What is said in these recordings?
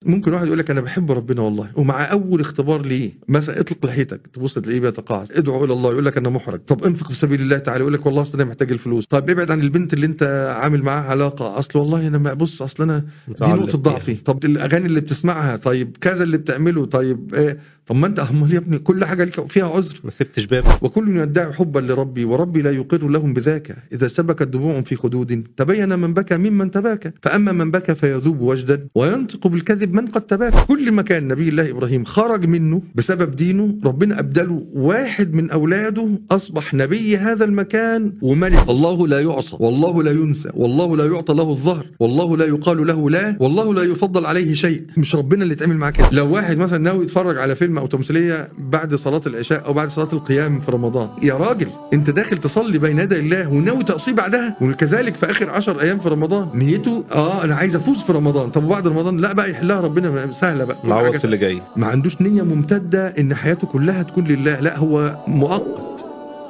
ممكن واحد يقول لك انا بحب ربنا والله ومع اول اختبار ليه مثلا اطلق لحيتك تبص تلاقيه بيتقاعس ادعو الى الله يقول لك انا محرج طب انفق في سبيل الله تعالى يقول لك والله اصل انا محتاج الفلوس طب ابعد عن البنت اللي انت عامل معاها علاقه اصل والله انا ما- بص اصل انا دي متعلق نقطه ضعفي بيها. طب الاغاني اللي بتسمعها طيب كذا اللي بتعمله طيب إيه طب ما انت امال يا ابني كل حاجه لك فيها عذر ما سبتش باب وكل يدعي حبا لربي وربي لا يقر لهم بذاك إذا سبكت دموع في خدود تبين من بكى ممن تباكى فأما من بكى فيذوب وجدا وينطق بالكذب من قد تباكى كل ما كان نبي الله إبراهيم خرج منه بسبب دينه ربنا أبدله واحد من أولاده أصبح نبي هذا المكان وملك الله لا يعصى والله لا ينسى والله لا يعطى له الظهر والله لا يقال له لا والله لا يفضل عليه شيء مش ربنا اللي يتعمل معاه كده لو واحد مثلا ناوي يتفرج على فيلم او تمثيليه بعد صلاه العشاء او بعد صلاه القيام في رمضان يا راجل انت داخل تصلي بين يدي الله وناوي تقصيه بعدها وكذلك في اخر 10 ايام في رمضان نيته اه انا عايز افوز في رمضان طب وبعد رمضان لا بقى يحلها ربنا سهله بقى كل معوض حاجة في اللي جاي ما عندوش نية ممتدة ان حياته كلها تكون لله لا هو مؤقت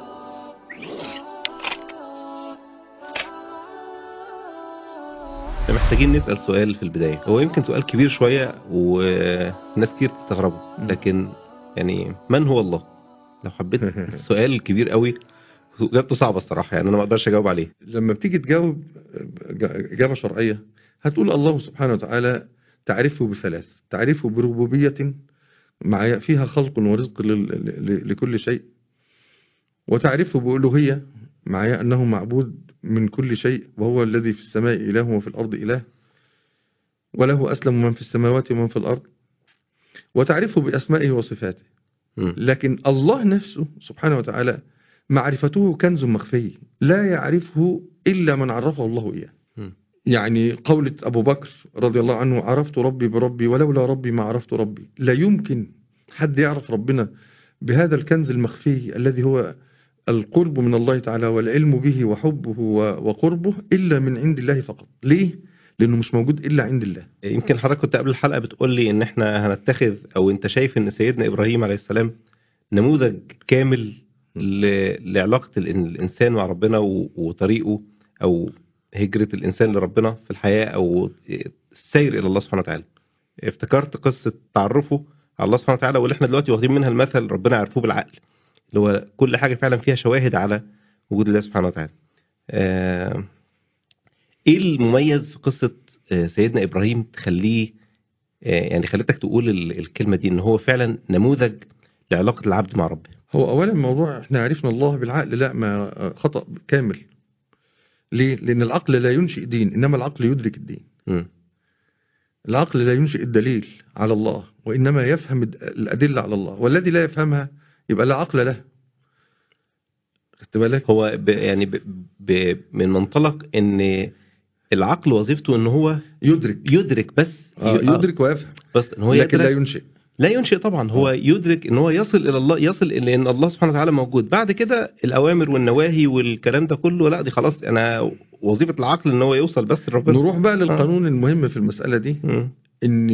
احنا محتاجين نسأل سؤال في البداية هو يمكن سؤال كبير شوية وناس كتير تستغربه لكن يعني من هو الله لو حبيت سؤال كبير قوي اجابته صعبة الصراحة يعني انا ما اقدرش اجاوب عليه لما بتيجي تجاوب إجابة شرعية هتقول الله سبحانه وتعالى تعرفه بثلاث تعرفه بربوبية مع فيها خلق ورزق لل- ل- لكل شيء وتعرفه بألوهية مع أنه معبود من كل شيء وهو الذي في السماء إله وفي الأرض إله وله أسلم من في السماوات ومن في الأرض وتعرفه بأسمائه وصفاته مم. لكن الله نفسه سبحانه وتعالى معرفته كنز مخفي لا يعرفه إلا من عرفه الله إياه مم. يعني قولة أبو بكر رضي الله عنه عرفت ربي بربي ولولا ربي ما عرفت ربي لا يمكن حد يعرف ربنا بهذا الكنز المخفي الذي هو القرب من الله تعالى والعلم به وحبه و- وقربه إلا من عند الله فقط ليه؟ لأنه مش موجود إلا عند الله يمكن حضرتك كنت قبل الحلقة بتقول لي ان احنا هنتخذ او انت شايف ان سيدنا ابراهيم عليه السلام نموذج كامل ل- لعلاقة الإن- الانسان مع ربنا و- وطريقه او هجرة الانسان لربنا في الحياة او السير الى الله سبحانه وتعالى افتكرت قصة تعرفه على الله سبحانه وتعالى واللي احنا دلوقتي واخدين منها المثل ربنا عرفوه بالعقل اللي هو كل حاجة فعلا فيها شواهد على وجود الله سبحانه وتعالى آه، ايه المميز في قصة آه، سيدنا ابراهيم تخليه آه، يعني خلتك تقول ال- الكلمة دي ان هو فعلا نموذج لعلاقة العبد مع ربه هو أولا موضوع احنا عرفنا الله بالعقل لا ما خطأ كامل ليه؟ لأن العقل لا ينشئ دين إنما العقل يدرك الدين مم. العقل لا ينشئ الدليل على الله وإنما يفهم الد- الأدلة على الله والذي لا يفهمها يبقى لا عقل له خدت بالك هو ب يعني ب ب من منطلق ان العقل وظيفته ان هو يدرك يدرك بس آه يدرك ويفهم بس ان هو لكن لا يدرك ينشئ لا ينشئ طبعا هو آه. يدرك ان هو يصل الى الله يصل الى ان الله سبحانه وتعالى موجود بعد كده الاوامر والنواهي والكلام ده كله لا دي خلاص انا وظيفه العقل ان هو يوصل بس لربنا نروح بقى للقانون المهم في المسألة دي مم. ان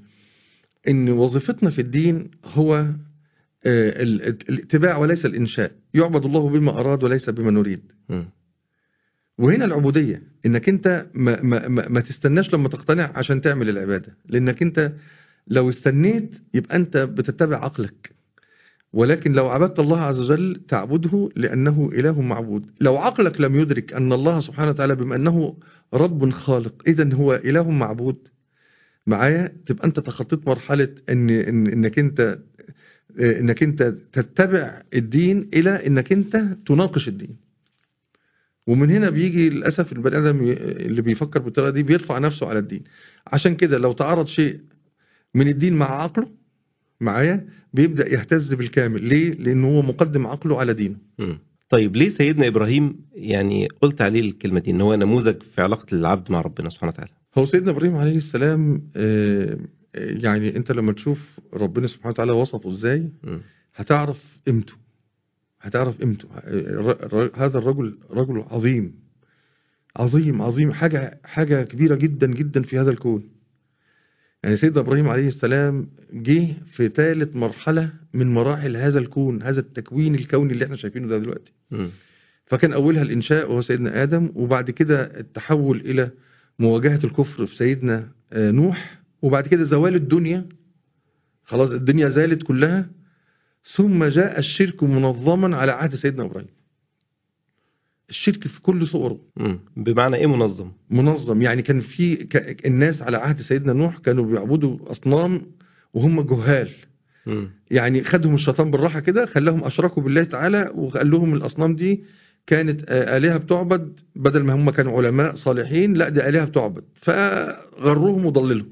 ان وظيفتنا في الدين هو آه، ال- الاتباع وليس الانشاء يعبد الله بما اراد وليس بما نريد مم. وهنا العبوديه انك انت ما, ما, ما, ما تستناش لما تقتنع عشان تعمل العباده لانك انت لو استنيت يبقى انت بتتبع عقلك ولكن لو عبدت الله عز وجل تعبده لانه اله معبود لو عقلك لم يدرك ان الله سبحانه وتعالى بما انه رب خالق اذا هو اله معبود معايا تبقى انت تخطيت مرحله ان, إن انك انت انك انت تتبع الدين الى انك انت تناقش الدين ومن هنا بيجي للاسف البني ادم ي- اللي بيفكر بالطريقه دي بيرفع نفسه على الدين عشان كده لو تعارض شيء من الدين مع عقله معايا بيبدا يهتز بالكامل ليه لانه هو مقدم عقله على دينه مم. طيب ليه سيدنا ابراهيم يعني قلت عليه الكلمه دي ان هو نموذج في علاقه العبد مع ربنا سبحانه وتعالى هو سيدنا ابراهيم عليه السلام آه، يعني انت لما تشوف ربنا سبحانه وتعالى وصفه ازاي مم. هتعرف قيمته هتعرف قيمته الر- الر- هذا الرجل رجل عظيم عظيم عظيم حاجة حاجة كبيرة جدا جدا في هذا الكون يعني سيدنا إبراهيم عليه السلام جه في ثالث مرحلة من مراحل هذا الكون هذا التكوين الكوني اللي احنا شايفينه ده دلوقتي مم. فكان أولها الإنشاء وهو سيدنا آدم وبعد كده التحول إلى مواجهة الكفر في سيدنا آه، نوح وبعد كده زوال الدنيا خلاص الدنيا زالت كلها ثم جاء الشرك منظما على عهد سيدنا ابراهيم الشرك في كل صوره مم. بمعنى ايه منظم منظم يعني كان في ك- الناس على عهد سيدنا نوح كانوا بيعبدوا اصنام وهم جهال مم. يعني خدهم الشيطان بالراحه كده خلاهم اشركوا بالله تعالى وقال لهم الاصنام دي كانت آه، الهه بتعبد بدل ما هم كانوا علماء صالحين لا دي الهه بتعبد فغروهم وضللهم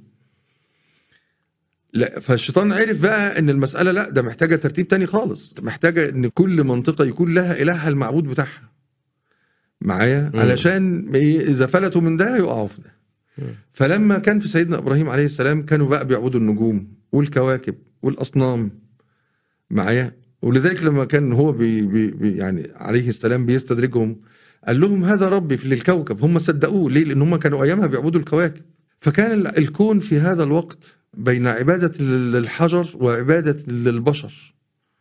لا فالشيطان عرف بقى ان المساله لا ده محتاجه ترتيب تاني خالص محتاجه ان كل منطقه يكون لها الهها المعبود بتاعها معايا مم. علشان إيه، اذا فلتوا من ده يقعوا في ده مم. فلما كان في سيدنا ابراهيم عليه السلام كانوا بقى بيعبدوا النجوم والكواكب والاصنام معايا ولذلك لما كان هو بي بي بي يعني عليه السلام بيستدرجهم قال لهم هذا ربي في الكوكب هم صدقوه ليه لان هم كانوا ايامها بيعبدوا الكواكب فكان ال- الكون في هذا الوقت بين عباده للحجر وعباده للبشر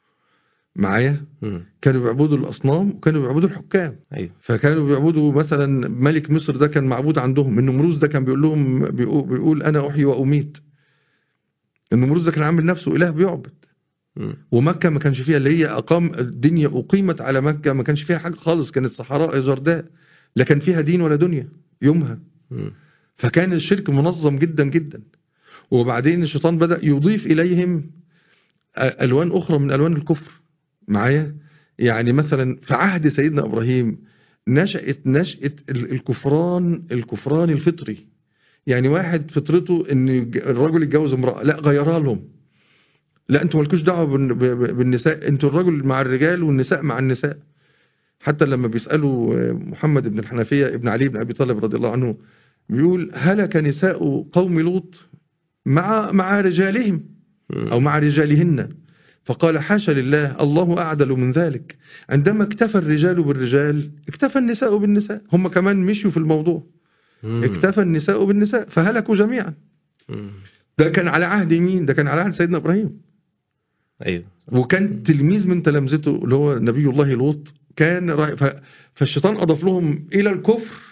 معايا مم. كانوا بيعبدوا الاصنام وكانوا بيعبدوا الحكام ايوه فكانوا بيعبدوا مثلا ملك مصر ده كان معبود عندهم النمروز ده كان بيقول لهم بيقول, بيقول انا احيي واميت النمروز ده كان عامل نفسه اله بيعبد مم. ومكه ما كانش فيها اللي هي اقام الدنيا اقيمت على مكه ما كانش فيها حاجه خالص كانت صحراء جرداء لا كان فيها دين ولا دنيا يومها مم. فكان الشرك منظم جدا جدا وبعدين الشيطان بدأ يضيف إليهم ألوان أخرى من ألوان الكفر معايا يعني مثلا في عهد سيدنا إبراهيم نشأت نشأة ال- الكفران الكفران الفطري يعني واحد فطرته ان يج- الرجل يتجوز امرأة لا غيرها لهم لا انتوا مالكوش دعوه بالن- ب- ب- بالنساء انتوا الرجل مع الرجال والنساء مع النساء حتى لما بيسالوا آه، محمد بن الحنفيه ابن علي بن ابي طالب رضي الله عنه بيقول هلك نساء قوم لوط مع مع رجالهم مم. أو مع رجالهن فقال حاشا لله الله أعدل من ذلك عندما اكتفى الرجال بالرجال اكتفى النساء بالنساء هم كمان مشوا في الموضوع مم. اكتفى النساء بالنساء فهلكوا جميعا مم. ده كان على عهد مين ده كان على عهد سيدنا إبراهيم ايوه وكان تلميذ من تلامذته اللي هو نبي الله لوط كان راي ف- فالشيطان أضاف لهم إلى الكفر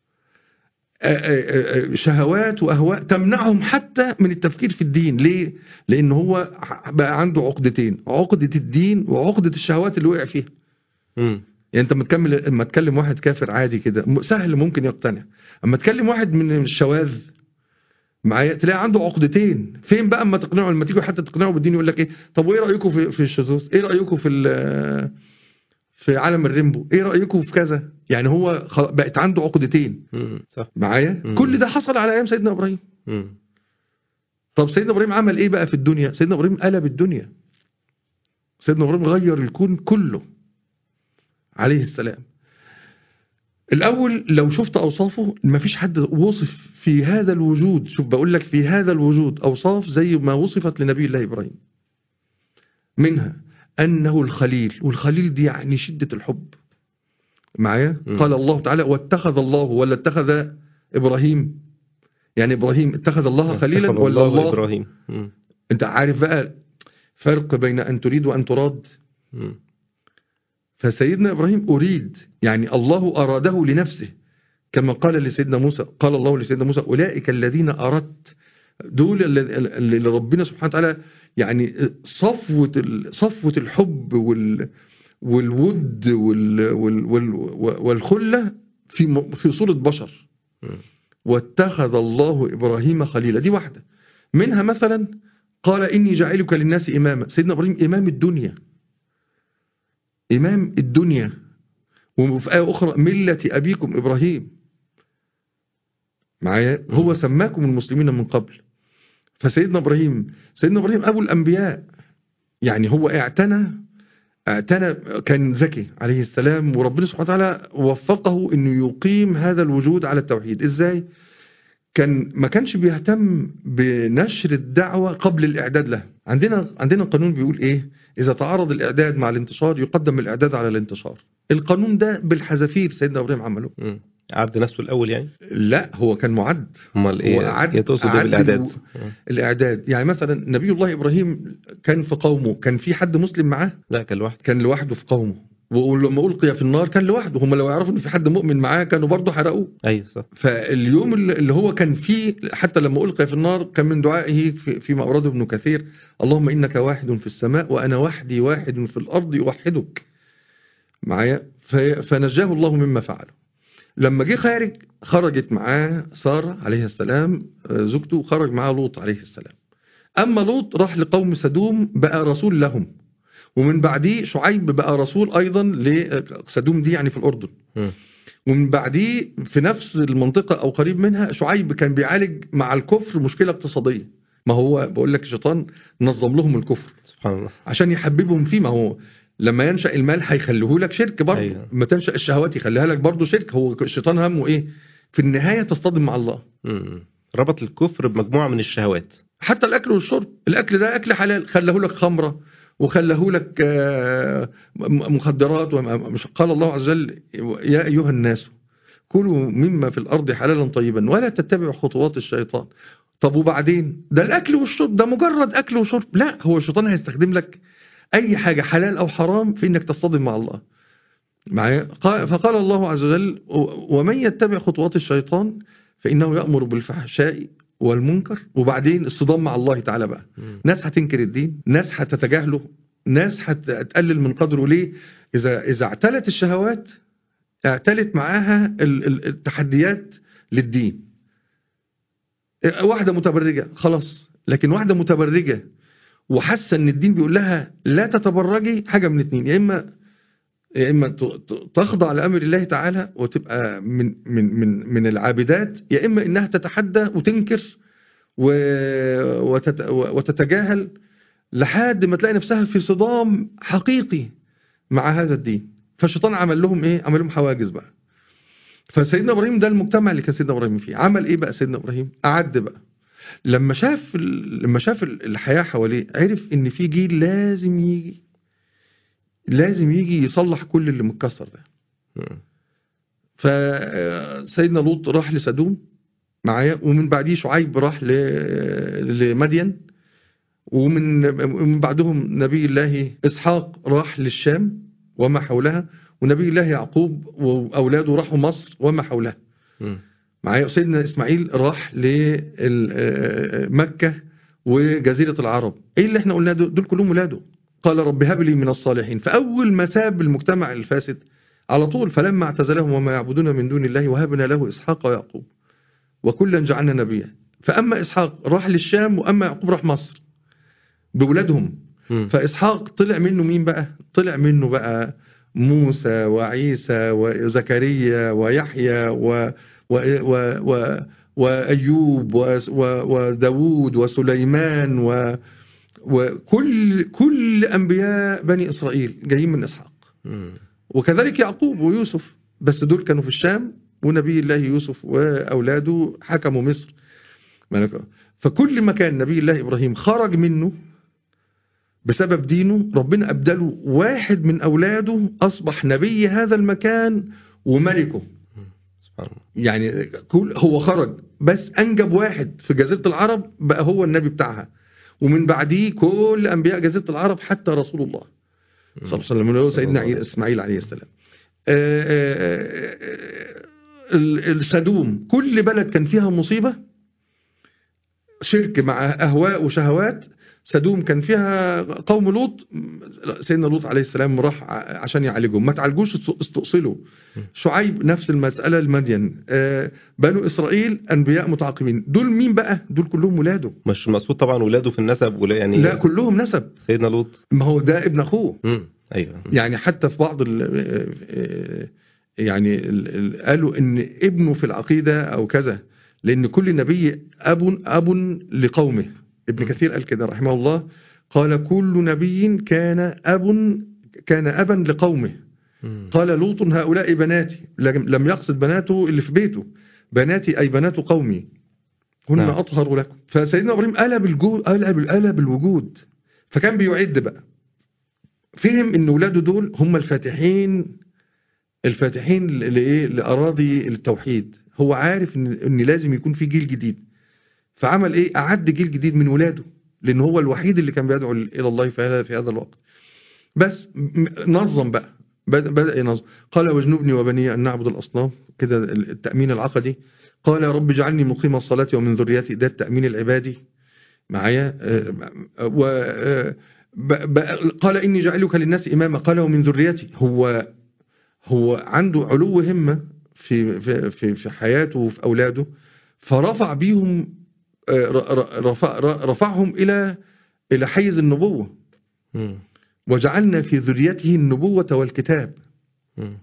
آه، آه، آه، شهوات وأهواء تمنعهم حتى من التفكير في الدين ليه؟ لأن هو بقى عنده عقدتين عقدة الدين وعقدة الشهوات اللي وقع فيها مم. يعني انت لما تكمل لما تكلم واحد كافر عادي كده م- سهل ممكن يقتنع اما تكلم واحد من الشواذ معايا تلاقي عنده عقدتين فين بقى اما تقنعه لما تيجي حتى تقنعه بالدين يقول لك ايه طب وايه رايكم في في الشذوذ ايه رايكم في ال- في عالم الريمبو ايه رايكم في كذا يعني هو خ- بقت عنده عقدتين مم. صح معايا مم. كل ده حصل على ايام سيدنا ابراهيم مم. طب سيدنا ابراهيم عمل ايه بقى في الدنيا سيدنا ابراهيم قلب الدنيا سيدنا ابراهيم غير الكون كله عليه السلام الاول لو شفت اوصافه ما فيش حد وصف في هذا الوجود شوف بقول لك في هذا الوجود اوصاف زي ما وصفت لنبي الله ابراهيم منها انه الخليل والخليل دي يعني شده الحب معايا مم. قال الله تعالى واتخذ الله ولا اتخذ ابراهيم يعني ابراهيم اتخذ الله خليلا اتخذ ولا الله ابراهيم مم. انت عارف بقى فرق بين ان تريد وان تراد مم. فسيدنا ابراهيم اريد يعني الله اراده لنفسه كما قال لسيدنا موسى قال الله لسيدنا موسى اولئك الذين اردت دول الذ- اللي ربنا سبحانه وتعالى يعني صفوه ال- صفوه الحب وال والود وال وال وال والخله في م- في صوره بشر مم. واتخذ الله ابراهيم خليلا دي واحده منها مثلا قال اني جاعلك للناس اماما سيدنا ابراهيم امام الدنيا امام الدنيا وفي ايه اخرى مله ابيكم ابراهيم معايا هو سماكم المسلمين من قبل فسيدنا ابراهيم سيدنا ابراهيم ابو الانبياء يعني هو اعتنى اعتنى كان ذكي عليه السلام وربنا سبحانه وتعالى وفقه انه يقيم هذا الوجود على التوحيد ازاي كان ما كانش بيهتم بنشر الدعوة قبل الإعداد لها عندنا عندنا قانون بيقول إيه إذا تعارض الإعداد مع الانتشار يقدم الإعداد على الانتشار القانون ده بالحذافير سيدنا إبراهيم عمله مم. عرض نفسه الاول يعني لا هو كان معد امال ايه وأعد- هي تقصد ايه أعد بالاعداد الو- الإعداد يعني مثلا نبي الله إبراهيم كان في قومه كان في حد مسلم معاه لا كان لوحده كان لوحده في قومه ولما ألقي في النار كان لوحده هم لو يعرفوا إن في حد مؤمن معاه كانوا برضه حرقوه ايوه صح فاليوم اللي اللي هو كان فيه حتى لما ألقي في النار كان من دعائه في- فيما أورده ابن كثير اللهم إنك واحد في السماء وأنا وحدي واحد في الأرض أوحدك معايا ف- فنجاه الله مما فعله لما جه خارج خرجت معاه سارة عليه السلام آه، زوجته خرج معاه لوط عليه السلام أما لوط راح لقوم سدوم بقى رسول لهم ومن بعديه شعيب بقى رسول أيضا لسدوم دي يعني في الأردن مم. ومن بعديه في نفس المنطقة أو قريب منها شعيب كان بيعالج مع الكفر مشكلة اقتصادية ما هو بقول لك الشيطان نظم لهم الكفر سبحان الله عشان يحببهم فيه ما هو لما ينشأ المال هيخليه لك شرك برضه أيوة. أيوة. ما تنشأ الشهوات يخليها لك برضه شرك هو الشيطان همه ايه في النهاية تصطدم مع الله مم. ربط الكفر بمجموعه من الشهوات حتى الاكل والشرب الاكل ده اكل حلال خلاه لك خمره وخلاه لك آه، م- مخدرات وم- مش قال الله عز وجل يا ايها الناس كلوا مما في الارض حلالا طيبا ولا تتبعوا خطوات الشيطان طب وبعدين ده الاكل والشرب ده مجرد اكل وشرب لا هو الشيطان هيستخدم لك اي حاجه حلال او حرام في انك تصطدم مع الله معايا قال- فقال الله عز وجل و- ومن يتبع خطوات الشيطان فانه يامر بالفحشاء والمنكر وبعدين الصدام مع الله تعالى بقى مم. ناس هتنكر الدين ناس هتتجاهله ناس هت- هتقلل من قدره ليه اذا اذا اعتلت الشهوات اعتلت معاها ال- ال- التحديات للدين واحده متبرجه خلاص لكن واحده متبرجه وحاسه ان الدين بيقول لها لا تتبرجي حاجه من اتنين يا اما يا اما ت- ت- تخضع لامر الله تعالى وتبقى من من من من العابدات يا اما انها تتحدى وتنكر و- وتت- وتتجاهل لحد ما تلاقي نفسها في صدام حقيقي مع هذا الدين فالشيطان عمل لهم ايه عمل لهم حواجز بقى فسيدنا ابراهيم ده المجتمع اللي كان سيدنا ابراهيم فيه عمل ايه بقى سيدنا ابراهيم اعد بقى لما شاف ال- لما شاف ال- الحياه حواليه عرف ان في جيل لازم يجي لازم يجي يصلح كل اللي متكسر ده مم. فسيدنا لوط راح لسدوم معايا ومن بعديه شعيب راح ل- لمدين ومن ومن بعدهم نبي الله اسحاق راح للشام وما حولها ونبي الله يعقوب واولاده راحوا مصر وما حولها مم. معايا سيدنا اسماعيل راح لمكه وجزيره العرب ايه اللي احنا قلناه دول دول كلهم ولاده قال رب هب لي من الصالحين فاول ما ساب المجتمع الفاسد على طول فلما اعتزلهم وما يعبدون من دون الله وهبنا له اسحاق ويعقوب وكلا جعلنا نبيا فاما اسحاق راح للشام واما يعقوب راح مصر بولادهم مم. فاسحاق طلع منه مين بقى طلع منه بقى موسى وعيسى وزكريا ويحيى و و و و وايوب و- و- وداوود وسليمان و وكل كل انبياء بني اسرائيل جايين من اسحاق مم. وكذلك يعقوب ويوسف بس دول كانوا في الشام ونبي الله يوسف واولاده حكموا مصر ملك- فكل مكان نبي الله ابراهيم خرج منه بسبب دينه ربنا ابدله واحد من اولاده اصبح نبي هذا المكان وملكه سبحان الله يعني كل هو خرج بس انجب واحد في جزيره العرب بقى هو النبي بتاعها ومن بعديه كل انبياء جزيره العرب حتى رسول الله صلى الله عليه وسلم اللي هو سيدنا عي- اسماعيل عليه السلام آه، آه، آه، ال- السدوم كل بلد كان فيها مصيبه شرك مع اهواء وشهوات سدوم كان فيها قوم لوط سيدنا لوط عليه السلام راح ع- عشان يعالجهم ما تعالجوش است- استؤصلوا شعيب نفس المسألة المدين آه، بنو إسرائيل أنبياء متعاقبين دول مين بقى دول كلهم ولاده مش المقصود طبعا ولاده في النسب ولا يعني لا كلهم نسب سيدنا لوط ما هو ده ابن أخوه مم. ايوه يعني حتى في بعض ال يعني ال- ال- قالوا ان ابنه في العقيده او كذا لان كل نبي اب اب لقومه ابن كثير قال كده رحمه الله قال كل نبي كان اب كان ابا لقومه مم. قال لوط هؤلاء بناتي لم لم يقصد بناته اللي في بيته بناتي اي بنات قومي هن نعم. اطهر لكم فسيدنا ابراهيم قلب الجود قلب قلب الوجود فكان بيعد بقى فهم ان ولاده دول هم الفاتحين الفاتحين لايه لاراضي التوحيد هو عارف ان ان لازم يكون في جيل جديد فعمل ايه اعد جيل جديد من ولاده لان هو الوحيد اللي كان بيدعو الى الله في هذا في هذا الوقت بس م- نظم بقى بدأ, بدأ ينظم قال واجنبني وبني أن نعبد الأصنام كده التأمين العقدي قال يا رب اجعلني مقيم الصلاة ومن ذريتي ده التأمين العبادي معايا آه، و آه، ب- ب- قال إني جعلك للناس إماما قال ومن ذريتي هو هو عنده علو همة في في في, في حياته وفي أولاده فرفع بيهم آه، ر- ر- رفع ر- رفعهم إلى إلى حيز النبوة مم. وجعلنا في ذريته النبوة والكتاب مم.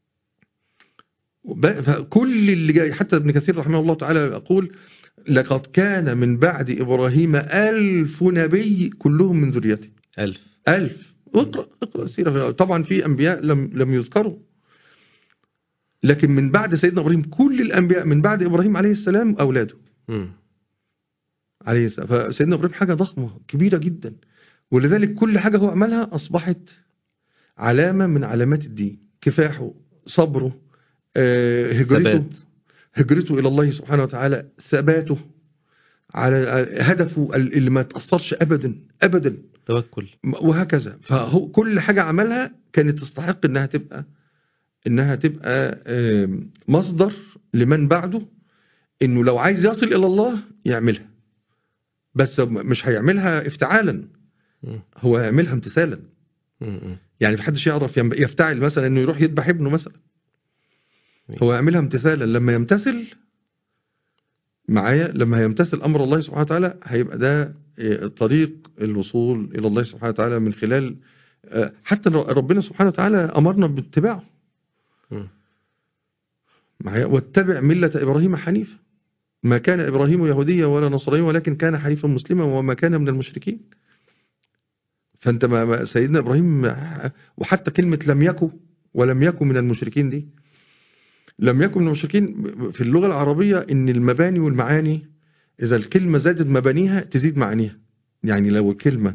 وب- فكل اللي جاي حتى ابن كثير رحمه الله تعالى يقول لقد كان من بعد إبراهيم ألف نبي كلهم من ذريته ألف ألف اقرأ اقرأ السيرة طبعا في أنبياء لم لم يذكروا لكن من بعد سيدنا إبراهيم كل الأنبياء من بعد إبراهيم عليه السلام أولاده مم. عليه السلام فسيدنا إبراهيم حاجة ضخمة كبيرة جدا ولذلك كل حاجة هو عملها أصبحت علامة من علامات الدين كفاحه صبره آه، هجرته ثبات هجرته إلى الله سبحانه وتعالى ثباته على هدفه اللي ما تأثرش أبدا أبدا توكل وهكذا فهو كل حاجة عملها كانت تستحق إنها تبقى إنها تبقى آم، مصدر لمن بعده إنه لو عايز يصل إلى الله يعملها بس مش هيعملها افتعالا مم. هو هيعملها امتثالا مم. يعني في حدش يعرف ينب- يفتعل مثلا انه يروح يذبح ابنه مثلا هو يعملها امتثالا لما يمتثل معايا لما يمتثل امر الله سبحانه وتعالى هيبقى ده آه، طريق الوصول الى الله سبحانه وتعالى من خلال آه، حتى ر- ربنا سبحانه وتعالى امرنا باتباعه مم. معايا واتبع مله ابراهيم حنيفا ما كان ابراهيم يهوديا ولا نصرانيا ولكن كان حنيفا مسلما وما كان من المشركين فانت ما ما- سيدنا ابراهيم وحتى كلمه لم يكن ولم يكن من المشركين دي لم يكن من المشركين في اللغه العربيه ان المباني والمعاني اذا الكلمه زادت مبانيها تزيد معانيها يعني لو الكلمه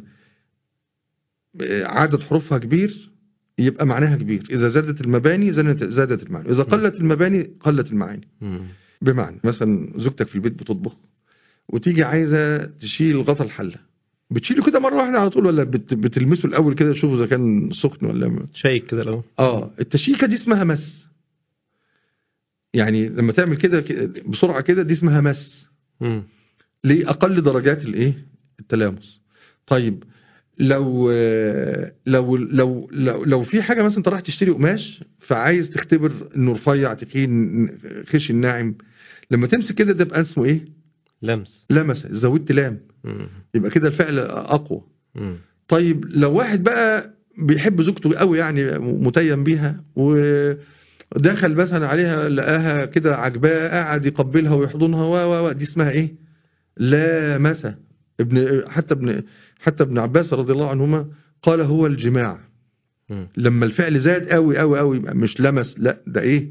عدد حروفها كبير يبقى معناها كبير اذا زادت المباني زادت زادت المعاني اذا قلت المباني قلت المعاني مم. بمعنى مثلا زوجتك في البيت بتطبخ وتيجي عايزه تشيل غطا الحله بتشيله كده مره واحده على طول ولا بت بتلمسه الاول كده تشوفه اذا كان سخن ولا م- شيك كده لو اه التشيكه دي اسمها مس يعني لما تعمل كده ك- بسرعه كده دي اسمها مس مم. لاقل درجات الايه التلامس طيب لو آه، لو لو لو, لو في حاجه مثلا انت رايح تشتري قماش فعايز تختبر انه رفيع تخين خشن ناعم لما تمسك كده ده يبقى اسمه ايه لمس لمس زودت لام مم. يبقى كده الفعل اقوى مم. طيب لو واحد بقى بيحب زوجته قوي يعني متيم بيها ودخل مثلا عليها لقاها كده عجباه قاعد يقبلها ويحضنها و و و دي اسمها ايه لامسه ابن حتى ابن حتى ابن عباس رضي الله عنهما قال هو الجماع مم. لما الفعل زاد قوي قوي قوي يبقى مش لمس لا ده ايه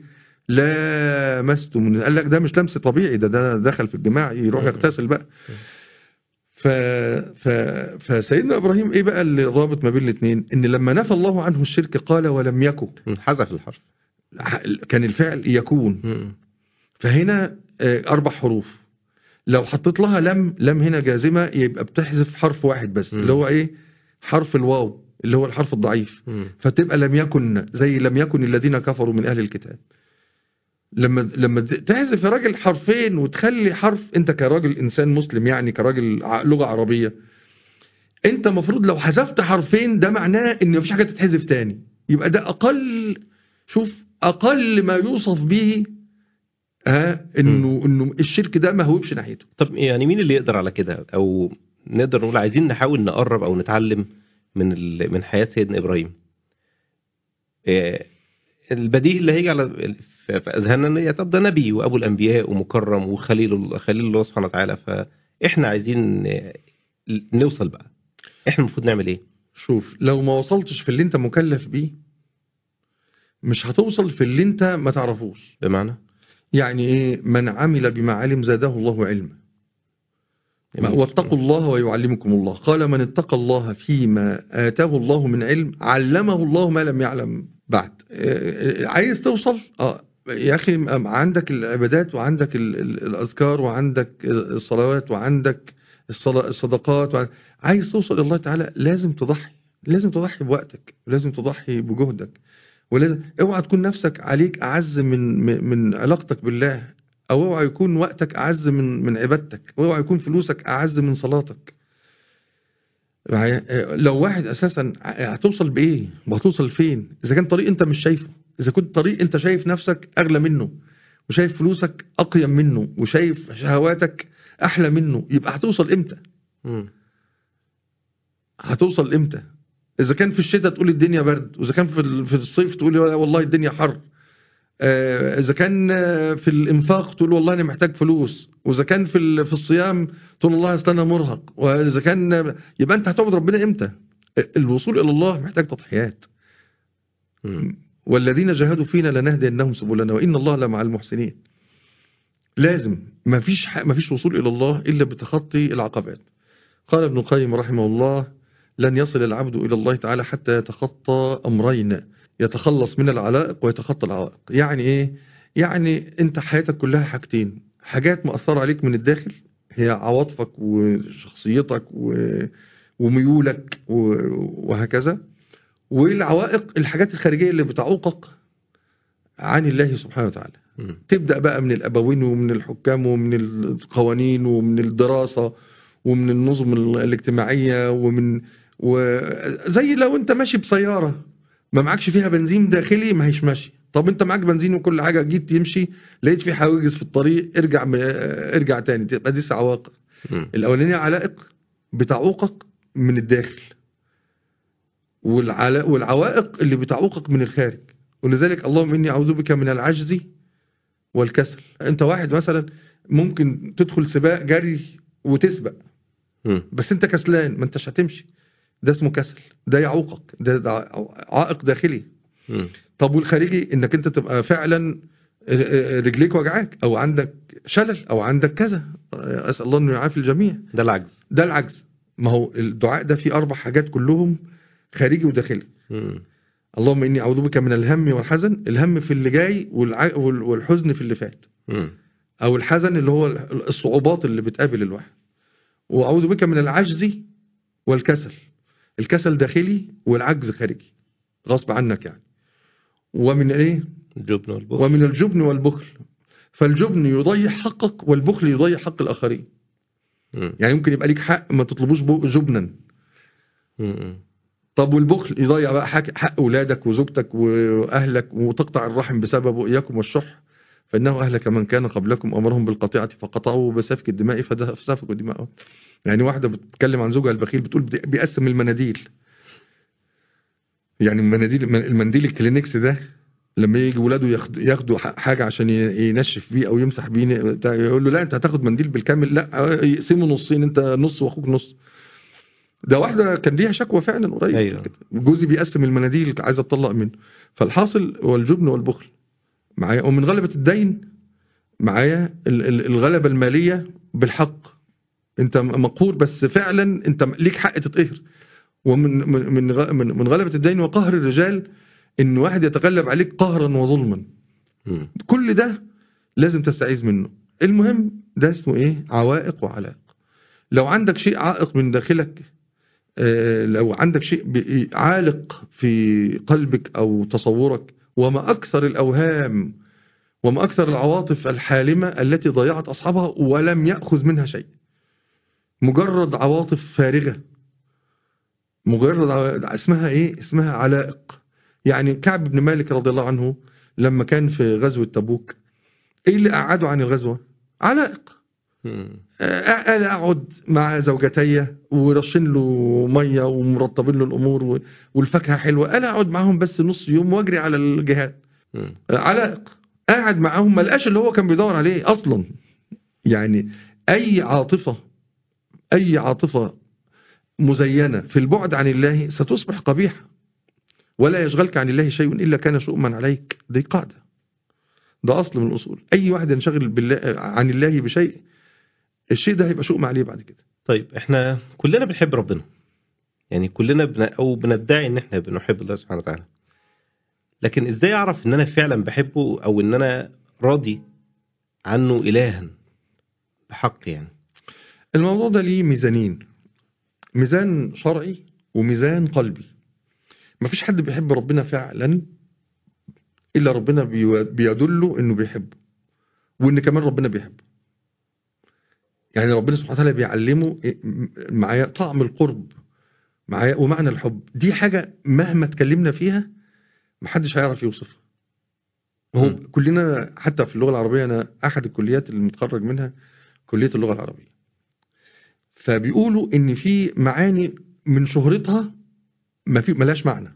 لمستم قال لك ده مش لمس طبيعي ده ده دخل في الجماع يروح مم. يغتسل بقى ف... ف... فسيدنا ابراهيم ايه بقى اللي رابط ما بين الاثنين ان لما نفى الله عنه الشرك قال ولم يكن مم. حذف الحرف كان الفعل يكون مم. فهنا آه، اربع حروف لو حطيت لها لم لم هنا جازمه يبقى بتحذف حرف واحد بس مم. اللي هو ايه حرف الواو اللي هو الحرف الضعيف مم. فتبقى لم يكن زي لم يكن الذين كفروا من اهل الكتاب لما لما تحذف يا راجل حرفين وتخلي حرف انت كراجل انسان مسلم يعني كراجل ع- لغه عربيه انت المفروض لو حذفت حرفين ده معناه ان مفيش حاجه تتحذف تاني يبقى ده اقل شوف اقل ما يوصف به ها انه انه الشرك ده ما هوبش ناحيته طب يعني مين اللي يقدر على كده او نقدر نقول عايزين نحاول نقرب او نتعلم من ال... من حياة سيدنا ابراهيم آه، البديهي اللي هيجي على في في اذهاننا إن يا طب ده نبي وابو الانبياء ومكرم وخليل ال- خليل الله سبحانه وتعالى فاحنا عايزين آه، نوصل بقى احنا المفروض نعمل ايه شوف لو ما وصلتش في اللي انت مكلف بيه مش هتوصل في اللي انت ما تعرفوش بمعنى يعني ايه من عمل بما علم زاده الله علما ما- واتقوا الله ويعلمكم الله قال من اتقى الله فيما آتاه الله من علم علمه الله ما لم يعلم بعد آه، آه، عايز توصل اه يا اخي أم- عندك العبادات وعندك ال- ال- الاذكار وعندك الصلوات وعندك الصلا- الصدقات وع- عايز توصل الى الله تعالى لازم تضحي لازم تضحي بوقتك لازم تضحي بجهدك ولازم اوعى تكون نفسك عليك اعز من من- من علاقتك بالله او اوعى يكون وقتك اعز من من عبادتك او اوعى يكون فلوسك اعز من صلاتك معايا؟ آه، لو واحد اساسا ع- هتوصل بايه وهتوصل فين اذا كان طريق انت مش شايفه اذا كنت طريق انت شايف نفسك اغلى منه وشايف فلوسك اقيم منه وشايف شهواتك احلى منه يبقى هتوصل امتى مم. هتوصل امتى اذا كان في الشتاء تقول الدنيا برد واذا كان في ال- في الصيف تقول والله الدنيا حر آه، اذا كان آه، في الانفاق تقول والله انا محتاج فلوس واذا كان في ال- في الصيام تقول والله اصل انا مرهق واذا كان يبقى انت هتعبد ربنا امتى الوصول الى الله محتاج تضحيات مم. والذين جاهدوا فينا لنهدينهم سبلنا وان الله لمع المحسنين لازم ما فيش ح- ما فيش وصول الى الله الا بتخطي العقبات قال ابن القيم رحمه الله لن يصل العبد الى الله تعالى حتى يتخطى امرين يتخلص من العلائق ويتخطى العوائق يعني ايه يعني انت حياتك كلها حاجتين حاجات مأثرة عليك من الداخل هي عواطفك وشخصيتك و... وميولك و... وهكذا والعوائق الحاجات الخارجية اللي بتعوقك عن الله سبحانه وتعالى مم. تبدأ بقى من الأبوين ومن الحكام ومن القوانين ومن الدراسة ومن النظم ال- الاجتماعية ومن وزي لو انت ماشي بسيارة ما معكش فيها بنزين داخلي ما هيش ماشي طب انت معاك بنزين وكل حاجة جيت تمشي لقيت في حواجز في الطريق ارجع م- ارجع تاني تبقى دي عوائق مم. الاولانيه علائق بتعوقك من الداخل والعلا- والعوائق اللي بتعوقك من الخارج ولذلك اللهم اني اعوذ بك من العجز والكسل انت واحد مثلا ممكن تدخل سباق جري وتسبق مم. بس انت كسلان ما انتش هتمشي ده اسمه كسل ده يعوقك ده, ده عائق داخلي مم. طب والخارجي انك انت تبقى فعلا رجليك وجعاك او عندك شلل او عندك كذا اسال الله انه يعافي الجميع ده العجز ده العجز ما هو الدعاء ده فيه اربع حاجات كلهم خارجي وداخلي مم. اللهم اني اعوذ بك من الهم والحزن الهم في اللي جاي والع- وال- والحزن في اللي فات مم. او الحزن اللي هو الصعوبات اللي بتقابل الواحد واعوذ بك من العجز والكسل الكسل داخلي والعجز خارجي غصب عنك يعني ومن ايه الجبن والبخل ومن الجبن والبخل فالجبن يضيع حقك والبخل يضيع حق الاخرين مم. يعني ممكن يبقى ليك حق ما تطلبوش بو- جبنا مم. طب والبخل يضيع بقى حق, حق اولادك وزوجتك واهلك وتقطع الرحم بسببه اياكم والشح فانه اهلك من كان قبلكم امرهم بالقطيعه فقطعوا بسفك الدماء فده- فسفكوا دماءهم يعني واحده بتتكلم عن زوجها البخيل بتقول بي- بيقسم المناديل يعني المناديل المنديل الكلينكس ده لما يجي ولاده ياخدوا ياخدوا ح- حاجه عشان ي- ينشف بيه او يمسح بيه بتاع- يقول له لا انت هتاخد منديل بالكامل لا يقسموا نصين انت نص واخوك نص ده واحده كان ليها شكوى فعلا قريب أيوة. جوزي بيقسم المناديل عايز اتطلق منه فالحاصل هو الجبن والبخل معايا ومن غلبه الدين معايا ال- ال- الغلبه الماليه بالحق انت م- مقهور بس فعلا انت ليك حق تتقهر ومن من من غ- من من غلبه الدين وقهر الرجال ان واحد يتغلب عليك قهرا وظلما مم. كل ده لازم تستعيذ منه المهم ده اسمه ايه عوائق وعلائق لو عندك شيء عائق من داخلك آه، لو عندك شيء بي- عالق في قلبك او تصورك وما اكثر الاوهام وما اكثر العواطف الحالمه التي ضيعت اصحابها ولم ياخذ منها شيء مجرد عواطف فارغه مجرد ع- اسمها ايه اسمها علائق يعني كعب بن مالك رضي الله عنه لما كان في غزوه تبوك ايه اللي قعده عن الغزوه علائق مم. قال اقعد مع زوجتي ورشين له ميه ومرطبين له الامور و- والفاكهه حلوه قال اقعد معاهم بس نص يوم واجري على الجهاد مم. علائق قاعد معاهم ما لقاش اللي هو كان بيدور عليه اصلا يعني اي عاطفه اي عاطفه مزينه في البعد عن الله ستصبح قبيحه ولا يشغلك عن الله شيء الا كان شؤما عليك دي قاعده ده اصل من الاصول اي واحد ينشغل بالله عن الله بشيء الشيء ده هيبقى شؤم عليه بعد كده طيب احنا كلنا بنحب ربنا يعني كلنا بن... او بندعي ان احنا بنحب الله سبحانه وتعالى لكن ازاي اعرف ان انا فعلا بحبه او ان انا راضي عنه الها بحق يعني الموضوع ده ليه ميزانين ميزان شرعي وميزان قلبي مفيش حد بيحب ربنا فعلا الا ربنا بيو- بيدله انه بيحبه وان كمان ربنا بيحبه يعني ربنا سبحانه وتعالى بيعلمه إيه- م- معايا طعم القرب معايا ومعنى الحب دي حاجه مهما اتكلمنا فيها محدش هيعرف يوصفها هو مم. كلنا حتى في اللغه العربيه انا احد الكليات اللي متخرج منها كليه اللغه العربيه فبيقولوا ان في معاني من شهرتها ما في ملاش معنى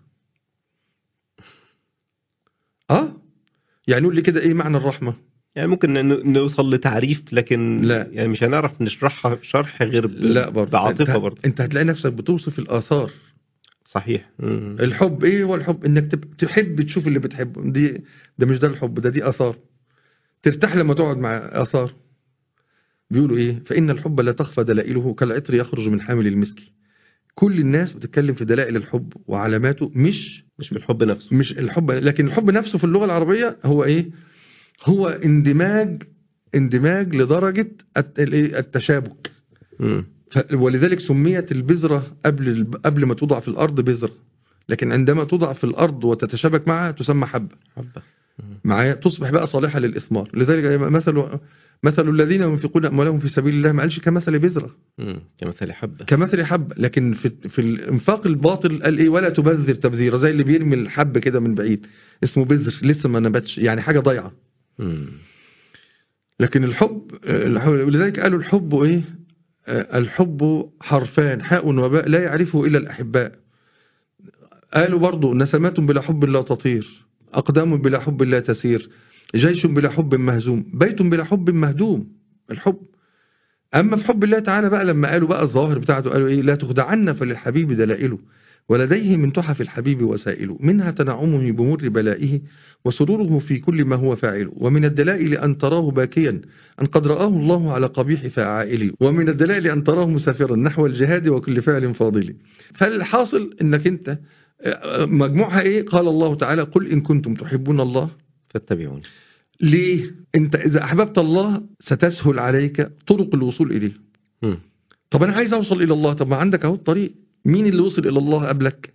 اه يعني يقول لي كده ايه معنى الرحمه يعني ممكن ن- نوصل لتعريف لكن لا. يعني مش هنعرف نشرحها شرح غير ب- لا برضه بعاطفه انت, برضه انت هتلاقي نفسك بتوصف الاثار صحيح مم. الحب ايه هو الحب انك تب- تحب تشوف اللي بتحبه دي ده مش ده الحب ده دي اثار ترتاح لما تقعد مع اثار بيقولوا ايه فان الحب لا تخفى دلائله كالعطر يخرج من حامل المسك كل الناس بتتكلم في دلائل الحب وعلاماته مش مش بالحب نفسه مش الحب لكن الحب نفسه في اللغه العربيه هو ايه هو اندماج اندماج لدرجه الت- الإيه؟ التشابك مم. ف- ولذلك سميت البذرة قبل الب- قبل ما توضع في الأرض بذرة لكن عندما توضع في الأرض وتتشابك معها تسمى حبة حبه معايا تصبح بقى صالحة للإثمار لذلك مثل مثل الذين ينفقون أموالهم في سبيل الله ما قالش كمثل بذرة مم. كمثال حبه كمثل حبة لكن في في الإنفاق الباطل قال إيه ولا تبذر تبذيرا زي اللي بيرمي الحب كده من بعيد اسمه بذر لسه ما نبتش يعني حاجة ضايعة مم. لكن الحب الحب- ولذلك قالوا الحب ايه آه، الحب حرفان حاء وباء لا يعرفه الا الاحباء قالوا برضو نسمات بلا حب لا تطير اقدام بلا حب لا تسير جيش بلا حب مهزوم بيت بلا حب مهدوم الحب اما في حب الله تعالى بقى لما قالوا بقى الظاهر بتاعته قالوا ايه لا تخدعن فللحبيب دلائله ولديه من تحف الحبيب وسائل منها تنعمه بمر بلائه وسروره في كل ما هو فاعل ومن الدلائل أن تراه باكيا أن قد رآه الله على قبيح فأعائل ومن الدلائل أن تراه مسافرا نحو الجهاد وكل فعل فاضل فالحاصل أنك أنت آه، مجموعها إيه قال الله تعالى قل إن كنتم تحبون الله فاتبعوني ليه أنت إذا أحببت الله ستسهل عليك طرق الوصول إليه مم. طب أنا عايز أوصل إلى الله طب ما عندك أهو الطريق مين اللي وصل إلى الله قبلك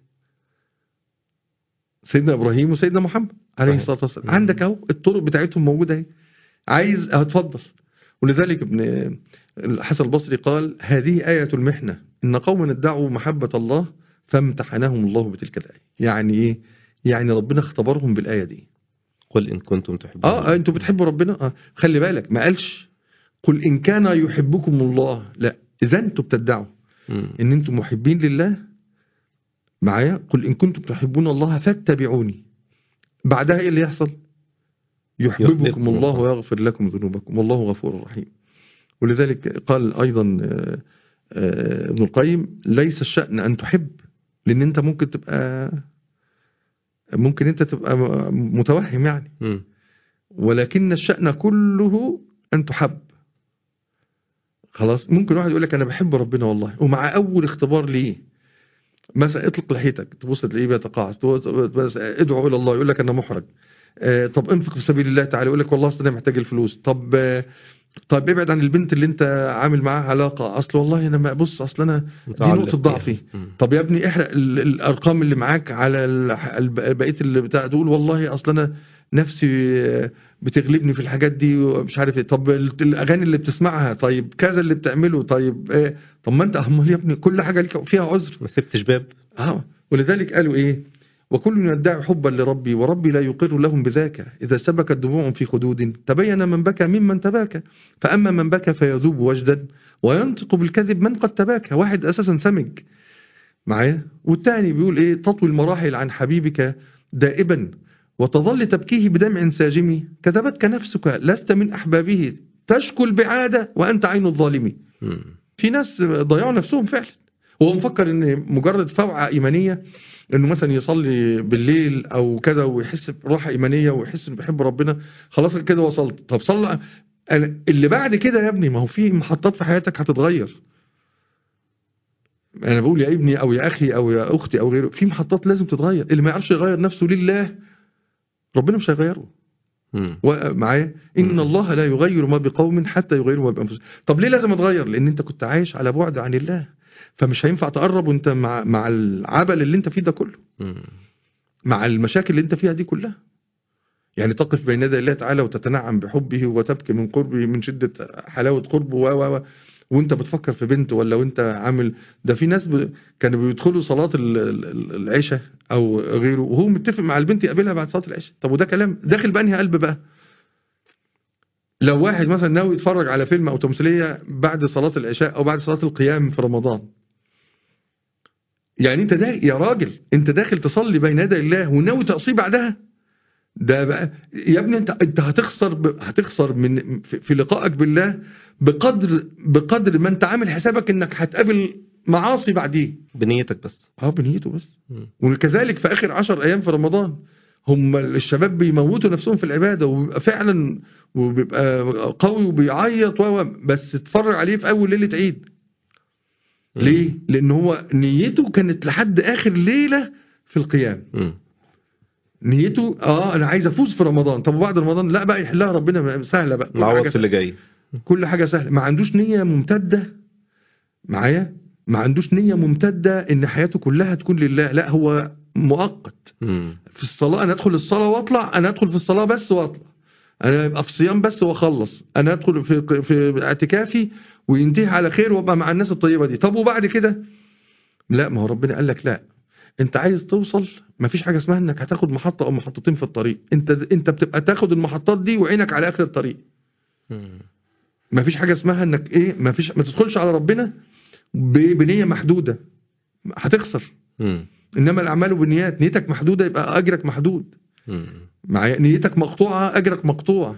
سيدنا إبراهيم وسيدنا محمد عليه صحيح. الصلاة والسلام مم. عندك أهو الطرق بتاعتهم موجودة اهي عايز هتفضل ولذلك ابن الحسن البصري قال هذه آية المحنة إن قوما ادعوا محبة الله فامتحنهم الله بتلك الآية يعني إيه يعني ربنا اختبرهم بالآية دي قل ان كنتم تحبون اه آه، انتوا بتحبوا ربنا اه خلي بالك ما قالش قل ان كان يحبكم الله لا اذا انتوا بتدعوا مم. ان انتم محبين لله معايا قل ان كنتم تحبون الله فاتبعوني بعدها ايه اللي يحصل يحببكم يحببكم الله الله. ويغفر لكم ذنوبكم والله غفور رحيم ولذلك قال ايضا آه، آه، ابن القيم ليس الشأن ان تحب لان انت ممكن تبقى ممكن انت تبقى متوهم يعني مم. ولكن الشأن كله أن تحب خلاص ممكن واحد يقول لك أنا بحب ربنا والله ومع أول اختبار ليه مثلا اطلق لحيتك تبص تلاقيه بيتقاعس تبص- بس ادعو إلى الله يقول لك أنا محرج آه، طب انفق في سبيل الله تعالى يقول لك والله أصل أنا محتاج الفلوس طب آه، طب ابعد عن البنت اللي انت عامل معاها علاقة اصل والله انا ما بص اصل انا دي متعلق نقطة ضعفي بيها. مم. طب يا ابني احرق ال- الارقام اللي معاك على ال- الب- بقيه اللي بتاع تقول والله اصل انا نفسي بتغلبني في الحاجات دي ومش عارف ايه طب ال- الاغاني اللي بتسمعها طيب كذا اللي بتعمله طيب ايه طب ما انت امال يا ابني كل حاجه ليك فيها عذر ما سبتش باب اه ولذلك قالوا ايه وكل يدعي حبا لربي وربي لا يقر لهم بذاك إذا سبكت دموع في خدود تبين من بكى ممن تباكى فأما من بكى فيذوب وجدا وينطق بالكذب من قد تباكى واحد أساسا سمج معايا والتاني بيقول إيه تطوي المراحل عن حبيبك دائبا وتظل تبكيه بدمع ساجم كذبتك نفسك لست من أحبابه تشكو البعادة وأنت عين الظالم مم. في ناس ضيعوا نفسهم فعلا وهو مفكر ان مجرد فوعة ايمانيه انه مثلا يصلي بالليل او كذا ويحس براحه ايمانيه ويحس انه بيحب ربنا خلاص كده وصلت طب صلى أنا- اللي بعد كده يا ابني ما هو في محطات في حياتك هتتغير انا بقول يا ابني او يا اخي او يا اختي او غيره في محطات لازم تتغير اللي ما يعرفش يغير نفسه لله ربنا مش هيغيره مم. معايا ان مم. الله لا يغير ما بقوم حتى يغيروا ما بانفسهم طب ليه لازم اتغير لان انت كنت عايش على بعد عن الله فمش هينفع تقرب وانت مع مع العبل اللي انت فيه ده كله مم. مع المشاكل اللي انت فيها دي كلها يعني تقف بين يدي الله تعالى وتتنعم بحبه وتبكي من قربه من شدة حلاوة قربه و و و وانت بتفكر في بنت ولا وانت عامل ده في ناس ب... كانوا بيدخلوا صلاة ال- ال- ال- العشاء او غيره وهو متفق مع البنت يقابلها بعد صلاة العشاء طب وده كلام داخل بأنهي قلب بقى لو واحد مثلا ناوي يتفرج على فيلم او تمثيلية بعد صلاة العشاء او بعد صلاة القيام في رمضان يعني انت ده يا راجل انت داخل تصلي بين يدي الله وناوي تعصيه بعدها ده بقى يا ابني انت انت هتخسر ب... هتخسر من في في لقائك بالله بقدر بقدر ما انت عامل حسابك انك هتقابل معاصي بعديه بنيتك بس اه بنيته بس مم. وكذلك في اخر عشر ايام في رمضان هم الشباب بيموتوا نفسهم في العباده وبيبقى فعلا وبيبقى قوي وبيعيط و و- بس تتفرج عليه في اول ليله عيد ليه؟ لان هو نيته كانت لحد اخر ليله في القيام مم. نيته اه انا عايز افوز في رمضان طب وبعد رمضان لا بقى يحلها ربنا سهله بقى كل نعوض حاجه في اللي جاي كل حاجه سهله ما عندوش نيه ممتده معايا ما عندوش نيه ممتده ان حياته كلها تكون لله لا هو مؤقت مم. في الصلاه انا ادخل الصلاه واطلع انا ادخل في الصلاه بس واطلع انا ابقى في صيام بس واخلص انا ادخل في في اعتكافي وينتهي على خير وابقى مع الناس الطيبه دي طب وبعد كده لا ما هو ربنا قال لك لا انت عايز توصل ما فيش حاجه اسمها انك هتاخد محطه او محطتين في الطريق انت انت بتبقى تاخد المحطات دي وعينك على اخر الطريق مم. ما فيش حاجه اسمها انك ايه ما فيش ما تدخلش على ربنا ب- بنيه محدوده هتخسر مم. انما الاعمال بالنيات نيتك محدوده يبقى اجرك محدود مم. معايا نيتك مقطوعه اجرك مقطوع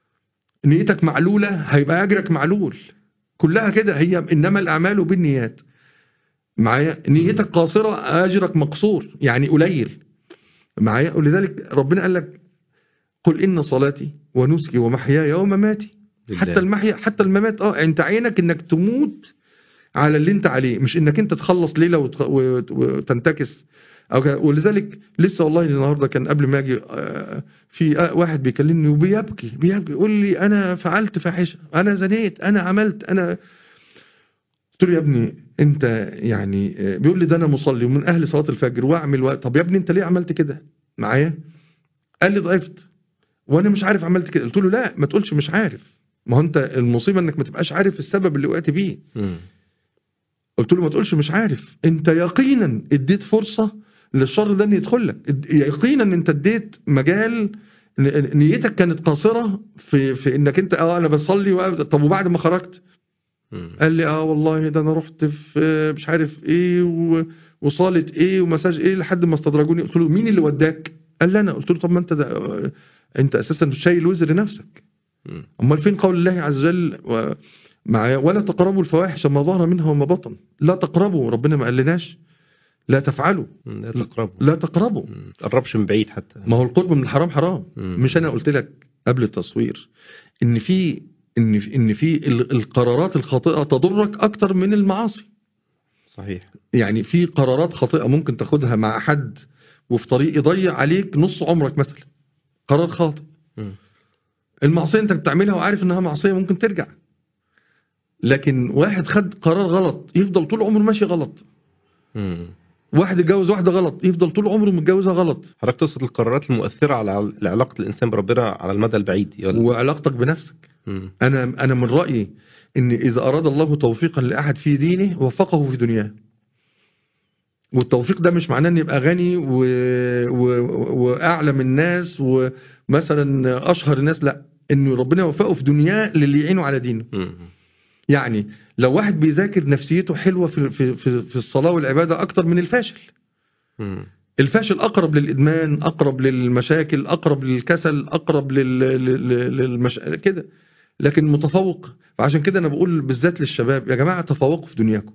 نيتك معلوله هيبقى اجرك معلول كلها كده هي انما الاعمال بالنيات معايا نيتك قاصره اجرك مقصور يعني قليل معايا ولذلك ربنا قال لك قل ان صلاتي ونسكي ومحياي ومماتي لله. حتى المحيا حتى الممات اه انت عينك انك تموت على اللي انت عليه مش انك انت تخلص ليله وتخ... وت- وتنتكس او كده. ولذلك لسه والله النهارده كان قبل ما اجي آه، في آه، واحد بيكلمني وبيبكي بيبكي يقول لي انا فعلت فاحشه انا زنيت انا عملت انا قلت له يا ابني انت يعني آه، بيقول لي ده انا مصلي ومن اهل صلاه الفجر واعمل وقت طب يا ابني انت ليه عملت كده معايا قال لي ضعفت وانا مش عارف عملت كده قلت له لا ما تقولش مش عارف ما هو انت المصيبه انك ما تبقاش عارف السبب اللي وقعت فيه مم. قلت له ما تقولش مش عارف انت يقينا اديت فرصه للشر ده ان يدخل لك اد- يقينا ان انت اديت مجال ن- نيتك كانت قاصره في في انك انت اه انا بصلي وأ- طب وبعد ما خرجت مم. قال لي اه والله ده انا رحت في مش عارف ايه و- وصاله ايه ومساج ايه لحد ما استدرجوني قلت له مين اللي وداك قال لي انا قلت له طب ما انت ده انت اساسا شايل وزر نفسك مم. امال فين قول الله عز وجل و... مع ولا تقربوا الفواحش ما ظهر منها وما بطن لا تقربوا ربنا ما قالناش لا تفعلوا مم. لا تقربوا لا تقربوا مم. تقربش من بعيد حتى ما هو القرب من الحرام حرام مم. مش انا قلت لك قبل التصوير ان في ان في ان في ال- القرارات الخاطئه تضرك اكتر من المعاصي صحيح يعني في قرارات خاطئه ممكن تاخدها مع حد وفي طريق يضيع عليك نص عمرك مثلا قرار خاطئ مم. المعصيه انت بتعملها وعارف انها معصيه ممكن ترجع لكن واحد خد قرار غلط يفضل طول عمره ماشي غلط مم. واحد اتجوز واحده غلط يفضل طول عمره متجوزها غلط حضرتك تقصد القرارات المؤثرة على علاقة الإنسان بربنا على المدى البعيد ولا؟ وعلاقتك بنفسك مم. انا انا من رايي ان اذا اراد الله توفيقا لاحد في دينه وفقه في دنياه والتوفيق ده مش معناه ان يبقى غني و... و... واعلم الناس ومثلا اشهر الناس لا انه ربنا يوفقه في دنياه للي يعينه على دينه مم. يعني لو واحد بيذاكر نفسيته حلوه في في في, في الصلاه والعباده اكتر من الفاشل مم. الفاشل اقرب للادمان اقرب للمشاكل اقرب للكسل اقرب لل... لل... للمش... كده لكن متفوق فعشان كده انا بقول بالذات للشباب يا جماعه تفوقوا في دنياكم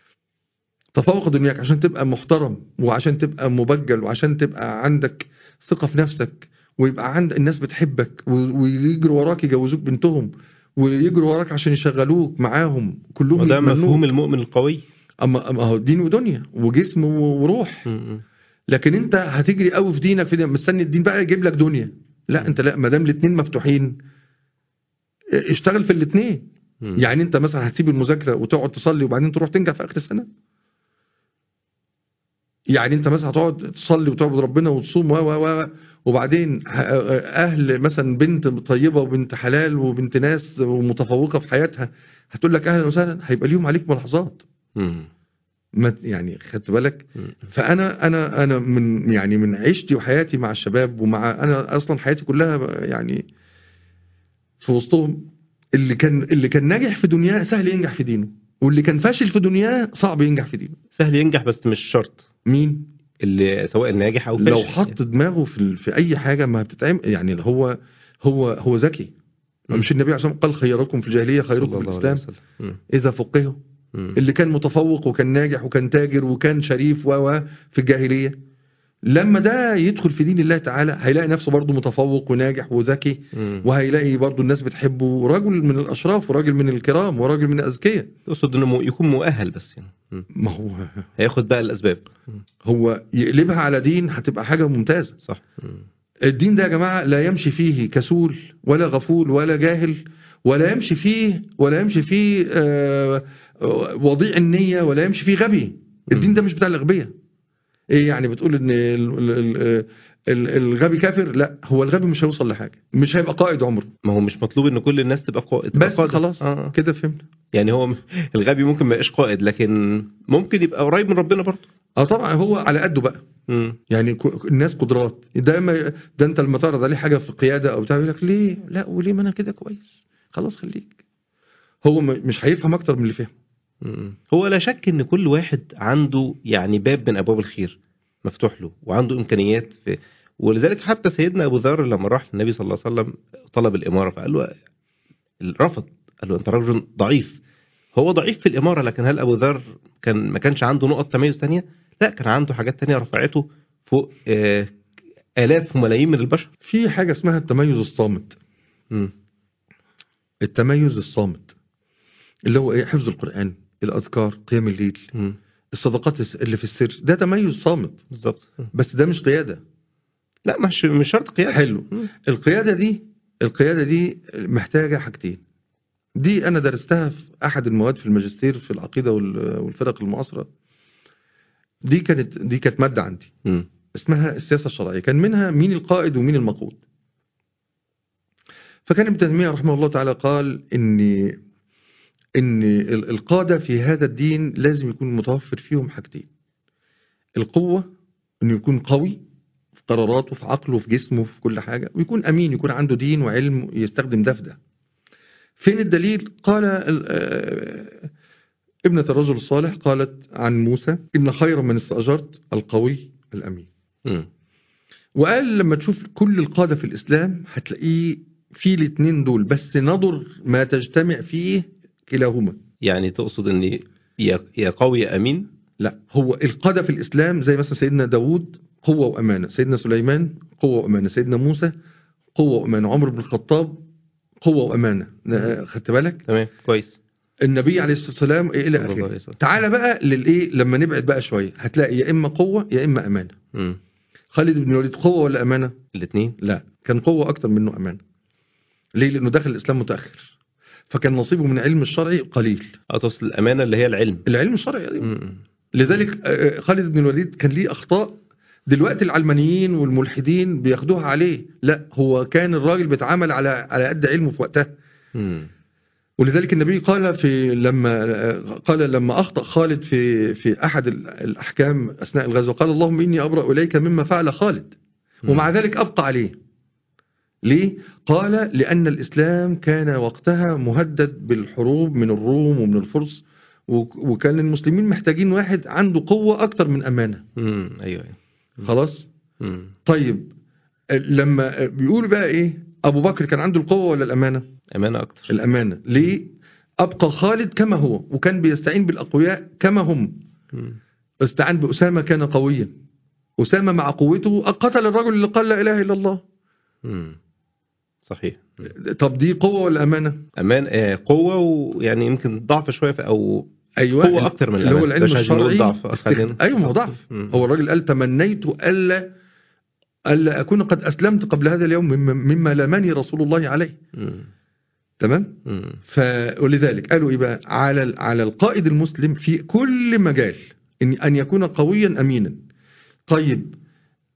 تفوق دنياك عشان تبقى محترم وعشان تبقى مبجل وعشان تبقى عندك ثقه في نفسك ويبقى عند الناس بتحبك و- ويجروا وراك يجوزوك بنتهم ويجروا وراك عشان يشغلوك معاهم كلهم وده يتمنوك. مفهوم المؤمن القوي اما اما هو دين ودنيا وجسم و- وروح مم. لكن انت هتجري قوي في دينك في دينك مستني الدين بقى يجيب لك دنيا لا انت لا ما دام الاثنين مفتوحين اه، اشتغل في الاثنين مم. يعني انت مثلا هتسيب المذاكره وتقعد تصلي وبعدين تروح تنجح في اخر السنه يعني انت مثلا هتقعد تصلي وتعبد ربنا وتصوم و و و وبعدين ه- اهل مثلا بنت طيبه وبنت حلال وبنت ناس ومتفوقه في حياتها هتقول لك اهلا وسهلا هيبقى ليهم عليك ملاحظات مم. ما يعني خدت بالك مم. فانا انا انا من يعني من عيشتي وحياتي مع الشباب ومع انا اصلا حياتي كلها يعني في وسطهم اللي كان اللي كان ناجح في دنياه سهل ينجح في دينه واللي كان فاشل في دنياه صعب ينجح في دينه سهل ينجح بس مش شرط مين اللي سواء ناجح او فاشل لو حط دماغه في ال- في اي حاجه ما بتتعمل يعني هو هو هو ذكي مم. مش النبي عليه الصلاه والسلام قال خيركم في الجاهليه صلى خيركم في الله عليه الاسلام وسلم. مم. اذا فقهوا مم. اللي كان متفوق وكان ناجح وكان تاجر وكان شريف و و في الجاهليه لما ده يدخل في دين الله تعالى هيلاقي نفسه برضه متفوق وناجح وذكي مم. وهيلاقي برضه الناس بتحبه راجل من الاشراف وراجل من الكرام وراجل من الاذكياء تقصد انه مو- يكون مؤهل بس يعني مم. ما هو هياخد بقى الاسباب مم. هو يقلبها على دين هتبقى حاجه ممتازه صح مم. الدين ده يا جماعه لا يمشي فيه كسول ولا غفول ولا جاهل ولا يمشي فيه ولا يمشي فيه آه، آه، وضيع النيه ولا يمشي فيه غبي الدين ده مش بتاع الاغبياء ايه يعني بتقول ان ال- ال- ال- ال- الغبي كافر لا هو الغبي مش هيوصل لحاجه مش هيبقى قائد عمره ما هو مش مطلوب ان كل الناس تبقى قائد تبقى بس قادة. خلاص آه. كده فهمنا يعني هو م- الغبي ممكن ما يبقاش قائد لكن ممكن يبقى قريب من ربنا برضه اه طبعا هو على قده بقى مم. يعني ك- الناس قدرات ده ما ده انت لما تعرض عليه حاجه في قياده او بتاع يقول لك ليه لا وليه ما انا كده كويس خلاص خليك هو م- مش هيفهم اكتر من اللي فهم مم. هو لا شك ان كل واحد عنده يعني باب من ابواب الخير مفتوح له وعنده امكانيات في ولذلك حتى سيدنا ابو ذر لما راح للنبي صلى الله عليه وسلم طلب الاماره فقال له رفض قال له انت رجل ضعيف هو ضعيف في الاماره لكن هل ابو ذر كان ما كانش عنده نقط تميز تانية لا كان عنده حاجات تانية رفعته فوق آه، الاف وملايين من البشر في حاجه اسمها التميز الصامت مم. التميز الصامت اللي هو ايه حفظ القران الاذكار قيام الليل مم. الصدقات الس- اللي في السر ده تميز صامت بالظبط بس ده مش قياده لا مش مش شرط قيادة حلو مم. القياده دي القياده دي محتاجه حاجتين دي انا درستها في احد المواد في الماجستير في العقيده وال- والفرق المعاصره دي كانت دي كانت ماده عندي مم. اسمها السياسه الشرعيه كان منها مين القائد ومين المقود فكان ابن تيميه رحمه الله تعالى قال ان ان ال- القاده في هذا الدين لازم يكون متوفر فيهم حاجتين القوه انه يكون قوي في قراراته في عقله في جسمه في كل حاجه ويكون امين يكون عنده دين وعلم يستخدم ده في ده فين الدليل قال ال- آه، ابنة الرجل الصالح قالت عن موسى إن خير من استأجرت القوي الأمين مم. وقال لما تشوف كل القادة في الإسلام هتلاقيه في الاثنين دول بس نظر ما تجتمع فيه كلاهما يعني تقصد ان يا يا قوي يا امين لا هو القادة في الإسلام زي مثلا سيدنا داود قوة وأمانة سيدنا سليمان قوة وأمانة سيدنا موسى قوة وأمانة عمر بن الخطاب قوة وأمانة نا- خدت بالك تمام كويس النبي عليه الصلاة والسلام إلى صلى الله آخره عليه وسلم. تعالى بقى للإيه لما نبعد بقى شوية هتلاقي يا إما قوة يا إما أمانة مم. خالد بن الوليد قوة ولا أمانة الاثنين لا كان قوة أكتر منه أمانة ليه لأنه دخل الإسلام متأخر فكان نصيبه من العلم الشرعي قليل اه تقصد الامانه اللي هي العلم العلم الشرعي أيوة. مم. لذلك آه، خالد بن الوليد كان ليه أخطاء دلوقتي العلمانيين والملحدين بياخدوها عليه لا هو كان الراجل بيتعامل على على قد علمه في وقتها مم. ولذلك النبي قال في لما قال لما اخطا خالد في في احد ال- الاحكام اثناء الغزو قال اللهم اني ابرا اليك مما فعل خالد ومع ذلك ابقى عليه ليه قال لان الاسلام كان وقتها مهدد بالحروب من الروم ومن الفرس وك- وكان المسلمين محتاجين واحد عنده قوه اكتر من امانه مم. ايوه ايوه خلاص مم. طيب لما بيقول بقى ايه ابو بكر كان عنده القوه ولا الامانه امانه اكتر الأمانة ليه؟ أبقى خالد كما هو وكان بيستعين بالأقوياء كما هم مم. استعان بأسامة كان قويا أسامة مع قوته قتل الرجل اللي قال لا إله إلا الله مم. صحيح مم. طب دي قوة ولا أمانة؟ امان آه قوه ويعني يمكن ضعف شويه في او أيوة قوة أكتر من اللي هو الأمانة. العلم مش عايزين نقول الشرعي ضعف، استخ... خلينا- أيوة ما هو ضعف مم. هو الراجل قال تمنيت ألا ألا أكون قد أسلمت قبل هذا اليوم مما, مما لمني رسول الله عليه مم. تمام؟ مم. ف... ولذلك قالوا ايه بقى على ال- على القائد المسلم في كل مجال ان ان يكون قويا امينا طيب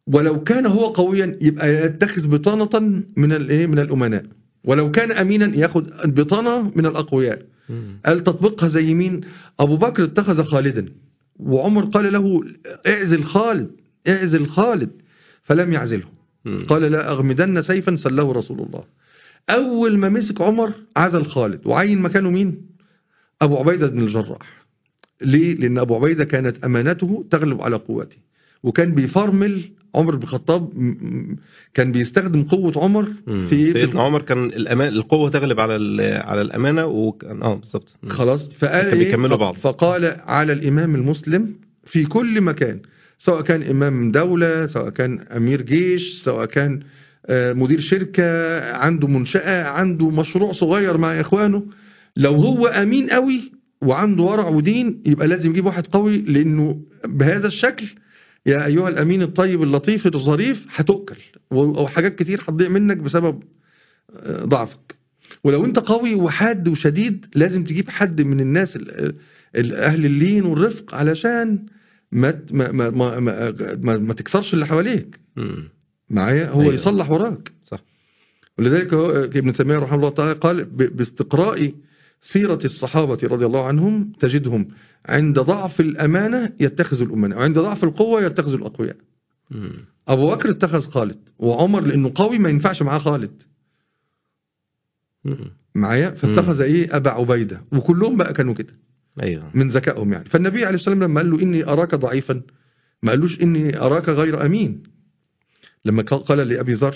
ولو كان هو قويا يبقى يتخذ بطانة من الايه من الامناء ولو كان امينا ياخد بطانة من الاقوياء مم. قال تطبيقها زي مين ابو بكر اتخذ خالدا وعمر قال له اعزل خالد اعزل خالد فلم يعزله مم. قال لا أغمدن سيفا سله رسول الله أول ما مسك عمر عزل خالد وعين مكانه مين أبو عبيدة بن الجراح ليه؟ لأن أبو عبيدة كانت أمانته تغلب على قوته وكان بيفرمل عمر بن الخطاب م- م- كان بيستخدم قوة عمر مم. في سيدنا عمر كان الامان القوه تغلب على ال- على الامانه وكان اه بالظبط مم. خلاص فقال كان إيه؟ بيكملوا بعض. فقال على الإمام المسلم في كل مكان سواء كان إمام دولة سواء كان أمير جيش سواء كان آه، مدير شركة عنده منشأة عنده مشروع صغير مع إخوانه لو هو أمين قوي وعنده ورع ودين يبقى لازم يجيب واحد قوي لأنه بهذا الشكل يا أيها الأمين الطيب اللطيف الظريف هتؤكل و- وحاجات كتير هتضيع منك بسبب آه، ضعفك ولو انت قوي وحاد وشديد لازم تجيب حد من الناس ال- ال- اهل اللين والرفق علشان ما ت- ما ما ما, ما, ما, ما تكسرش اللي حواليك مم. معايا هو أيوة. يصلح وراك صح. ولذلك هو ابن تيميه رحمه الله تعالى قال ب- باستقراء سيرة الصحابة رضي الله عنهم تجدهم عند ضعف الأمانة يتخذ الأمناء وعند ضعف القوة يتخذ الأقوياء مم. أبو بكر اتخذ خالد وعمر لأنه قوي ما ينفعش معاه خالد مم. معايا فاتخذ إيه أبا عبيدة وكلهم بقى كانوا كده ايوه من ذكائهم يعني فالنبي عليه الصلاة والسلام لما قال له إني أراك ضعيفا ما قالوش إني أراك غير أمين لما قال- قال لأبي ذر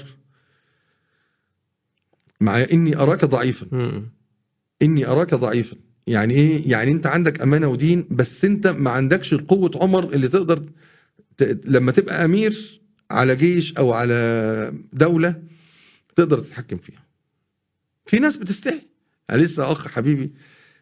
معايا إني أراك ضعيفا مم. إني أراك ضعيفا يعني إيه يعني أنت عندك أمانة ودين بس أنت ما عندكش قوة عمر اللي تقدر ت... لما تبقى أمير على جيش أو على دولة تقدر تتحكم فيها في ناس بتستحي يعني لسه أخ حبيبي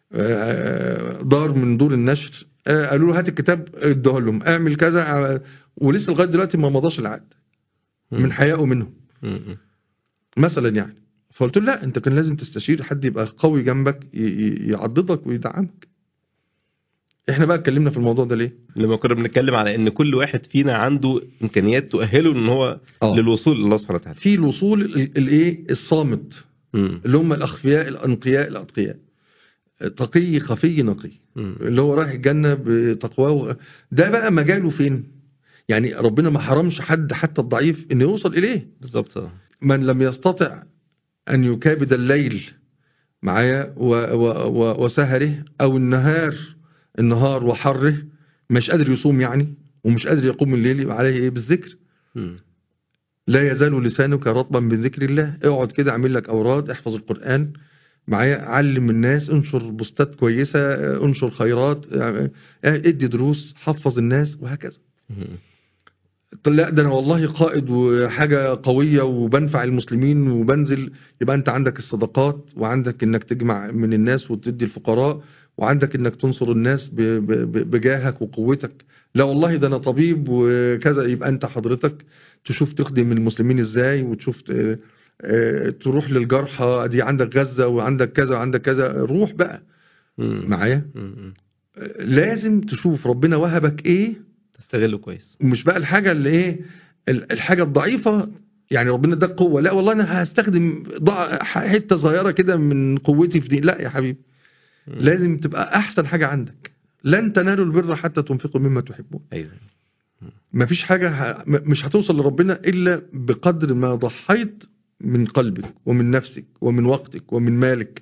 آه، دار من دور النشر آه، قالوا له هات الكتاب ادوه لهم اعمل كذا آه، ولسه لغايه دلوقتي ما مضاش العقد مم. من حيائه منهم مم. مثلا يعني فقلت له لا انت كان لازم تستشير حد يبقى قوي جنبك ي- ي- يعضدك ويدعمك احنا بقى اتكلمنا في الموضوع ده ليه لما كنا بنتكلم على ان كل واحد فينا عنده امكانيات تؤهله ان هو اه للوصول لله سبحانه وتعالى في الوصول ال- الايه الصامت مم. اللي هم الاخفياء الانقياء الاتقياء تقي خفي نقي مم. اللي هو رايح الجنة بتقواه ده بقى مجاله فين يعني ربنا ما حرمش حد حتى الضعيف انه يوصل اليه بالظبط آه. من لم يستطع ان يكابد الليل معايا و و و وسهره او النهار النهار وحره مش قادر يصوم يعني ومش قادر يقوم الليل يبقى عليه ايه بالذكر مم. لا يزال لسانك رطبا بذكر الله اقعد كده اعمل لك اوراد احفظ القرآن معايا علم الناس انشر بوستات كويسة اه، انشر خيرات اه، ادي دروس حفظ الناس وهكذا مم. طب لا ده انا والله قائد وحاجة قوية وبنفع المسلمين وبنزل يبقى انت عندك الصدقات وعندك انك تجمع من الناس وتدي الفقراء وعندك انك تنصر الناس ب- ب- ب- بجاهك وقوتك لا والله ده انا طبيب وكذا يبقى انت حضرتك تشوف تخدم المسلمين ازاي وتشوف ت- اه، تروح للجرحى دي عندك غزة وعندك كذا وعندك كذا روح بقى مم. معايا مم. اه، لازم تشوف ربنا وهبك ايه تستغله كويس ومش بقى الحاجة اللي ايه ال- الحاجة الضعيفة يعني ربنا اداك قوة لا والله انا هستخدم ضع حتة صغيرة كده من قوتي في دي لا يا حبيبي مم. لازم تبقى احسن حاجة عندك لن تنالوا البر حتى تنفقوا مما تحبون ايوه مفيش حاجة ه... م- مش هتوصل لربنا الا بقدر ما ضحيت من قلبك ومن نفسك ومن وقتك ومن مالك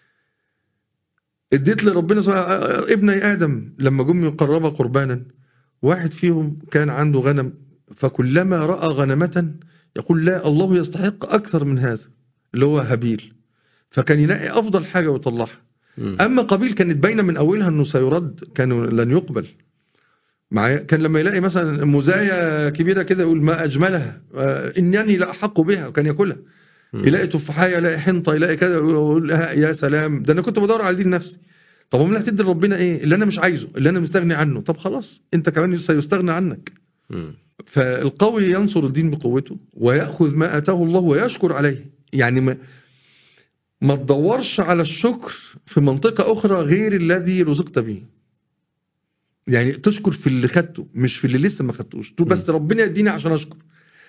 اديت لربنا سبحانه ابني ادم لما جم يقربا قربانا واحد فيهم كان عنده غنم فكلما راى غنمه يقول لا الله يستحق اكثر من هذا اللي هو هابيل فكان ينقي افضل حاجه ويطلعها مم. اما قابيل كانت باينه من اولها انه سيرد كانوا لن يقبل معايا كان لما يلاقي مثلا مزايا كبيره كده يقول ما اجملها آه، انني لا احق بها وكان ياكلها مم. يلاقي تفاحيه يلاقي حنطه يلاقي كذا ويقول لها يا سلام ده انا كنت بدور على دي لنفسي طب امال هتدي لربنا ايه اللي انا مش عايزه اللي انا مستغني عنه طب خلاص انت كمان سيستغنى عنك مم. فالقوي ينصر الدين بقوته ويأخذ ما آتاه الله ويشكر عليه يعني ما ما تدورش على الشكر في منطقة أخرى غير الذي رزقت به يعني تشكر في اللي خدته مش في اللي لسه ما خدتوش تقول بس ربنا يديني عشان أشكر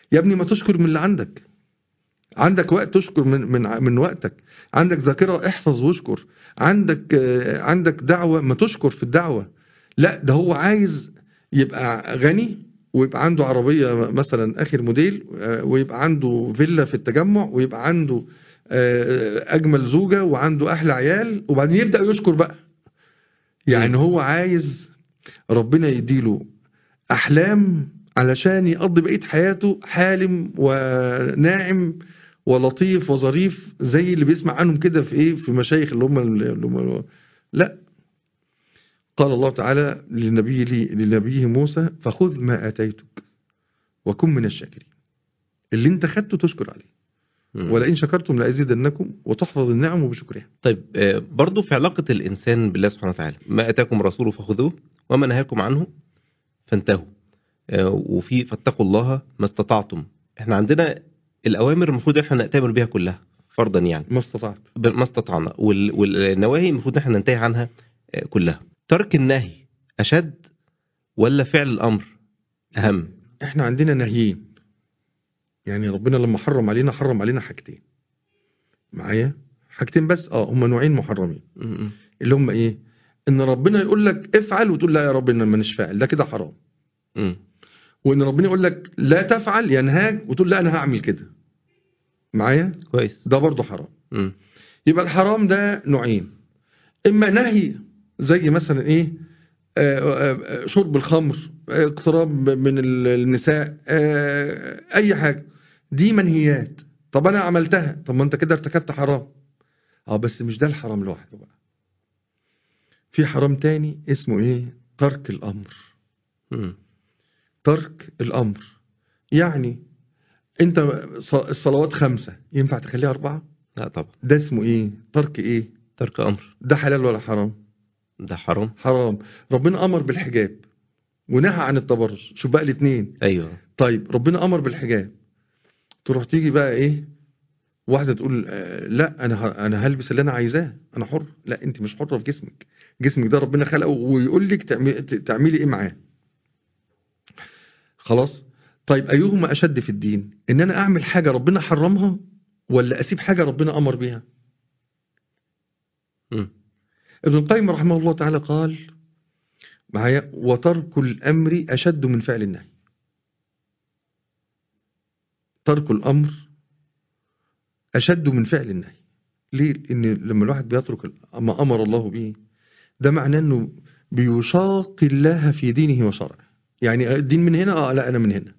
يا ابني ما تشكر من اللي عندك عندك وقت تشكر من من من وقتك عندك ذاكره احفظ واشكر عندك آه، عندك دعوه ما تشكر في الدعوه لا ده هو عايز يبقى غني ويبقى عنده عربيه مثلا اخر موديل آه، ويبقى عنده فيلا في التجمع ويبقى عنده آه، اجمل زوجه وعنده احلى عيال وبعدين يبدا يشكر بقى يعني هو عايز ربنا يديله احلام علشان يقضي بقيه حياته حالم وناعم ولطيف وظريف زي اللي بيسمع عنهم كده في ايه في مشايخ اللي هم اللي هم لا قال الله تعالى لنبيه لنبيه موسى فخذ ما اتيتك وكن من الشاكرين اللي انت خدته تشكر عليه مم. ولئن شكرتم لازيدنكم وتحفظ النعم بشكرها طيب آه، برضو في علاقة الإنسان بالله سبحانه وتعالى ما أتاكم رسوله فخذوه وما نهاكم عنه فانتهوا آه، وفي فاتقوا الله ما استطعتم احنا عندنا الأوامر المفروض احنا نأتمر بها كلها فرضا يعني ما استطعت ب- ما استطعنا وال- والنواهي المفروض احنا ننتهي عنها آه، كلها ترك النهي أشد ولا فعل الأمر أهم احنا عندنا نهيين يعني ربنا لما حرم علينا حرم علينا حاجتين معايا حاجتين بس اه هم نوعين محرمين م- اللي هم ايه ان ربنا يقول لك افعل وتقول لا يا رب انا مانيش فاعل ده كده حرام م- وان ربنا يقول لك لا تفعل ينهاك وتقول لا انا هعمل كده معايا كويس ده برضه حرام م- يبقى الحرام ده نوعين اما نهي زي مثلا ايه آه، آه، آه، شرب الخمر آه، اقتراب من ال- النساء آه، اي حاجه دي منهيات طب انا عملتها طب ما انت كده ارتكبت حرام اه بس مش ده الحرام لوحده بقى في حرام تاني اسمه ايه ترك الامر م- ترك الامر يعني انت ص- الصلوات خمسه ينفع تخليها اربعه لا طبعا ده اسمه ايه ترك ايه ترك أمر ده حلال ولا حرام ده حرام حرام ربنا امر بالحجاب ونهى عن التبرج شوف بقى الاثنين أيوه طيب ربنا امر بالحجاب تروح تيجي بقى ايه واحده تقول آه، لا انا ه- انا هلبس اللي انا عايزاه انا حر لا انت مش حره في جسمك جسمك ده ربنا خلقه ويقول لك تعمي- ت- تعملي ايه معاه خلاص طيب ايهما اشد في الدين ان انا اعمل حاجه ربنا حرمها ولا اسيب حاجه ربنا امر بيها م- ابن القيم رحمه الله تعالى قال معايا وترك الأمر أشد من فعل النهي ترك الأمر أشد من فعل النهي ليه؟ لأن لما الواحد بيترك ما أمر الله به ده معناه أنه بيشاق الله في دينه وشرعه يعني الدين من هنا آه لا أنا من هنا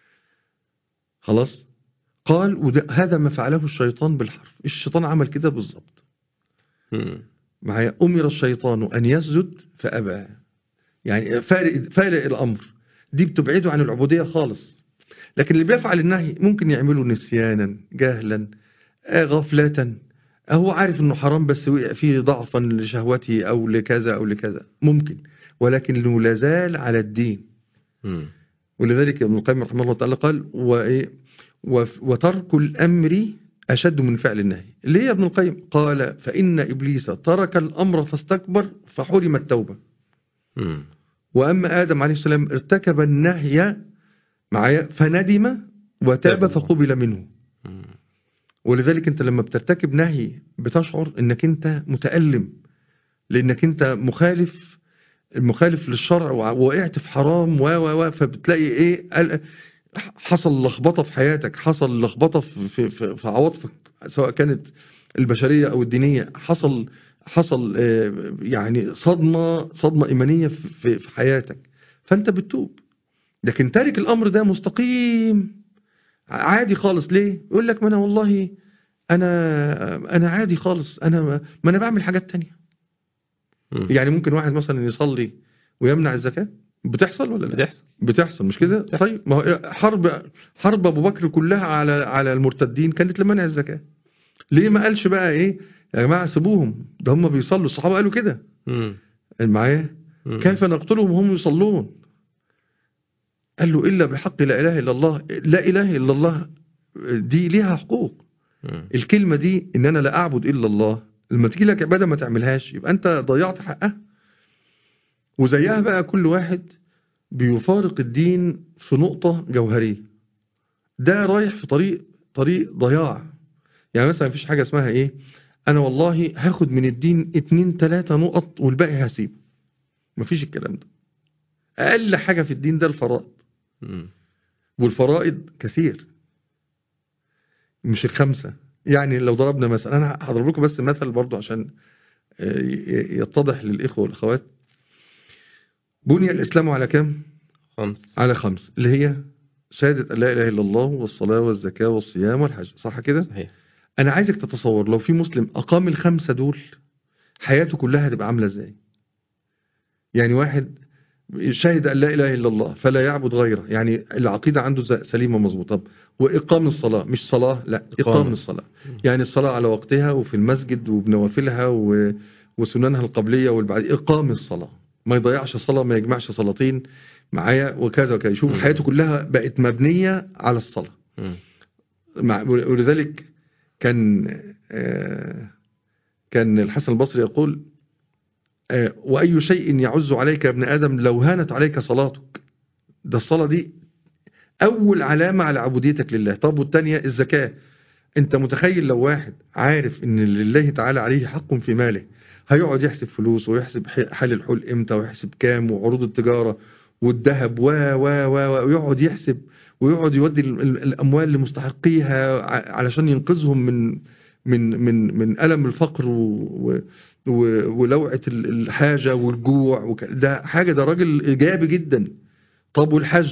خلاص قال وده هذا ما فعله الشيطان بالحرف الشيطان عمل كده بالظبط م- معايا أمر الشيطان أن يسجد فأبى يعني فارق, فارق الأمر دي بتبعده عن العبودية خالص لكن اللي بيفعل النهي ممكن يعمله نسيانا جهلا آه، غفلة آه، هو عارف انه حرام بس وقع فيه ضعفا لشهوته او لكذا او لكذا ممكن ولكنه لا زال على الدين م- ولذلك ابن القيم رحمه الله تعالى قال وإيه وف- وترك الأمر أشد من فعل النهي ليه يا ابن القيم قال فإن إبليس ترك الأمر فاستكبر فحرم التوبة م- وأما آدم عليه السلام ارتكب النهي معايا فندم وتاب تاب. فقبل منه م- ولذلك انت لما بترتكب نهي بتشعر انك انت متألم لانك انت مخالف مخالف للشرع وع- ووقعت في حرام و و و فبتلاقي ايه قال- حصل لخبطه في حياتك حصل لخبطه في في, في, في عواطفك سواء كانت البشريه او الدينيه حصل حصل آه، يعني صدمه صدمه ايمانيه في- في في حياتك فانت بتتوب لكن تارك الامر ده مستقيم عادي خالص ليه يقول لك ما انا والله انا انا عادي خالص انا ما انا بعمل حاجات تانية م- يعني ممكن واحد مثلا يصلي ويمنع الزكاة بتحصل ولا لا بتحصل بتحصل مش كده بتحصل. طيب ما هو حرب حرب ابو بكر كلها على على المرتدين كانت لمنع الزكاة ليه ما قالش بقى ايه يا جماعة سيبوهم ده هم بيصلوا الصحابة قالوا كده م- معايا م- كيف نقتلهم وهم يصلون قال له إلا بحق لا إله إلا الله لا إله إلا الله دي ليها حقوق م- الكلمة دي إن أنا لا أعبد إلا الله لما تيجي لك عبادة ما تعملهاش يبقى أنت ضيعت حقها وزيها بقى كل واحد بيفارق الدين في نقطة جوهرية ده رايح في طريق طريق ضياع يعني مثلا مفيش حاجة اسمها ايه انا والله هاخد من الدين اتنين تلاتة نقط والباقي هسيبه مفيش الكلام ده اقل حاجة في الدين ده الفرائض مم. والفرائض كثير مش الخمسة يعني لو ضربنا مثلا انا هضرب لكم بس مثل برضو عشان آه، ي- يتضح للاخوة والاخوات بني الاسلام على كم خمس على خمس اللي هي شهادة أن لا إله إلا الله والصلاة والزكاة والصيام والحج صح كده صحيح أنا عايزك تتصور لو في مسلم أقام الخمسة دول حياته كلها هتبقى عاملة إزاي يعني واحد شهد أن لا إله إلا الله فلا يعبد غيره يعني العقيدة عنده ز- سليمة مظبوطة طب وإقام الصلاة مش صلاة لا إقام إقامة. الصلاة يعني الصلاة على وقتها وفي المسجد وبنوافلها و... وسننها القبلية والبعد إقام الصلاة ما يضيعش صلاة ما يجمعش صلاتين معايا وكذا وكذا شوف مم. حياته كلها بقت مبنية على الصلاة مم. مع ولذلك كان آه، كان الحسن البصري يقول آه، وأي شيء يعز عليك يا ابن آدم لو هانت عليك صلاتك ده الصلاة دي أول علامة على عبوديتك لله طب والتانية الزكاة أنت متخيل لو واحد عارف أن لله تعالى عليه حق في ماله هيقعد يحسب فلوس ويحسب ح- حال الحول امتى ويحسب كام وعروض التجارة والذهب و و و ويقعد يحسب ويقعد يودي ال- ال- الاموال لمستحقيها ع- علشان ينقذهم من من من من الم الفقر و و و- ولوعه ال- الحاجه والجوع وك- ده حاجه ده راجل ايجابي جدا طب والحج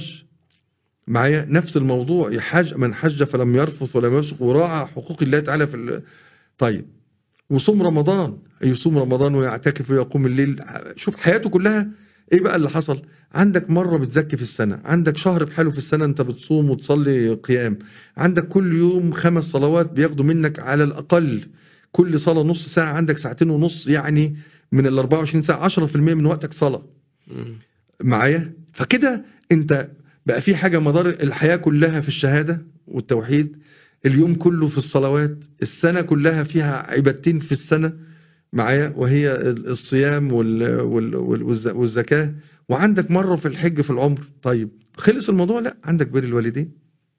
معايا نفس الموضوع يحج من حج فلم يرفث ولم يفسق وراعى حقوق الله تعالى في ال- طيب وصوم رمضان يصوم رمضان ويعتكف ويقوم الليل شوف حياته كلها ايه بقى اللي حصل عندك مرة بتزكي في السنة عندك شهر بحاله في السنة انت بتصوم وتصلي قيام عندك كل يوم خمس صلوات بياخدوا منك على الأقل كل صلاة نص ساعة عندك ساعتين ونص يعني من ال 24 ساعة 10% من وقتك صلاة مم. معايا فكده انت بقى في حاجة مدار الحياة كلها في الشهادة والتوحيد اليوم كله في الصلوات السنة كلها فيها عبادتين في السنة معايا وهي الصيام وال- وال- وال- والز- والزكاة وعندك مرة في الحج في العمر طيب خلص الموضوع لا عندك بر الوالدين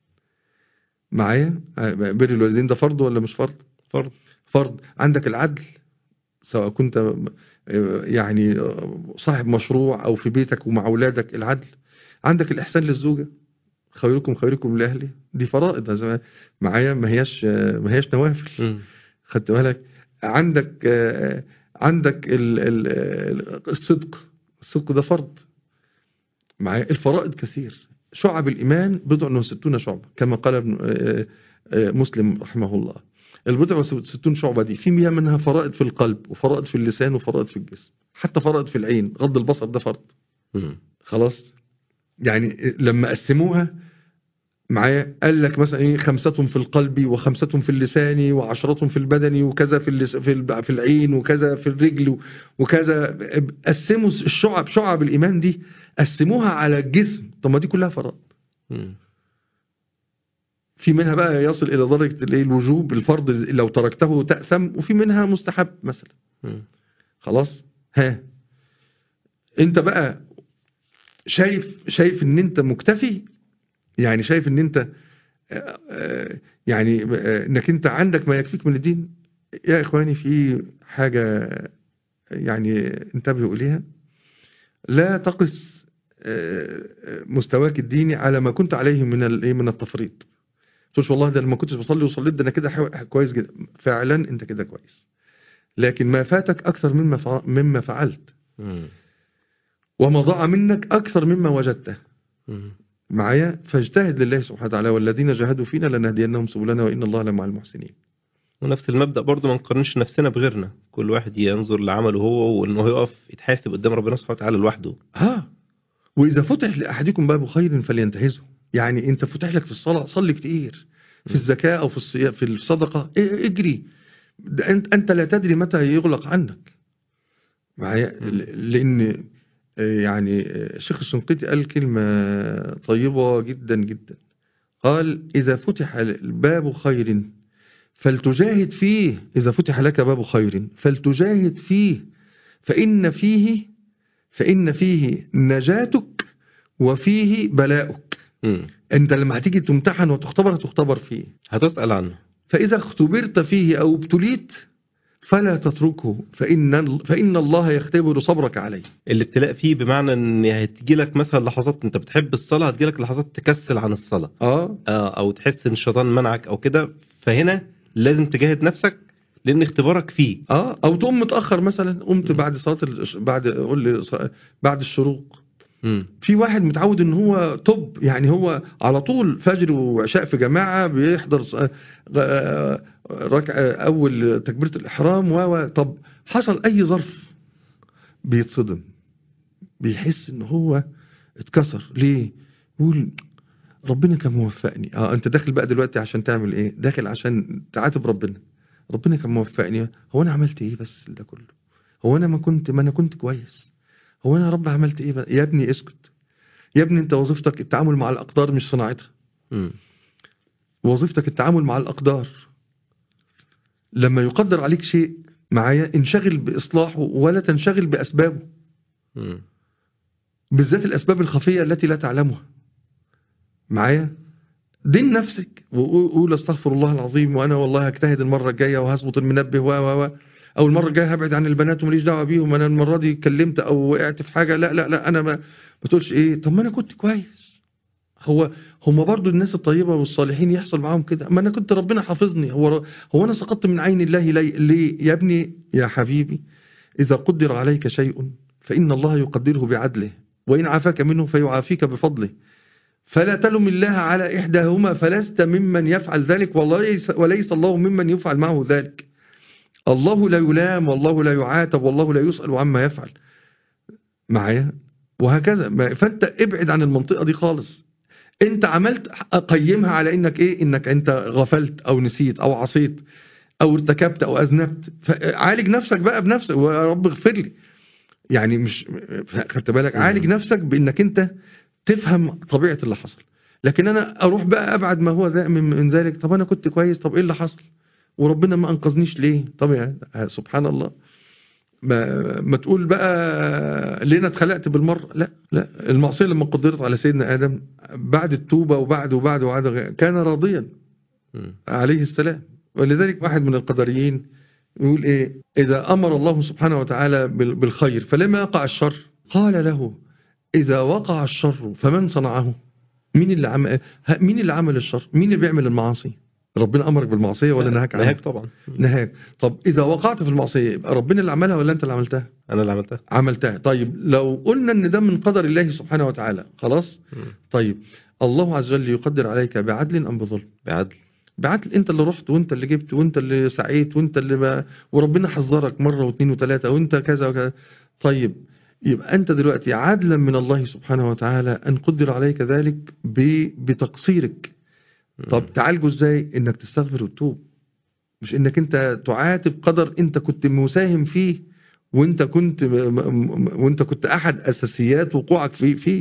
معايا بر الوالدين ده فرض ولا مش فرض فرض فرض عندك العدل سواء كنت آه، يعني آه، صاحب مشروع او في بيتك ومع اولادك العدل عندك الاحسان للزوجه خيركم خيركم لاهلي دي فرائض زي- معايا ما هياش آه، ما هياش نوافل مم. خدت بالك عندك آه، عندك ال- ال- ال- الصدق الصدق ده فرض معايا الفرائض كثير شعب الإيمان بضع وستون شعبة كما قال ابن آه، آه، مسلم رحمه الله البضع وستون شعبة دي في مياه منها فرائض في القلب وفرائض في اللسان وفرائض في الجسم حتى فرائض في العين غض البصر ده فرض مم. خلاص يعني لما قسموها معايا قال لك مثلا ايه خمسة في القلب وخمسة في اللسان وعشرة في البدن وكذا في اللس في الب- في العين وكذا في الرجل وكذا قسموا الشعب شعب الايمان دي قسموها على الجسم طب ما دي كلها فرائض مم. في منها بقى يصل الى درجه الايه الوجوب الفرض لو تركته تاثم وفي منها مستحب مثلا مم. خلاص ها انت بقى شايف شايف ان انت مكتفي يعني شايف ان انت آه، آه، يعني آه، انك انت عندك ما يكفيك من الدين يا اخواني في حاجة يعني انتبهوا اليها لا تقس آه، آه، مستواك الديني على ما كنت عليه من الايه من التفريط تقولش والله ده لما كنتش بصلي وصليت ده انا كده حو- كويس جدا فعلا انت كده كويس لكن ما فاتك اكثر مما فع- مما فعلت مم. وما ضاع منك أكثر مما وجدته مم. معايا فاجتهد لله سبحانه وتعالى والذين جاهدوا فينا لنهدينهم سبلنا وإن الله لمع المحسنين ونفس المبدأ برضو ما نقارنش نفسنا بغيرنا كل واحد ينظر لعمله هو وانه يقف يتحاسب قدام ربنا سبحانه وتعالى لوحده ها وإذا فتح لأحدكم باب خير فلينتهزه يعني أنت فتح لك في الصلاة صلي كتير في الزكاة أو في الصيام في الصدقة إيه- اجري ده أنت أنت لا تدري متى يغلق عنك معايا ل- لأن آه، يعني آه، الشيخ الشنقيطي قال كلمة طيبة جدا جدا قال إذا فتح باب خير فلتجاهد فيه إذا فتح لك باب خير فلتجاهد فيه فإن فيه فإن فيه نجاتك وفيه بلاؤك مم. انت لما هتيجي تمتحن وتختبر هتختبر فيه هتسأل عنه فإذا اختبرت فيه أو ابتليت فلا تتركه فإن, فإن الله يختبر صبرك عليه الابتلاء فيه بمعنى ان هتجي لك مثلا لحظات انت بتحب الصلاة هتجي لك لحظات تكسل عن الصلاة آه آه، او تحس ان الشيطان منعك او كده فهنا لازم تجاهد نفسك لان اختبارك فيه اه او تقوم متاخر مثلا قمت مم. بعد صلاه الش- بعد قول لي ص- بعد الشروق مم. في واحد متعود ان هو توب يعني هو على طول فجر وعشاء في جماعه بيحضر ص- آه، ركعه اول تكبيره الاحرام و و- طب حصل اي ظرف بيتصدم بيحس ان هو اتكسر ليه يقول ربنا كان موفقني اه انت داخل بقى دلوقتي عشان تعمل ايه داخل عشان تعاتب ربنا ربنا كان موفقني هو انا عملت ايه بس ده كله هو انا ما كنت ما انا كنت كويس هو انا يا رب عملت ايه بقى؟ يا ابني اسكت يا ابني انت وظيفتك التعامل مع الاقدار مش صناعتها مم. وظيفتك التعامل مع الاقدار لما يقدر عليك شيء معايا انشغل باصلاحه ولا تنشغل باسبابه مم. بالذات الاسباب الخفيه التي لا تعلمها معايا دين نفسك وقول استغفر الله العظيم وانا والله هجتهد المره الجايه وهظبط المنبه و و و او المره الجايه هبعد عن البنات وماليش دعوه بيهم انا المره دي اتكلمت او وقعت في حاجه لا لا لا انا ما ما تقولش ايه طب ما انا كنت كويس هو هم برضو الناس الطيبه والصالحين يحصل معاهم كده ما انا كنت ربنا حافظني هو هو انا سقطت من عين الله لي ليه يا ابني يا حبيبي اذا قدر عليك شيء فان الله يقدره بعدله وان عافاك منه فيعافيك بفضله فلا تلم الله على إحداهما فلست ممن يفعل ذلك وليس, وليس الله ممن يفعل معه ذلك الله لا يلام والله لا يعاتب والله لا يسأل عما يفعل معايا وهكذا ما- فانت ابعد عن المنطقة دي خالص انت عملت قيمها على انك ايه انك انت غفلت او نسيت او عصيت او ارتكبت او اذنبت فعالج نفسك بقى بنفسك ويا رب اغفر لي يعني مش خدت بالك عالج نفسك بانك انت تفهم طبيعة اللي حصل لكن انا اروح بقى ابعد ما هو ذا من, من ذلك طب انا كنت كويس طب ايه اللي حصل وربنا ما انقذنيش ليه طب يعني سبحان الله ما, ما تقول بقى ليه انا اتخلقت بالمره لا لا المعصيه لما قدرت على سيدنا ادم بعد التوبه وبعد وبعد وبعد كان راضيا مم. عليه السلام ولذلك واحد من القدريين يقول ايه اذا امر الله سبحانه وتعالى بال- بالخير فلما يقع الشر قال له اذا وقع الشر فمن صنعه مين اللي عمل مين اللي عمل الشر مين اللي بيعمل المعاصي ربنا امرك بالمعصيه ولا نهاك عنها نهاك طبعا نهاك طب اذا وقعت في المعصيه يبقى ربنا اللي عملها ولا انت اللي عملتها انا اللي عملتها عملتها طيب لو قلنا ان ده من قدر الله سبحانه وتعالى خلاص مم. طيب الله عز وجل يقدر عليك بعدل ام بظلم بعدل بعدل انت اللي رحت وانت اللي جبت وانت اللي سعيت وانت اللي ما وربنا حذرك مره واثنين وثلاثه وانت كذا وكذا طيب يبقى انت دلوقتي عدلا من الله سبحانه وتعالى ان قدر عليك ذلك ب- بتقصيرك طب تعالجه ازاي انك تستغفر وتتوب مش انك انت تعاتب قدر انت كنت مساهم فيه وانت كنت م- م- وانت كنت احد اساسيات وقوعك فيه فيه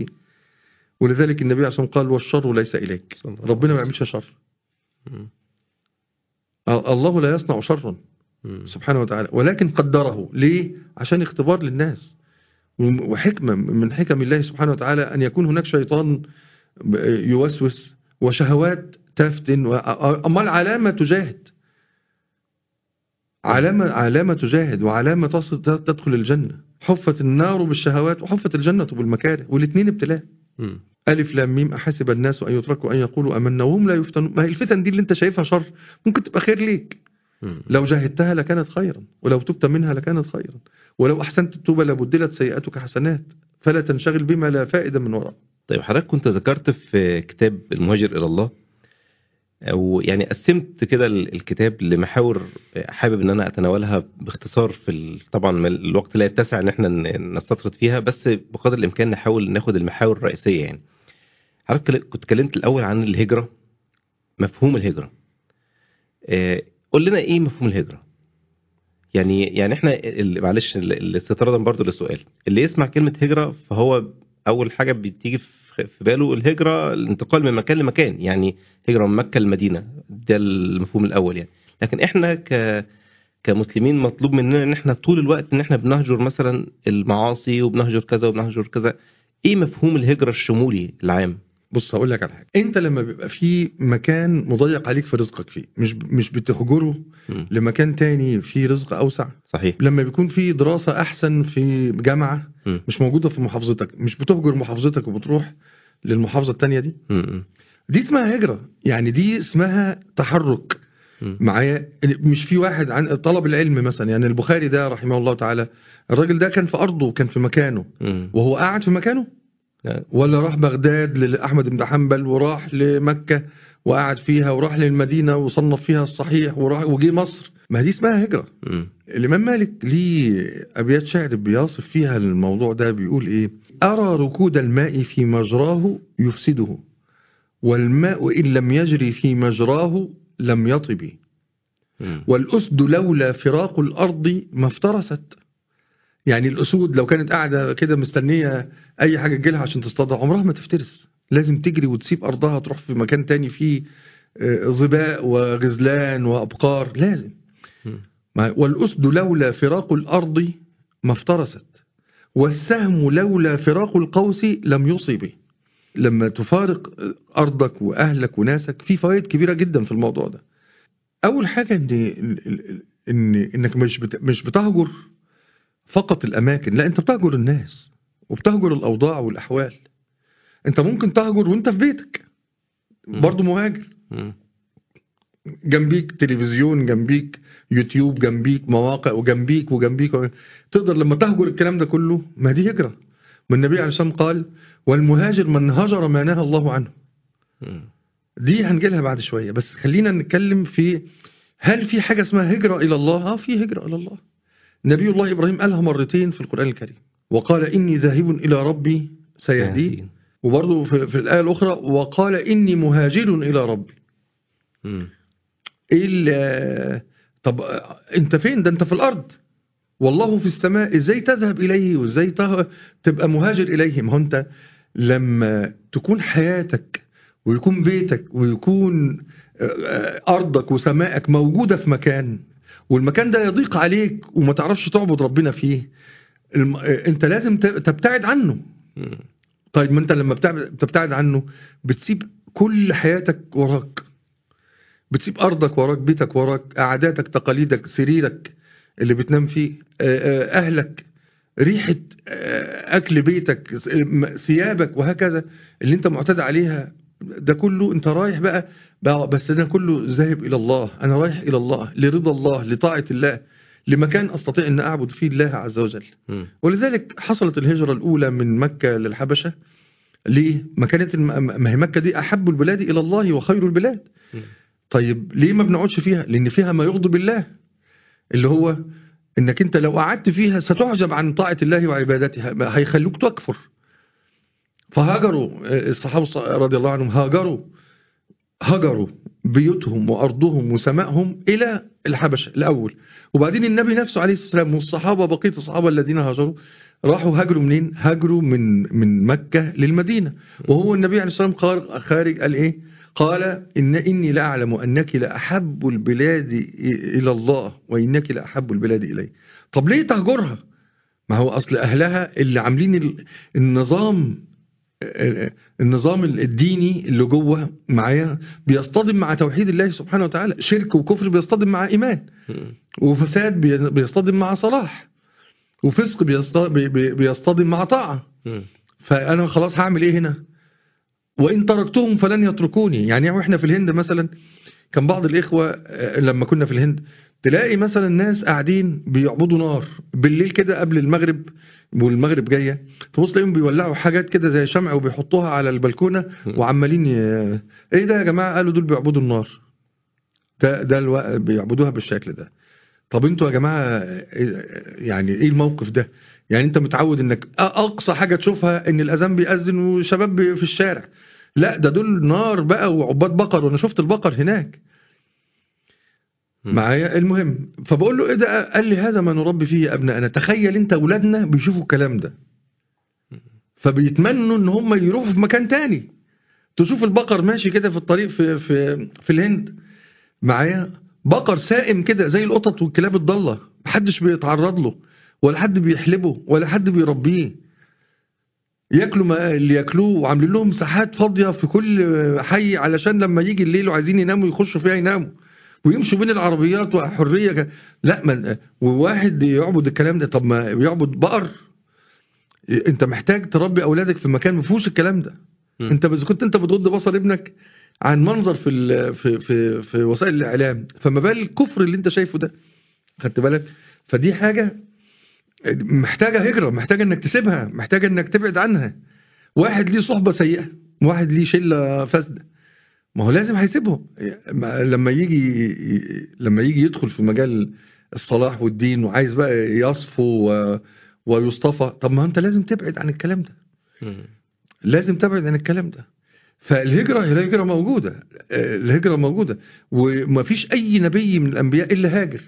ولذلك النبي عليه الصلاه والسلام قال والشر ليس اليك صلى الله ربنا ما عليه يعملش شر مم. الله لا يصنع شرا مم. سبحانه وتعالى ولكن قدره ليه عشان اختبار للناس وم- وحكمة من حكم الله سبحانه وتعالى أن يكون هناك شيطان ب- يوسوس وشهوات تفتن و- أمال علامة تجاهد علامة علامة تجاهد وعلامة تصل تدخل الجنة حفت النار بالشهوات وحفت الجنة بالمكاره والاثنين ابتلاء مم. ألف لام ميم أحسب الناس أن يتركوا أن يقولوا أمنا وهم لا يفتنون ما هي الفتن دي اللي أنت شايفها شر ممكن تبقى خير ليك مم. لو جاهدتها لكانت خيرا ولو تبت منها لكانت خيرا ولو أحسنت التوبة لبدلت سيئاتك حسنات فلا تنشغل بما لا فائدة من وراء طيب حضرتك كنت ذكرت في كتاب المهاجر الى الله او يعني قسمت كده ال- الكتاب لمحاور حابب ان انا اتناولها باختصار في ال... طبعا الوقت لا يتسع ان احنا ن- نستطرد فيها بس بقدر الامكان نحاول ناخد المحاور الرئيسيه يعني حضرتك كل- كنت اتكلمت الاول عن الهجره مفهوم الهجره آه، قول لنا ايه مفهوم الهجره يعني يعني احنا ال- معلش ال- ال- استطرادا برضو للسؤال اللي يسمع كلمه هجره فهو اول حاجه بتيجي في في باله الهجره الانتقال من مكان لمكان يعني هجره من مكه للمدينه ده المفهوم الاول يعني لكن احنا ك كمسلمين مطلوب مننا ان احنا طول الوقت ان احنا بنهجر مثلا المعاصي وبنهجر كذا وبنهجر كذا ايه مفهوم الهجره الشمولي العام بص هقول لك على حاجه انت لما بيبقى في مكان مضيق عليك في رزقك فيه مش مش بتهجره مم. لمكان تاني فيه رزق اوسع صحيح لما بيكون في دراسه احسن في جامعه مم. مش موجوده في محافظتك مش بتهجر محافظتك وبتروح للمحافظه التانيه دي مم. دي اسمها هجره يعني دي اسمها تحرك مم. معايا مش في واحد عن طلب العلم مثلا يعني البخاري ده رحمه الله تعالى الراجل ده كان في ارضه وكان في مكانه مم. وهو قاعد في مكانه لا. ولا راح بغداد لأحمد بن حنبل وراح لمكة وقعد فيها وراح للمدينة وصنف فيها الصحيح وراح وجي مصر ما دي اسمها هجرة مم. الإمام مالك ليه أبيات شعر بيصف فيها الموضوع ده بيقول إيه أرى ركود الماء في مجراه يفسده والماء إن لم يجري في مجراه لم يطب مم. والأسد لولا فراق الأرض ما افترست يعني الأسود لو كانت قاعدة كده مستنية أي حاجة تجيلها عشان تصطادها عمرها ما تفترس لازم تجري وتسيب أرضها تروح في مكان تاني فيه آه، ظباء وغزلان وأبقار لازم مم. ما- والأسد لولا فراق الأرض ما افترست والسهم لولا فراق القوس لم يصب لما تفارق أرضك وأهلك وناسك في فوائد كبيرة جدا في الموضوع ده أول حاجة إن ال- ال- إن إنك مش بت- مش بتهجر فقط الأماكن لا أنت بتهجر الناس وبتهجر الأوضاع والأحوال أنت ممكن تهجر وأنت في بيتك مم. برضه مهاجر مم. جنبيك تلفزيون جنبيك يوتيوب جنبيك مواقع وجنبيك وجنبيك و- تقدر لما تهجر الكلام ده كله ما دي هجرة ما النبي عليه الصلاة والسلام قال والمهاجر من هجر ما نهى الله عنه مم. دي هنجيلها بعد شوية بس خلينا نتكلم في هل في حاجة اسمها هجرة إلى الله؟ اه في هجرة إلى الله نبي الله إبراهيم قالها مرتين في القرآن الكريم وقال إني ذاهب إلى ربي سيهدين وبرضه في, في الآية الأخرى وقال إني مهاجر إلى ربي مم. ايه ال- طب انت فين ده انت في الارض والله في السماء ازاي تذهب اليه وازاي ته- تبقى مهاجر اليه ما هو انت لما تكون حياتك ويكون بيتك ويكون آه، ارضك وسمائك موجوده في مكان والمكان ده يضيق عليك وما تعرفش تعبد ربنا فيه الم- آه، انت لازم ت- تبتعد عنه مم. طيب ما انت لما بتعب- بتبتعد عنه بتسيب كل حياتك وراك بتسيب ارضك وراك بيتك وراك عاداتك تقاليدك سريرك اللي بتنام فيه آه، آه، اهلك ريحه آه، اكل بيتك س- م- ثيابك وهكذا اللي انت معتاد عليها ده كله انت رايح بقى, بقى بس ده كله ذاهب الى الله انا رايح الى الله لرضا الله لطاعه الله لمكان استطيع ان اعبد فيه الله عز وجل مم. ولذلك حصلت الهجرة الأولى من مكة للحبشة ليه؟ ما كانت الم- ما هي مكة دي أحب البلاد إلى الله وخير البلاد مم. طيب ليه ما بنقعدش فيها؟ لأن فيها ما يغضب الله اللي هو إنك أنت لو قعدت فيها ستعجب عن طاعة الله وعبادتها ما هيخلوك تكفر فهاجروا آه، الصحابة الص- رضي الله عنهم هاجروا هجروا بيوتهم وأرضهم وسمائهم إلى الحبشة الأول وبعدين النبي نفسه عليه الصلاة والسلام والصحابة بقية الصحابة الذين هاجروا راحوا هاجروا منين؟ هاجروا من من مكة للمدينة وهو النبي عليه الصلاة والسلام خار- خارج قال إيه؟ قال إن إني لأعلم أنك لأحب البلاد إلى الله وإنك لأحب البلاد إلي طب ليه تهجرها؟ ما هو أصل أهلها اللي عاملين ال- النظام النظام الديني اللي جوه معايا بيصطدم مع توحيد الله سبحانه وتعالى شرك وكفر بيصطدم مع إيمان مم. وفساد بي- بيصطدم مع صلاح وفسق بيصط- بي- بي- بيصطدم مع طاعة مم. فأنا خلاص هعمل إيه هنا وإن تركتهم فلن يتركوني يعني وإحنا في الهند مثلا كان بعض الإخوة آه، لما كنا في الهند تلاقي مثلا ناس قاعدين بيعبدوا نار بالليل كده قبل المغرب والمغرب جايه تبص تلاقيهم بيولعوا حاجات كده زي شمع وبيحطوها على البلكونه وعمالين ي... ايه ده يا جماعه قالوا دول بيعبدوا النار ده ده الو... بيعبدوها بالشكل ده طب انتوا يا جماعه إيه- يعني ايه الموقف ده يعني انت متعود انك أ- اقصى حاجه تشوفها ان الاذان بيأذن وشباب بي- في الشارع لا ده دول نار بقى وعباد بقر وانا شفت البقر هناك مم. معايا المهم فبقول له ايه ده قال لي هذا ما نربي فيه ابنائنا تخيل انت اولادنا بيشوفوا الكلام ده فبيتمنوا ان هم يروحوا في مكان تاني تشوف البقر ماشي كده في الطريق في في في الهند معايا بقر سائم كده زي القطط والكلاب الضاله محدش بيتعرض له ولا حد بيحلبه ولا حد بيربيه ياكلوا ما اللي ياكلوه وعاملين لهم مساحات فاضيه في كل حي علشان لما يجي الليل وعايزين يناموا يخشوا فيها يناموا ويمشوا بين العربيات وحريه ك... لا ما وواحد يعبد الكلام ده طب ما يعبد بقر انت محتاج تربي اولادك في مكان ما فيهوش الكلام ده مم. انت بس كنت انت بتغض بصر ابنك عن منظر في ال... في في في وسائل الاعلام فما بال الكفر اللي انت شايفه ده خدت بالك فدي حاجه محتاجه هجره محتاجه انك تسيبها محتاجه انك تبعد عنها واحد ليه صحبه سيئه واحد ليه شله فاسده ما هو لازم هيسيبهم ما- لما يجي لما يجي يدخل في مجال الصلاح والدين وعايز بقى يصفو و- ويصطفى طب ما انت لازم تبعد عن الكلام ده مم. لازم تبعد عن الكلام ده فالهجرة الهجرة موجودة آه، الهجرة موجودة ومفيش أي نبي من الأنبياء إلا هاجر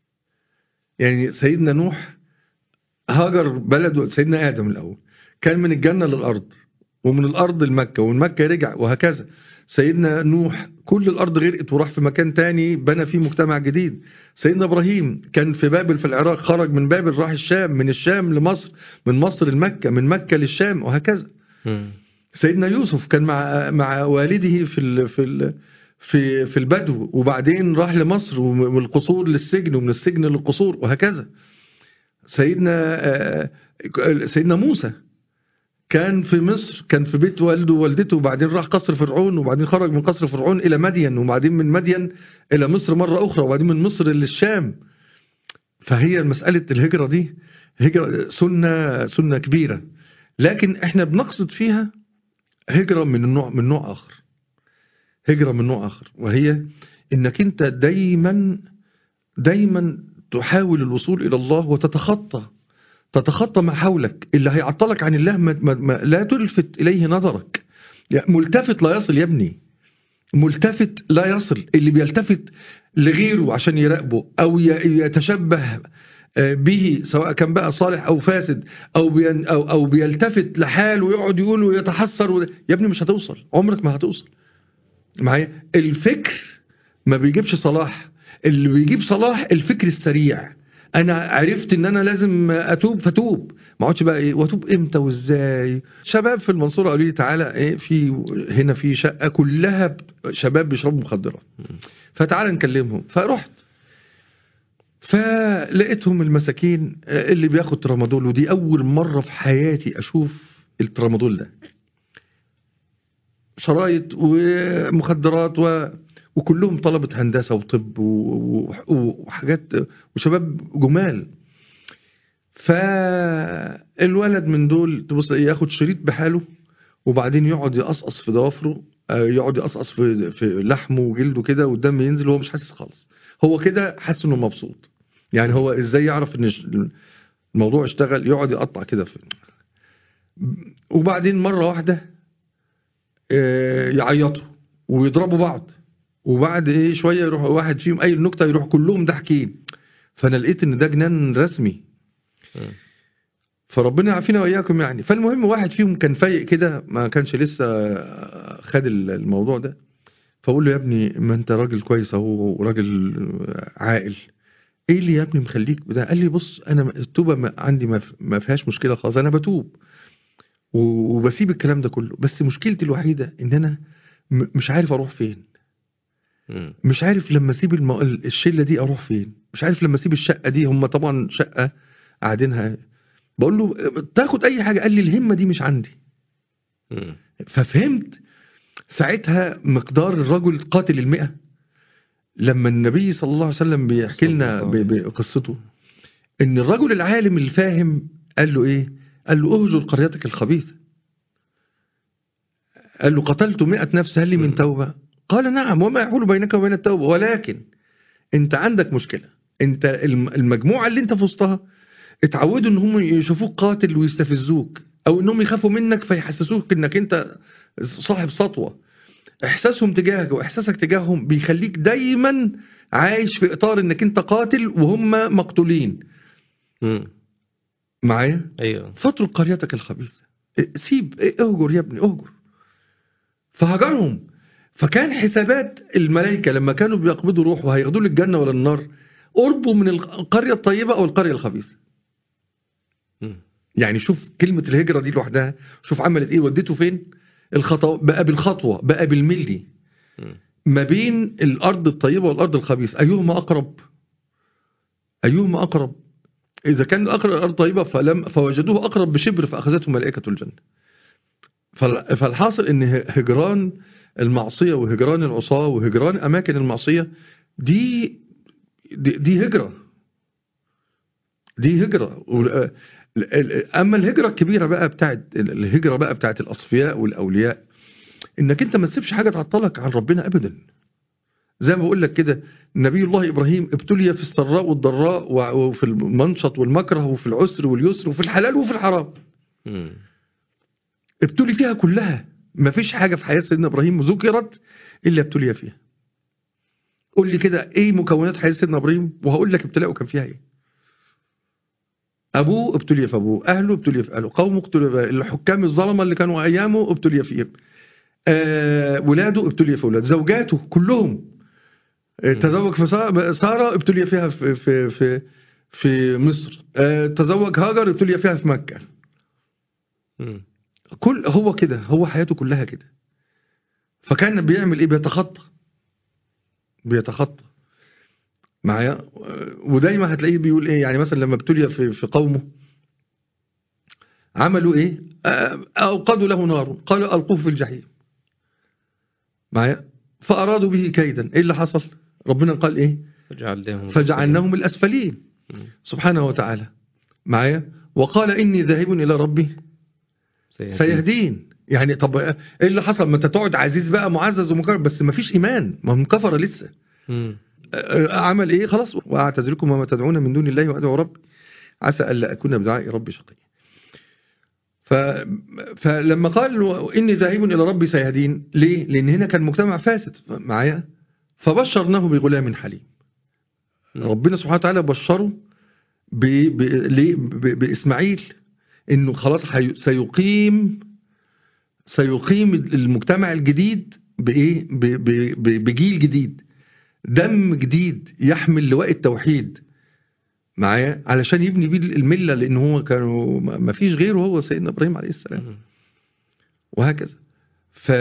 يعني سيدنا نوح هاجر بلده سيدنا آدم الأول كان من الجنة للأرض ومن الأرض لمكة ومن مكة رجع وهكذا سيدنا نوح كل الأرض غرقت وراح في مكان تاني بنى فيه مجتمع جديد سيدنا إبراهيم كان في بابل في العراق خرج من بابل راح الشام من الشام لمصر من مصر لمكة من مكة للشام وهكذا مم. سيدنا يوسف كان مع مع والده في ال في ال في في البدو وبعدين راح لمصر ومن القصور للسجن ومن السجن للقصور وهكذا سيدنا آه، سيدنا موسى كان في مصر كان في بيت والده ووالدته وبعدين راح قصر فرعون وبعدين خرج من قصر فرعون الى مدين وبعدين من مدين الى مصر مره اخرى وبعدين من مصر للشام فهي مساله الهجره دي هجره سنه سنه كبيره لكن احنا بنقصد فيها هجرة من النوع من نوع آخر هجرة من نوع آخر وهي إنك أنت دايما دايما تحاول الوصول إلى الله وتتخطى تتخطى ما حولك اللي هيعطلك عن الله ما ما ما لا تلفت إليه نظرك يعني ملتفت لا يصل يا ابني ملتفت لا يصل اللي بيلتفت لغيره عشان يراقبه أو ي- يتشبه آه، به سواء كان بقى صالح او فاسد او بين او او بيلتفت لحاله ويقعد يقول ويتحسر و... يا ابني مش هتوصل عمرك ما هتوصل معايا الفكر ما بيجيبش صلاح اللي بيجيب صلاح الفكر السريع انا عرفت ان انا لازم اتوب فتوب ما اقعدش بقى ايه واتوب امتى وازاي شباب في المنصوره قالوا لي تعالى ايه في هنا في شقه كلها ب- شباب بيشربوا مخدرات فتعالى نكلمهم فرحت فلقيتهم المساكين آه، اللي بياخد ترامادول ودي اول مره في حياتي اشوف الترامادول ده شرايط ومخدرات و... وكلهم طلبة هندسة وطب و... و... وحاجات وشباب جمال فالولد من دول تبص إيه، ياخد شريط بحاله وبعدين يقعد يقصقص في ضوافره آه، يقعد يقصقص في في لحمه وجلده كده والدم ينزل وهو مش حاسس خالص هو كده حاسس انه مبسوط يعني هو ازاي يعرف ان الش- الموضوع اشتغل يقعد يقطع كده في وبعدين مره واحده آه، يعيطوا ويضربوا بعض وبعد ايه شويه يروح واحد فيهم قايل نكته يروح كلهم ضاحكين فانا لقيت ان ده جنان رسمي مم. فربنا يعافينا واياكم يعني فالمهم واحد فيهم كان فايق كده ما كانش لسه خد الموضوع ده فاقول له يا ابني ما انت راجل كويس اهو وراجل عاقل ايه اللي يا ابني مخليك ده قال لي بص انا التوبه ما عندي ما ف- ما فيهاش مشكله خالص انا بتوب و- وبسيب الكلام ده كله بس مشكلتي الوحيده ان انا م- مش عارف اروح فين مم. مش عارف لما اسيب الم... الشله دي اروح فين مش عارف لما اسيب الشقه دي هم طبعا شقه قاعدينها بقول له تاخد اي حاجه قال لي الهمه دي مش عندي مم. ففهمت ساعتها مقدار الرجل قاتل المئة لما النبي صلى الله عليه وسلم بيحكي لنا ب- بقصته ان الرجل العالم الفاهم قال له ايه قال له اهجر قريتك الخبيثة قال له قتلت مئة نفس هل لي من توبة قال نعم وما يحول بينك وبين التوبة ولكن انت عندك مشكلة انت الم- المجموعة اللي انت في وسطها اتعودوا ان هم يشوفوك قاتل ويستفزوك او انهم يخافوا منك فيحسسوك انك انت صاحب سطوة احساسهم تجاهك واحساسك تجاههم بيخليك دايما عايش في اطار انك انت قاتل وهم مقتولين مم. معايا ايوه فاترك قريتك الخبيثة اه، سيب اه، اهجر يا ابني اهجر فهجرهم فكان حسابات الملائكة لما كانوا بيقبضوا روح وهياخدوه للجنة ولا النار قربوا من القرية الطيبة أو القرية الخبيثة مم. يعني شوف كلمة الهجرة دي لوحدها شوف عملت ايه وديته فين الخطوة بقى بالخطوة بقى بالملي مم. ما بين الأرض الطيبة والأرض الخبيثة أيهما أقرب أيهما أقرب إذا كان الأقرب الأرض طيبة فلم فوجدوه أقرب بشبر فأخذته ملائكة الجنة فال- فالحاصل ان ه- هجران المعصية وهجران العصاة وهجران اماكن المعصية دي دي, دي هجرة دي هجرة وال- ال- ال- اما الهجرة الكبيرة بقى بتاعت الهجرة بقى بتاعت الاصفياء والاولياء انك انت ما تسيبش حاجة تعطلك عن ربنا ابدا زي ما بقول لك كده نبي الله ابراهيم ابتلي في السراء والضراء و- وفي المنشط والمكره وفي العسر واليسر وفي الحلال وفي الحرام مم. ابتلي فيها كلها ما فيش حاجة في حياة سيدنا إبراهيم ذكرت إلا ابتلي فيها قول لي كده إيه مكونات حياة سيدنا إبراهيم وهقول لك ابتلاءه كان فيها إيه أبوه ابتلي في أبوه أهله ابتلي في أهله قومه ابتلي في الحكام الظلمة اللي كانوا أيامه ابتلي فيهم آه ولاده ابتلي في أولاده زوجاته كلهم آه تزوج في سارة- سارة ابتلي فيها في في في, في مصر آه تزوج هاجر ابتلي فيها في مكة مم. كل هو كده هو حياته كلها كده فكان بيعمل ايه بيتخطى بيتخطى معايا ودايما هتلاقيه بيقول ايه يعني مثلا لما ابتلي في في قومه عملوا ايه آه، اوقدوا له نار قالوا القوه في الجحيم معايا فارادوا به كيدا ايه اللي حصل ربنا قال ايه فجعلناهم فجعلناهم الاسفلين مم. سبحانه وتعالى معايا وقال اني ذاهب الى ربي سيهدين. سيهدين يعني طب ايه اللي حصل ما انت تقعد عزيز بقى معزز ومكرم بس ما فيش ايمان ما هم كفره لسه مم. اه، عمل ايه خلاص واعتذركم وما تدعون من دون الله وادعو ربي عسى الا اكون بدعاء ربي شقيا ف... فلما قال اني ذاهب الى ربي سيهدين ليه لان هنا كان مجتمع فاسد معايا فبشرناه بغلام حليم مم. ربنا سبحانه وتعالى بشره ب... ب... ليه؟ ب... باسماعيل انه خلاص حي... سيقيم سيقيم المجتمع الجديد بايه ب... ب... ب... بجيل جديد دم جديد يحمل لواء التوحيد معايا علشان يبني بيه المله لان هو كانوا ما ما فيش غيره هو سيدنا ابراهيم عليه السلام مم. وهكذا ف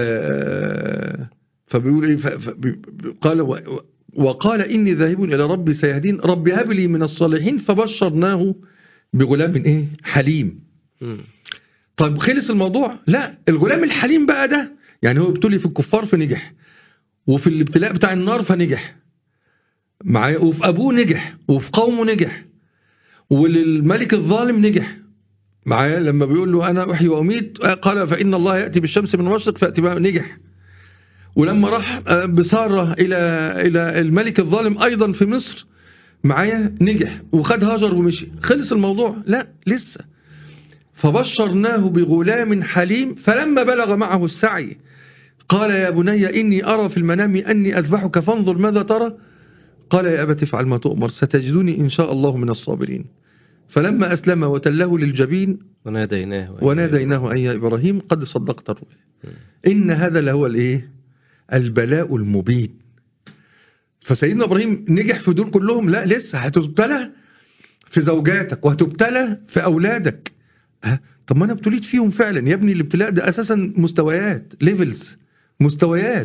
فبيقول ايه ف... ف... قال و... وقال اني ذاهب الى ربي سيهدين ربي هب لي من الصالحين فبشرناه بغلام ايه حليم مم. طيب خلص الموضوع لا الغلام الحليم بقى ده يعني هو ابتلي في الكفار فنجح وفي الابتلاء بتاع النار فنجح معايا وفي ابوه نجح وفي قومه نجح وللملك الظالم نجح معايا لما بيقول له انا احيي واميت قال فان الله ياتي بالشمس من المشرق فاتي بها نجح ولما راح آه، بساره الى الى الملك الظالم ايضا في مصر معايا نجح وخد هاجر ومشي خلص الموضوع لا لسه فبشرناه بغلام حليم فلما بلغ معه السعي قال يا بني إني أرى في المنام أني أذبحك فانظر ماذا ترى قال يا أبت افعل ما تؤمر ستجدني إن شاء الله من الصابرين فلما أسلم وتله للجبين وناديناه وناديناه أي يا إبراهيم قد صدقت الرؤيا إن هذا لهو الإيه البلاء المبين فسيدنا إبراهيم نجح في دول كلهم لا لسه هتبتلى في زوجاتك وهتبتلى في أولادك ها طب ما أنا ابتليت فيهم فعلا يا ابني الابتلاء ده أساسا مستويات ليفلز مستويات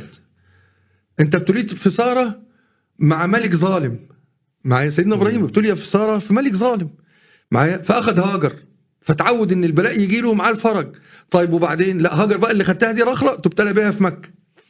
أنت ابتليت في سارة مع ملك ظالم مع سيدنا إبراهيم ابتلي في سارة في ملك ظالم معايا فأخذ هاجر فتعود ان البلاء يجي له معاه الفرج طيب وبعدين لا هاجر بقى اللي خدتها دي رخرة تبتلى بيها في مكة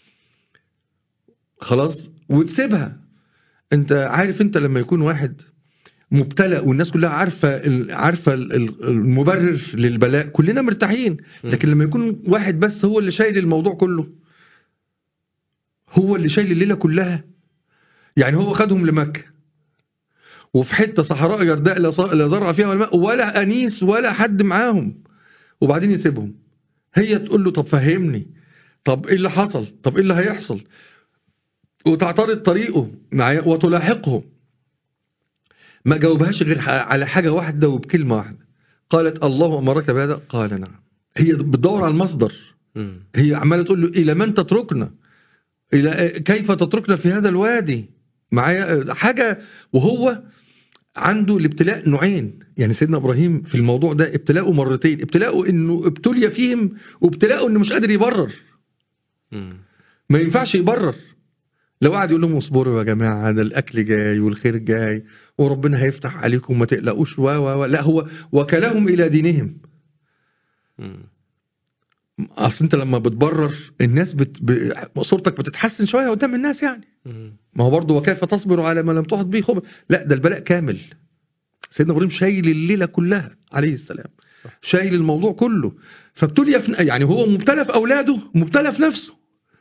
خلاص وتسيبها انت عارف انت لما يكون واحد مبتلى والناس كلها عارفه ال- عارفه ال- ال- المبرر للبلاء كلنا مرتاحين لكن لما يكون واحد بس هو اللي شايل الموضوع كله هو اللي شايل الليله كلها يعني هو خدهم لمكه وفي حته صحراء جرداء لا ص- لا زرع فيها ولا ماء ولا انيس ولا حد معاهم وبعدين يسيبهم هي تقول له طب فهمني طب ايه اللي حصل طب ايه اللي هيحصل وتعترض طريقه معايا وتلاحقه ما جاوبهاش غير ح- على حاجه واحده وبكلمه واحده قالت الله امرك بهذا قال نعم هي بتدور على المصدر مم. هي عماله تقول له الى من تتركنا الى كيف تتركنا في هذا الوادي معايا حاجه وهو عنده الابتلاء نوعين يعني سيدنا ابراهيم في الموضوع ده ابتلاءه مرتين ابتلاءه انه ابتلي فيهم وابتلاءه انه مش قادر يبرر مم. ما ينفعش يبرر لو قعد يقول لهم اصبروا يا جماعه ده الاكل جاي والخير جاي وربنا هيفتح عليكم ما تقلقوش و و و لا هو وكلهم الى دينهم مم. اصل انت لما بتبرر الناس بت... ب... صورتك بتتحسن شويه قدام الناس يعني مم. ما هو برضه وكيف تصبر على ما لم تحط به خبر لا ده البلاء كامل سيدنا ابراهيم شايل الليله كلها عليه السلام شايل الموضوع كله فابتلي في يعني هو مبتلى في اولاده مبتلى في نفسه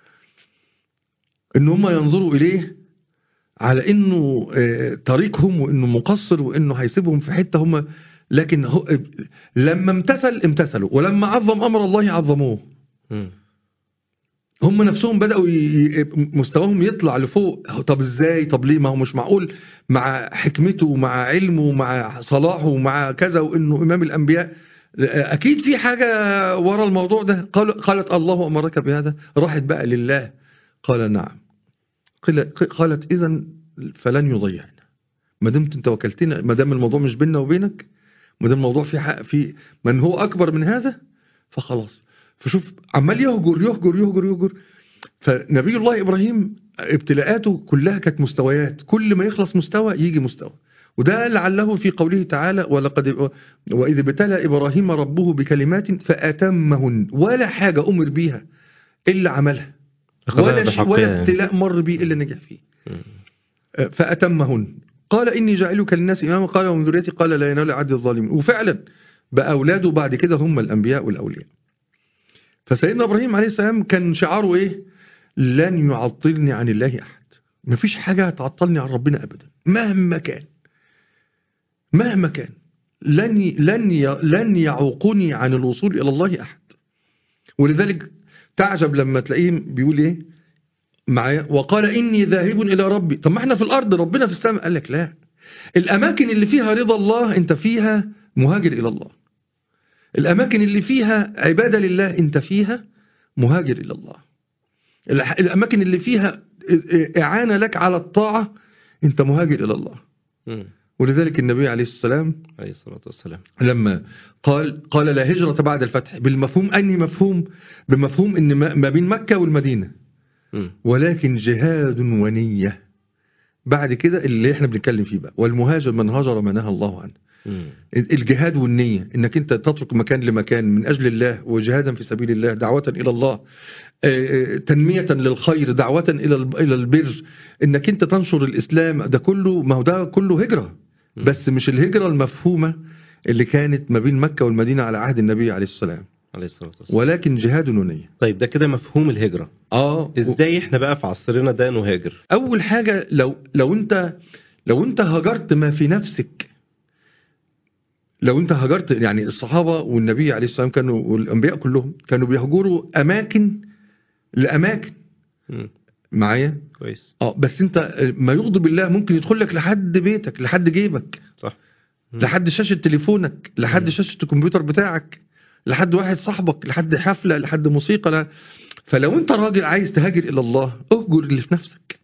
ان هم ينظروا اليه على انه آه، طريقهم وانه مقصر وانه هيسيبهم في حته هم لكن هو لما امتثل امتثلوا ولما عظم امر الله عظموه مم. هم نفسهم بدأوا ي... ي- مستواهم يطلع لفوق طب ازاي طب ليه ما هو مش معقول مع حكمته ومع علمه ومع صلاحه ومع كذا وانه امام الانبياء اكيد في حاجة ورا الموضوع ده قال قالت الله امرك بهذا راحت بقى لله قال نعم قال- قالت اذا فلن يضيعنا ما دمت انت وكلتنا ما دام الموضوع مش بيننا وبينك ما دام الموضوع في حق في من هو اكبر من هذا فخلاص فشوف عمال يهجر يهجر يهجر يهجر فنبي الله ابراهيم ابتلاءاته كلها كانت مستويات كل ما يخلص مستوى يجي مستوى وده لعله في قوله تعالى ولقد واذ ابتلى ابراهيم ربه بكلمات فاتمهن ولا حاجه امر بيها الا عملها أخذها ولا شيء ولا بحقها. ابتلاء مر بيه الا نجح فيه مم. فأتمهن قال إني جاعلك للناس إماما قال ومن ذريتي قال لا ينال عهد الظالمين وفعلا بقى أولاده بعد كده هم الأنبياء والأولياء فسيدنا إبراهيم عليه السلام كان شعاره إيه لن يعطلني عن الله أحد مفيش حاجة هتعطلني عن ربنا أبدا مهما كان مهما كان لن لن ي- لن يعوقني عن الوصول إلى الله أحد ولذلك تعجب لما تلاقيه بيقول إيه معايا وقال إني ذاهب إلى ربي طب ما احنا في الأرض ربنا في السماء قال لك لا الأماكن اللي فيها رضا الله أنت فيها مهاجر إلى الله الأماكن اللي فيها عبادة لله أنت فيها مهاجر إلى الله الأح- الأماكن اللي فيها إعانة لك على الطاعة أنت مهاجر إلى الله مم. ولذلك النبي عليه السلام عليه الصلاة والسلام لما قال قال لا هجرة بعد الفتح بالمفهوم أني مفهوم بمفهوم أن ما ما بين مكة والمدينة مم. ولكن جهاد ونية بعد كده اللي احنا بنتكلم فيه بقى والمهاجر من هجر ما نهى الله عنه مم. الجهاد والنية انك انت تترك مكان لمكان من اجل الله وجهادا في سبيل الله دعوة الى الله آه، آه، تنمية للخير دعوة الى الب- الى البر انك انت تنشر الاسلام ده كله ما هو ده كله هجرة مم. بس مش الهجرة المفهومة اللي كانت ما بين مكة والمدينة على عهد النبي عليه السلام عليه الصلاة والسلام ولكن جهاد ونية طيب ده كده مفهوم الهجرة اه ازاي احنا بقى في عصرنا ده نهاجر اول حاجه لو لو انت لو انت هجرت ما في نفسك لو انت هجرت يعني الصحابه والنبي عليه السلام كانوا والانبياء كلهم كانوا بيهجروا اماكن لاماكن مم. معايا كويس اه بس انت ما يغضب الله ممكن يدخل لك لحد بيتك لحد جيبك صح مم. لحد شاشه تليفونك لحد مم. شاشه الكمبيوتر بتاعك لحد واحد صاحبك لحد حفله لحد موسيقى لا. فلو انت راجل عايز تهاجر الى الله اهجر اللي في نفسك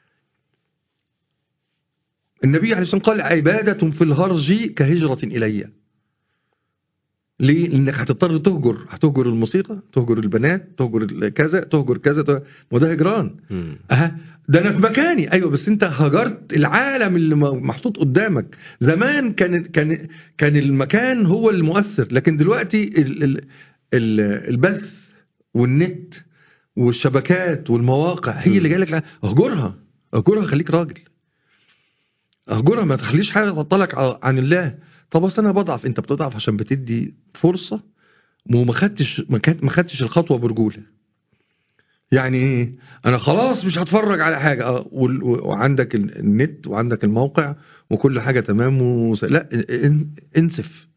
النبي عليه الصلاه والسلام قال عباده في الهرج كهجره الي ليه؟ لانك هتضطر تهجر هتهجر الموسيقى تهجر البنات تهجر ال- كذا تهجر كذا تهجر- ما ده هجران مم. أها ده انا في مكاني ايوه بس انت هجرت العالم اللي م- محطوط قدامك زمان كان كان كان المكان هو المؤثر لكن دلوقتي ال ال ال البث والنت والشبكات والمواقع هي اللي جايه لك اهجرها اهجرها خليك راجل اهجرها ما تخليش حاجه تعطلك ع- عن الله طب اصل انا بضعف انت بتضعف عشان بتدي فرصه وما خدتش ما كانت- ما خدتش الخطوه برجوله يعني ايه انا خلاص مش هتفرج على حاجه اه وال- و- وعندك ال- النت وعندك الموقع وكل حاجه تمام وس... لا ان- انسف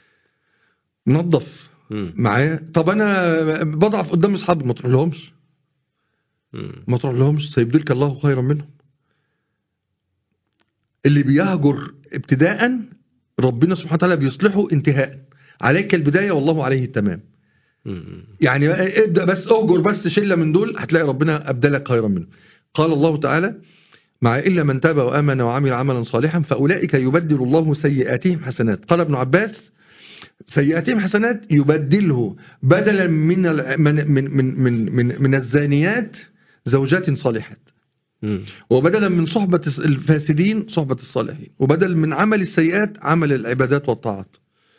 نظف مم. معايا طب انا بضعف قدام اصحابي ما تروح لهمش مم. ما تروح لهمش سيبدلك الله خيرا منهم اللي بيهجر ابتداء ربنا سبحانه وتعالى بيصلحه انتهاء عليك البدايه والله عليه التمام مم. يعني ابدا بس اهجر بس شله من دول هتلاقي ربنا ابدلك خيرا منه قال الله تعالى مع إلا من تاب وآمن وعمل عملا صالحا فأولئك يبدل الله سيئاتهم حسنات قال ابن عباس سيئاتهم حسنات يبدله بدلا من الع- من من من من, من, من الزانيات زوجات صالحات مم. وبدلا من صحبة الفاسدين صحبة الصالحين وبدل من عمل السيئات عمل العبادات والطاعات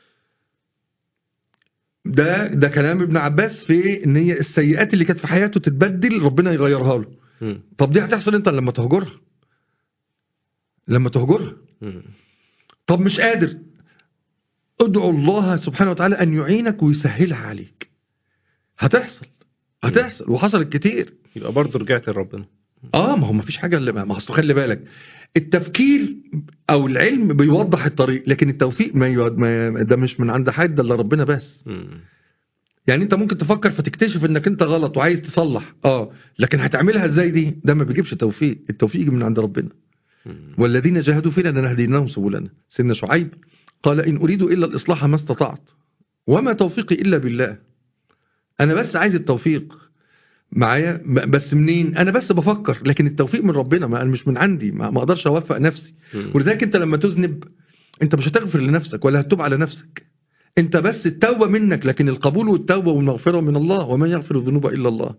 ده ده كلام ابن عباس في ان هي السيئات اللي كانت في حياته تتبدل ربنا يغيرها له مم. طب دي هتحصل انت لما تهجرها لما تهجرها مم. طب مش قادر ادعو الله سبحانه وتعالى ان يعينك ويسهلها عليك هتحصل هتحصل وحصلت كتير يبقى برضه رجعت لربنا اه ما هو ما فيش حاجه اللي ما اصل خلي بالك التفكير او العلم بيوضح الطريق لكن التوفيق ما, يود ما ده مش من عند حد الا ربنا بس مم. يعني انت ممكن تفكر فتكتشف انك انت غلط وعايز تصلح اه لكن هتعملها ازاي دي ده ما بيجيبش توفيق التوفيق يجي من عند ربنا مم. والذين جاهدوا فينا لنهدينهم سبلنا سيدنا شعيب قال ان اريد الا الاصلاح ما استطعت وما توفيقي الا بالله انا بس عايز التوفيق معايا ب- بس منين انا بس بفكر لكن التوفيق من ربنا ما مش من عندي ما ما اقدرش اوفق نفسي مم. ولذلك انت لما تذنب انت مش هتغفر لنفسك ولا هتتوب على نفسك انت بس التوبه منك لكن القبول والتوبه والمغفره من الله ومن يغفر الذنوب الا الله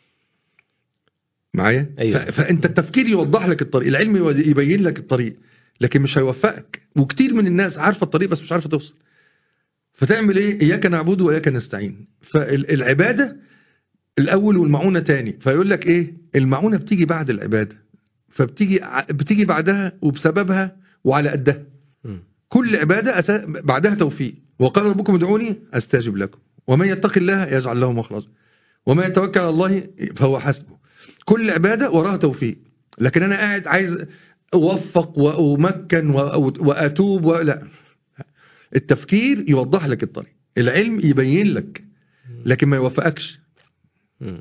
معايا أيوة. ف- فانت التفكير يوضح لك الطريق العلم يو- يبين لك الطريق لكن مش هيوفقك وكتير من الناس عارفه الطريق بس مش عارفه توصل فتعمل ايه اياك نعبد واياك نستعين فالعباده الاول والمعونه تاني فيقول لك ايه المعونه بتيجي بعد العباده فبتيجي ع- بتيجي بعدها وبسببها وعلى قدها مم. كل عباده أسا... بعدها توفيق وقال ربكم ادعوني استجب لكم ومن يتق الله يجعل له مخرجا وما يتوكل على الله فهو حسبه كل عباده وراها توفيق لكن انا قاعد عايز اوفق وامكن و- واتوب و... لا التفكير يوضح لك الطريق العلم يبين لك لكن ما يوفقكش مم.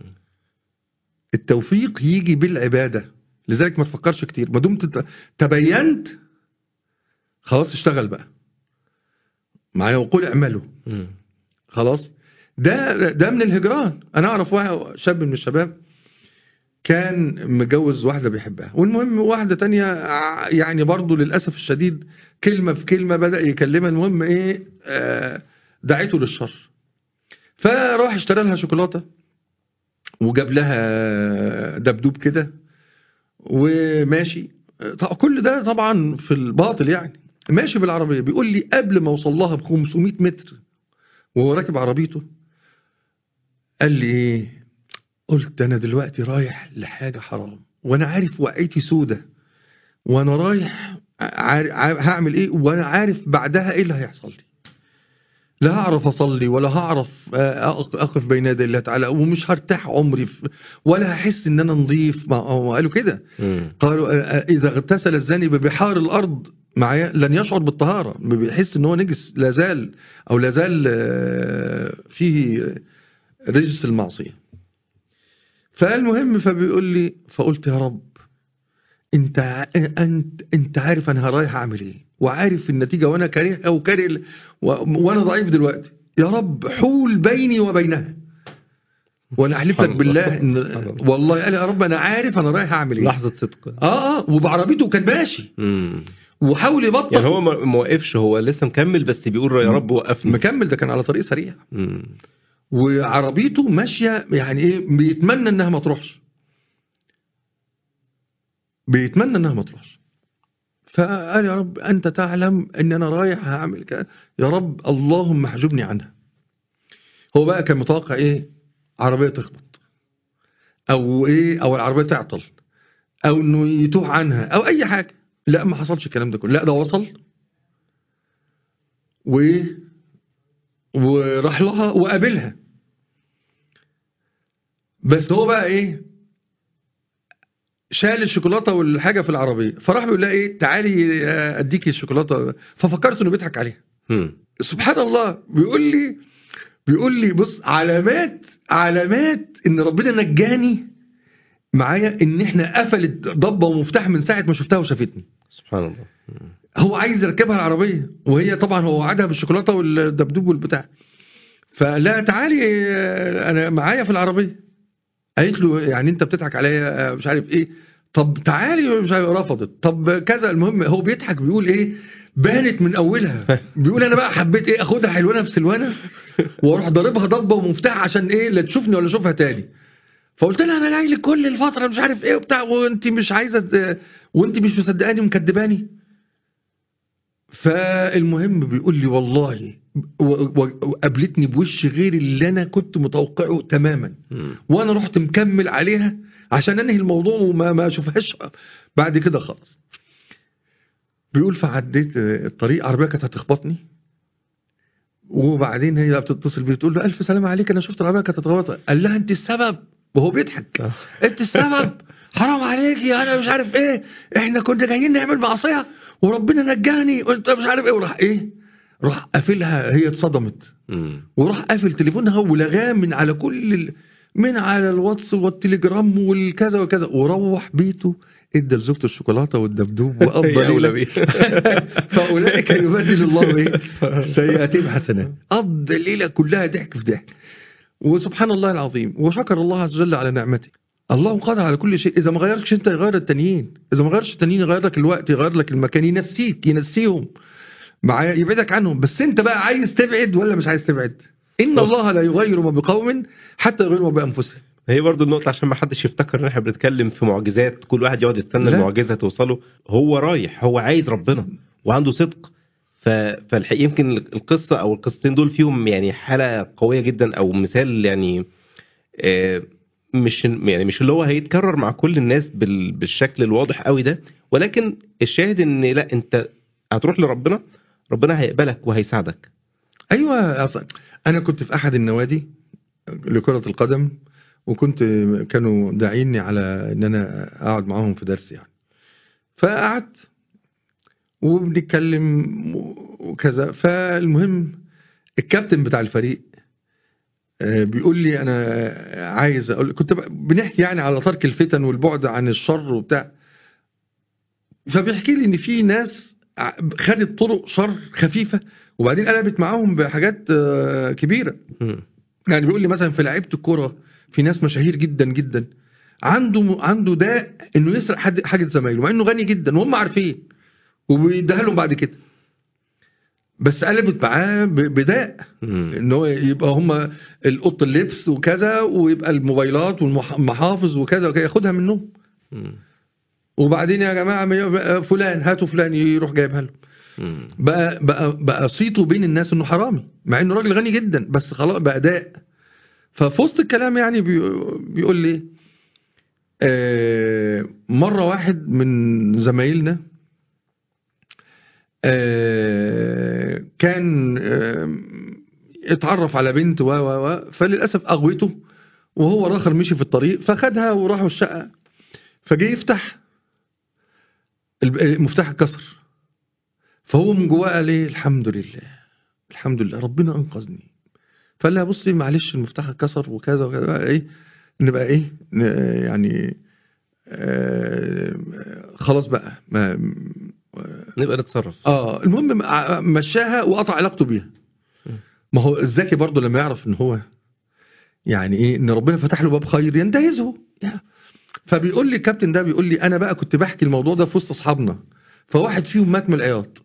التوفيق يجي بالعبادة لذلك ما تفكرش كتير ما دمت ت- تبينت خلاص اشتغل بقى معايا وقول اعملوا مم. خلاص ده ده من الهجران انا اعرف واحد شاب من الشباب كان متجوز واحدة بيحبها والمهم واحدة تانية ع- يعني برضو للأسف الشديد كلمة في كلمة بدأ يكلمها المهم ايه آه، دعيته للشر فراح اشترى لها شوكولاتة وجاب لها دبدوب كده وماشي طب كل ده طبعا في الباطل يعني ماشي بالعربية بيقول لي قبل ما اوصل لها ب 500 متر وهو راكب عربيته قال لي ايه قلت انا دلوقتي رايح لحاجة حرام وانا عارف وقعتي سودة وانا رايح عار- عار- هعمل ايه وانا عارف بعدها ايه اللي هيحصل لي لا هعرف اصلي ولا هعرف آه، أق- اقف بين يدي الله تعالى ومش هرتاح عمري في ولا هحس ان انا نظيف ما هو قالوا كده مم. قالوا آه، آه، اذا اغتسل الزاني ببحار الارض معايا لن يشعر بالطهاره بيحس ان هو نجس لا زال او لا زال آه، فيه رجس المعصيه فالمهم فبيقول لي فقلت يا رب انت ع- انت انت عارف انا رايح اعمل ايه وعارف النتيجه وانا كارهها وكاره ال- و- وانا ضعيف دلوقتي يا رب حول بيني وبينها وانا احلف لك سبحان بالله الله. ان سبحان الله. والله قال يا رب انا عارف انا رايح اعمل ايه لحظة صدق اه اه وبعربيته كان ماشي مم. وحاول يبطل يعني هو ما ما وقفش هو لسه مكمل بس بيقول يا رب وقفني مكمل ده كان على طريق سريع مم. وعربيته ماشيه يعني ايه بيتمنى انها ما تروحش بيتمنى انها ما تروحش فقال يا رب انت تعلم ان انا رايح هعمل كده يا رب اللهم احجبني عنها هو بقى كان متوقع ايه عربيه تخبط او ايه او العربيه تعطل او انه يتوه عنها او اي حاجه لا ما حصلش الكلام ده كله لا ده وصل و وراح لها وقابلها بس هو بقى ايه شال الشوكولاته والحاجه في العربيه فراح بيقول لها ايه تعالي آه، اديكي الشوكولاته ففكرت انه بيضحك عليها مم. سبحان الله بيقول لي بيقول لي بص علامات علامات ان ربنا نجاني معايا ان احنا قفلت ضبه ومفتاح من ساعه ما شفتها وشافتني سبحان الله مم. هو عايز يركبها العربيه وهي طبعا هو وعدها بالشوكولاته والدبدوب والبتاع فلا تعالي آه، انا معايا في العربيه قالت له يعني انت بتضحك عليا آه، مش عارف ايه طب تعالي مش عارف رفضت طب كذا المهم هو بيضحك بيقول ايه بانت من اولها بيقول انا بقى حبيت ايه اخدها حلوانه في سلوانه واروح ضاربها ضربه ومفتاح عشان ايه لا تشوفني ولا اشوفها تاني فقلت لها انا جاي لك كل الفتره مش عارف ايه وبتاع وانت مش عايزه ت- وانت مش مصدقاني ومكدباني فالمهم بيقول لي والله و- و- وقابلتني بوش غير اللي انا كنت متوقعه تماما مم. وانا رحت مكمل عليها عشان انهي الموضوع وما ما اشوفهاش بعد كده خالص بيقول فعديت الطريق عربيه كانت هتخبطني وبعدين هي بتتصل بيه تقول له الف سلامه عليك انا شفت العربيه كانت هتخبطك قال لها انت السبب وهو بيضحك آه. انت السبب حرام عليكي انا مش عارف ايه احنا كنا جايين نعمل معصيه وربنا نجاني وانت مش عارف ايه وراح ايه راح قافلها هي اتصدمت مم. وراح قافل تليفونها ولغاه من على كل ال... من على الواتس والتليجرام والكذا وكذا وروح بيته ادى لزوجته الشوكولاته والدبدوب وقضى هي أولى ليله بيه. فاولئك يبدل الله ايه سيئاتهم حسنات قضى الليله كلها ضحك في ضحك وسبحان الله العظيم وشكر الله عز وجل على نعمته الله قادر على كل شيء اذا ما غيركش انت يغير التانيين اذا ما غيرش التانيين يغير لك الوقت يغير لك المكان ينسيك ينسيهم معايا يبعدك عنهم بس انت بقى عايز تبعد ولا مش عايز تبعد ان بص. الله لا يغير ما بقوم حتى يغيروا ما بانفسهم هي برضو النقطة عشان ما حدش يفتكر ان احنا بنتكلم في معجزات كل واحد يقعد يستنى لا. المعجزة توصله هو رايح هو عايز ربنا وعنده صدق ف... فالحقيقة يمكن القصة او القصتين دول فيهم يعني حالة قوية جدا او مثال يعني آه، مش يعني مش اللي هو هيتكرر مع كل الناس بال... بالشكل الواضح قوي ده ولكن الشاهد ان لا انت هتروح لربنا ربنا هيقبلك وهيساعدك ايوه أصلا انا كنت في احد النوادي لكره القدم وكنت كانوا داعيني على ان انا اقعد معاهم في درس يعني فقعدت وبنتكلم وكذا فالمهم الكابتن بتاع الفريق آه، بيقول لي انا عايز اقول كنت ب- بنحكي يعني على ترك الفتن والبعد عن الشر وبتاع فبيحكي لي ان في ناس ع- خدت طرق شر خفيفه وبعدين قلبت معاهم بحاجات آه، كبيره مم. يعني بيقول لي مثلا في لعيبه الكوره في ناس مشاهير جدا جدا عنده عنده داء انه يسرق حد حاجه زمايله مع انه غني جدا وهم عارفين وبيديها لهم بعد كده بس قلبت معاه ب- بداء مم. ان هو يبقى هم الاوضه اللبس وكذا ويبقى الموبايلات والمحافظ وكذا وكذا ياخدها منهم مم. وبعدين يا جماعه ما- فلان هاتوا فلان يروح جايبها لهم مم. بقى بقى بقى صيته بين الناس انه حرامي مع انه راجل غني جدا بس خلاص بقى داء ففي وسط الكلام يعني بي- بيقول لي آه، مره واحد من زمايلنا آه، كان آه، اتعرف على بنت و و و فللاسف اغوته وهو الاخر مشي في الطريق فخدها وراحوا الشقه فجه يفتح الب- المفتاح اتكسر فهو من جواه قال ايه الحمد لله الحمد لله ربنا انقذني فقال لها بصي معلش المفتاح اتكسر وكذا وكذا بقى ايه نبقى ايه ن- يعني آه خلاص بقى ما نبقى نتصرف اه المهم ع- مشاها وقطع علاقته بيها ما هو الذكي برضه لما يعرف ان هو يعني ايه ان ربنا فتح له باب خير ينتهزه يا. فبيقول لي الكابتن ده بيقول لي انا بقى كنت بحكي الموضوع ده في وسط اصحابنا فواحد فيهم مات من العياط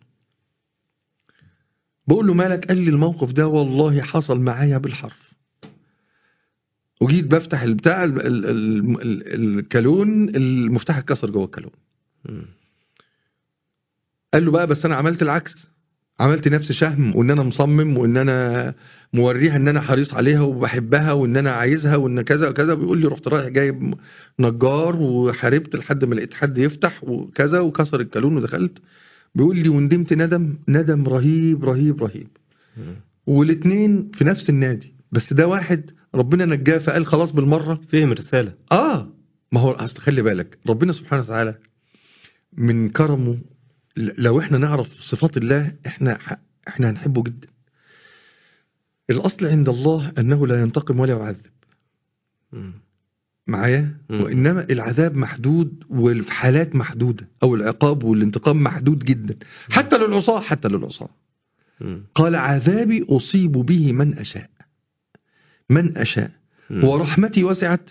بقول له مالك قال لي الموقف ده والله حصل معايا بالحرف وجيت بفتح البتاع ال- ال- ال- ال- الكالون المفتاح اتكسر جوه الكالون مم. قال له بقى بس انا عملت العكس عملت نفسي شهم وان انا مصمم وان انا موريها ان انا حريص عليها وبحبها وان انا عايزها وان كذا وكذا بيقول لي رحت رايح جايب نجار وحاربت لحد ما لقيت حد يفتح وكذا وكسر الكالون ودخلت بيقول لي وندمت ندم ندم رهيب رهيب رهيب مم. والاثنين في نفس النادي بس ده واحد ربنا نجاه فقال خلاص بالمره فهم رسالة اه ما هو اصل خلي بالك ربنا سبحانه وتعالى من كرمه ل- لو احنا نعرف صفات الله احنا ح- احنا هنحبه جدا الاصل عند الله انه لا ينتقم ولا يعذب مم. معايا مم. وانما العذاب محدود وفي حالات محدوده او العقاب والانتقام محدود جدا حتى للعصاه حتى للعصاه مم. قال عذابي اصيب به من اشاء من اشاء مم. ورحمتي وسعت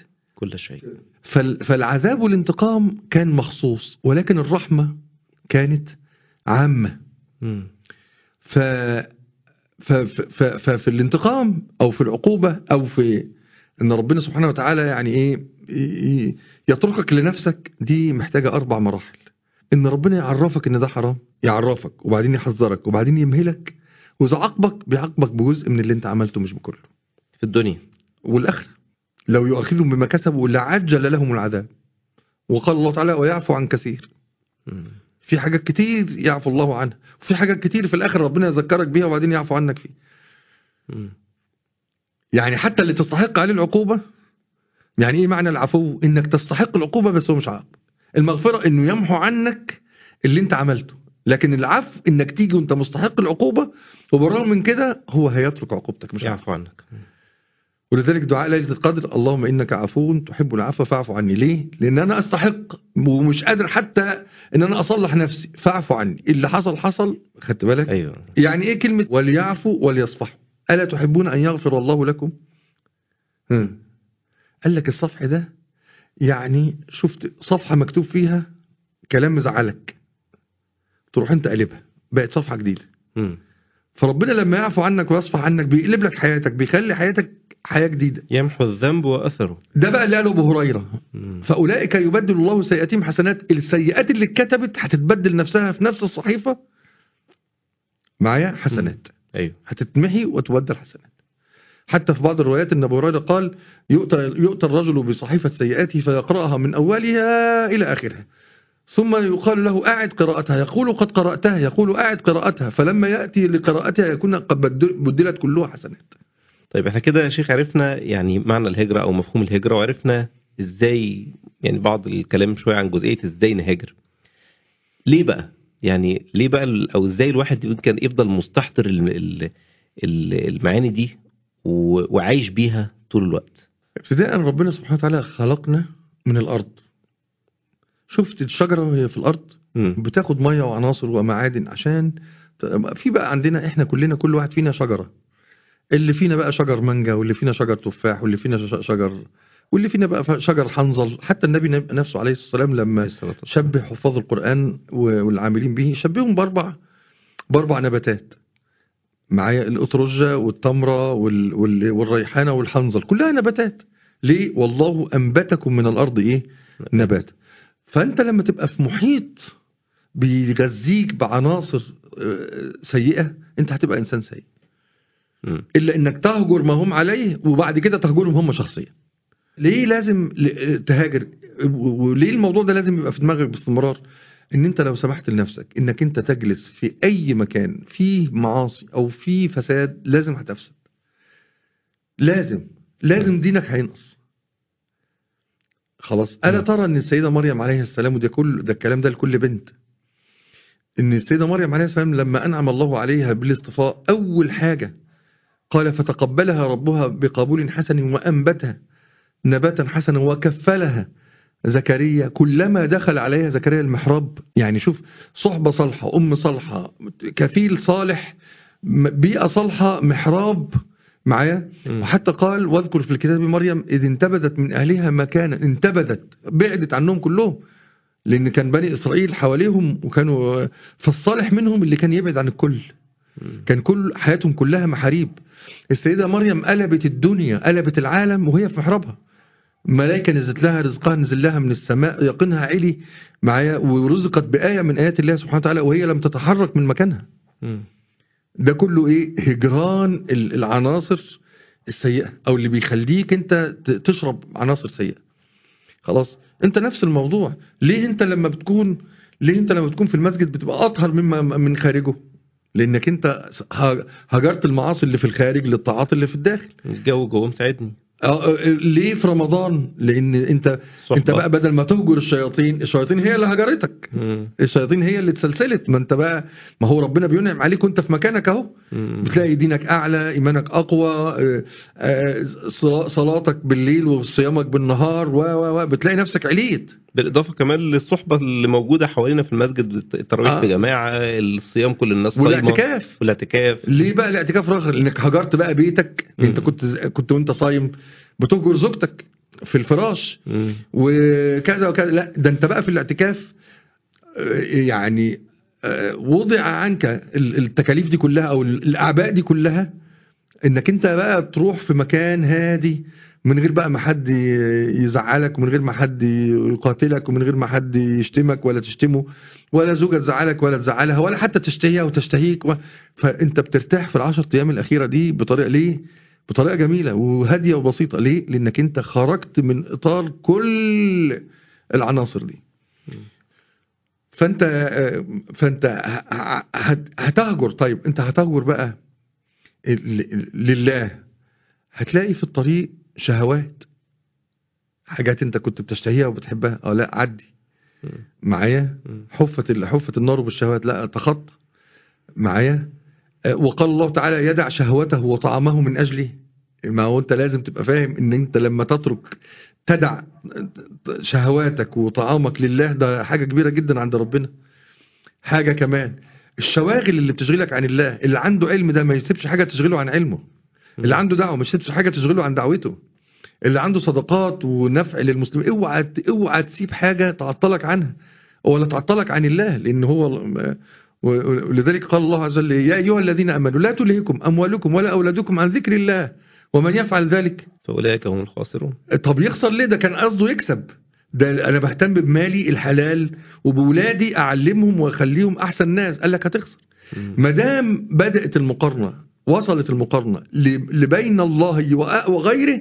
كل شيء فال- فالعذاب والانتقام كان مخصوص ولكن الرحمة كانت عامة مم. ف ف- ف- ففي الانتقام او في العقوبه او في ان ربنا سبحانه وتعالى يعني ايه ي- يتركك لنفسك دي محتاجه اربع مراحل ان ربنا يعرفك ان ده حرام يعرفك وبعدين يحذرك وبعدين يمهلك واذا عاقبك بيعاقبك بجزء من اللي انت عملته مش بكله في الدنيا والاخره لو يؤاخذهم بما كسبوا لعجل لهم العذاب وقال الله تعالى ويعفو عن كثير مم. في حاجات كتير يعفو الله عنها وفي حاجات كتير في الاخر ربنا يذكرك بيها وبعدين يعفو عنك فيه مم. يعني حتى اللي تستحق عليه العقوبة يعني ايه معنى العفو انك تستحق العقوبة بس هو مش عاقب المغفرة انه يمحو عنك اللي انت عملته لكن العفو انك تيجي وانت مستحق العقوبة وبالرغم من كده هو هيترك عقوبتك مش عفو يعفو عنك ولذلك دعاء ليلة القدر اللهم انك عفو تحب العفو فاعف عني ليه لان انا استحق ومش قادر حتى ان انا اصلح نفسي فاعفو عني اللي حصل حصل خدت بالك ايوه يعني ايه كلمة وليعفوا وليصفحوا ألا تحبون أن يغفر الله لكم هم. قال لك الصفح ده يعني شفت صفحة مكتوب فيها كلام مزعلك تروح انت قلبها بقت صفحة جديدة مم. فربنا لما يعفو عنك ويصفح عنك بيقلب لك حياتك بيخلي حياتك حياة جديدة يمحو الذنب واثره ده بقى اللي قاله ابو هريرة مم. فأولئك يبدل الله سيئاتهم حسنات السيئات اللي اتكتبت هتتبدل نفسها في نفس الصحيفة معايا حسنات ايوه هتتمحي وتبدل حسنات حتى في بعض الروايات ان ابو هريره قال يؤتى يؤتى الرجل بصحيفه سيئاته فيقراها من اولها الى اخرها ثم يقال له اعد قراءتها يقول قد قراتها يقول اعد قراءتها فلما ياتي لقراءتها يكون قد بدل- بدلت كلها حسنات طيب احنا كده يا شيخ عرفنا يعني معنى الهجرة او مفهوم الهجرة وعرفنا ازاي يعني بعض الكلام شوية عن جزئية ازاي نهاجر ليه بقى يعني ليه بقى ال- او ازاي الواحد يمكن يفضل مستحضر ال- ال- ال- المعاني دي و- وعايش بيها طول الوقت ابتداء ربنا سبحانه وتعالى خلقنا من الارض شفت الشجره وهي في الارض مم. بتاخد ميه وعناصر ومعادن عشان ت- في بقى عندنا احنا كلنا كل واحد فينا شجره اللي فينا بقى شجر مانجا واللي فينا شجر تفاح واللي فينا ش- شجر واللي فينا بقى ف- شجر حنظل حتى النبي نب- نفسه عليه الصلاه والسلام لما الصلاة والسلام. شبه حفاظ القرآن و- والعاملين به شبههم بأربع بأربع نباتات معايا الأترجة والتمرة وال... وال... والريحانة والحنظل كلها نباتات ليه؟ والله أنبتكم من الأرض إيه؟ نبات فأنت لما تبقى في محيط بيغذيك بعناصر آه، سيئة أنت هتبقى إنسان سيء مم. إلا إنك تهجر ما هم عليه وبعد كده تهجرهم هم شخصيا ليه لازم ل- تهاجر و- وليه الموضوع ده لازم يبقى في دماغك باستمرار ان انت لو سمحت لنفسك انك انت تجلس في اي مكان فيه معاصي او فيه فساد لازم هتفسد لازم لازم دينك هينقص خلاص الا مم. ترى ان السيده مريم عليه السلام وده كل ده الكلام ده لكل بنت ان السيده مريم عليه السلام لما انعم الله عليها بالاصطفاء اول حاجه قال فتقبلها ربها بقبول حسن وانبتها نباتا حسنا وكفلها زكريا كلما دخل عليها زكريا المحراب يعني شوف صحبة صالحة أم صالحة كفيل صالح م- بيئة صالحة محراب معايا مم. وحتى قال واذكر في الكتاب مريم إذ انتبذت من أهلها مكانا انتبذت بعدت عنهم كلهم لأن كان بني إسرائيل حواليهم وكانوا فالصالح منهم اللي كان يبعد عن الكل مم. كان كل حياتهم كلها محاريب السيدة مريم قلبت الدنيا قلبت العالم وهي في محرابها ملائكة نزلت لها رزقها نزل لها من السماء يقينها علي معايا ورزقت بآية من آيات الله سبحانه وتعالى وهي لم تتحرك من مكانها مم. ده كله ايه هجران ال- العناصر السيئة او اللي بيخليك انت ت- تشرب عناصر سيئة خلاص انت نفس الموضوع ليه انت لما بتكون ليه انت لما بتكون في المسجد بتبقى اطهر مما من خارجه لانك انت ه- هجرت المعاصي اللي في الخارج للطاعات اللي في الداخل الجو جوه مساعدني آه، آه، ليه في رمضان لان انت صحبة. انت بقى بدل ما تهجر الشياطين الشياطين هي اللي هجرتك مم. الشياطين هي اللي اتسلسلت ما انت بقى ما هو ربنا بينعم عليك وانت في مكانك اهو مم. بتلاقي دينك اعلى ايمانك اقوى آه، آه، صلا- صلاتك بالليل وصيامك بالنهار و و و بتلاقي نفسك عليت بالاضافه كمان للصحبه اللي موجوده حوالينا في المسجد التراويح آه. في جماعه الصيام كل الناس صايمه والاعتكاف والاعتكاف ليه بقى الاعتكاف رغم انك هجرت بقى بيتك مم. انت كنت كنت وانت صايم بتهجر زوجتك في الفراش مم. وكذا وكذا لا ده انت بقى في الاعتكاف آه، يعني آه، وضع عنك ال- التكاليف دي كلها او ال- الاعباء دي كلها انك انت بقى تروح في مكان هادي من غير بقى ما حد ي- يزعلك ومن غير ما حد يقاتلك ومن غير ما حد يشتمك ولا تشتمه ولا زوجة تزعلك ولا تزعلها ولا حتى تشتهيها وتشتهيك و... فانت بترتاح في العشر ايام الاخيره دي بطريقه ليه بطريقه جميله وهاديه وبسيطه ليه لانك انت خرجت من اطار كل العناصر دي فانت فانت ه- ه- هت- هتهجر طيب انت هتهجر بقى ل- لله هتلاقي في الطريق شهوات حاجات انت كنت بتشتهيها وبتحبها اه لا عدي مم. معايا مم. حفت ال- حفت النار بالشهوات لا تخطى معايا آه، وقال الله تعالى يدع شهوته وطعامه من اجله ما هو انت لازم تبقى فاهم ان انت لما تترك تدع شهواتك وطعامك لله ده حاجه كبيره جدا عند ربنا حاجه كمان الشواغل اللي بتشغلك عن الله اللي عنده علم ده ما يسيبش حاجه تشغله عن علمه اللي عنده دعوه ما يسيبش حاجه تشغله عن دعوته اللي عنده صدقات ونفع للمسلمين اوعى اوعى تسيب حاجه تعطلك عنها ولا تعطلك عن الله لان هو ولذلك قال الله عز وجل يا ايها الذين امنوا لا تلهكم اموالكم ولا اولادكم عن ذكر الله ومن يفعل ذلك فاولئك هم الخاسرون طب يخسر ليه ده كان قصده يكسب ده انا بهتم بمالي الحلال وبولادي اعلمهم واخليهم احسن ناس قال لك هتخسر مم. ما دام بدات المقارنه وصلت المقارنه ل- لبين الله وأ- وغيره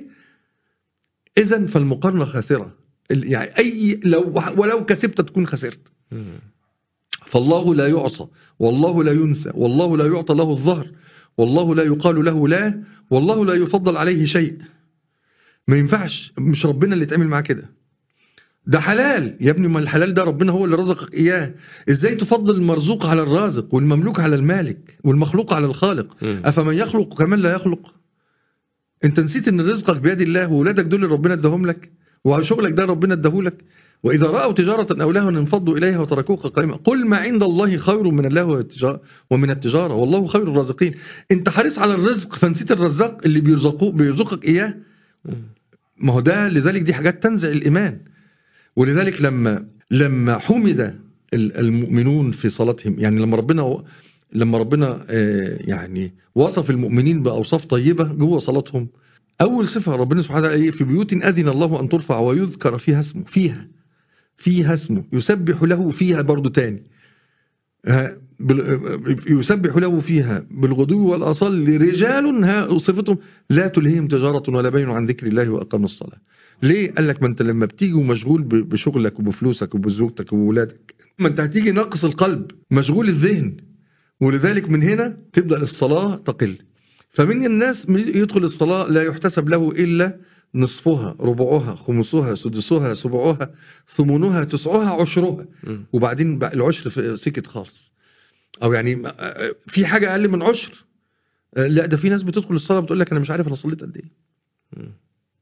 اذا فالمقارنه خاسره ال- يعني اي لو ولو كسبت تكون خسرت مم. فالله لا يعصى والله لا ينسى والله لا يعطى له الظهر والله لا يقال له لا والله لا يفضل عليه شيء ما ينفعش مش ربنا اللي يتعمل معاه كده ده حلال يا ابني ما الحلال ده ربنا هو اللي رزقك اياه ازاي تفضل المرزوق على الرازق والمملوك على المالك والمخلوق على الخالق مم. افمن يخلق كمان لا يخلق انت نسيت ان رزقك بيد الله وولادك دول اللي ربنا اداهم لك وشغلك ده ربنا اداهولك واذا راوا تجاره او لهوا انفضوا اليها وتركوك قائما قل ما عند الله خير من الله والتجارة ومن التجاره والله خير الرازقين انت حريص على الرزق فنسيت الرزاق اللي بيرزقوه بيرزقك اياه مم. ما هو ده لذلك دي حاجات تنزع الايمان ولذلك لما لما حمد ال- المؤمنون في صلاتهم يعني لما ربنا لما ربنا آه، يعني وصف المؤمنين باوصاف طيبه جوه صلاتهم اول صفه ربنا سبحانه وتعالى ايه في بيوت اذن الله ان ترفع ويذكر فيها اسمه فيها فيها اسمه يسبح له فيها برضو تاني ها، بال- يسبح له فيها بالغدو والأصل رجال ها صفتهم لا تلهيهم تجارة ولا بين عن ذكر الله وأقام الصلاة ليه؟ قال لك ما انت لما بتيجي ومشغول ب- بشغلك وبفلوسك وبزوجتك وبولادك ما انت هتيجي ناقص القلب مشغول الذهن ولذلك من هنا تبدأ الصلاة تقل فمن الناس من يدخل الصلاة لا يحتسب له إلا نصفها ربعها خمسها سدسها سبعها ثمنها تسعها عشرها مم. وبعدين بقى العشر في- سكت خالص او يعني ما- في حاجه اقل من عشر لا ده في ناس بتدخل الصلاه بتقول لك انا مش عارف انا صليت قد ايه مم.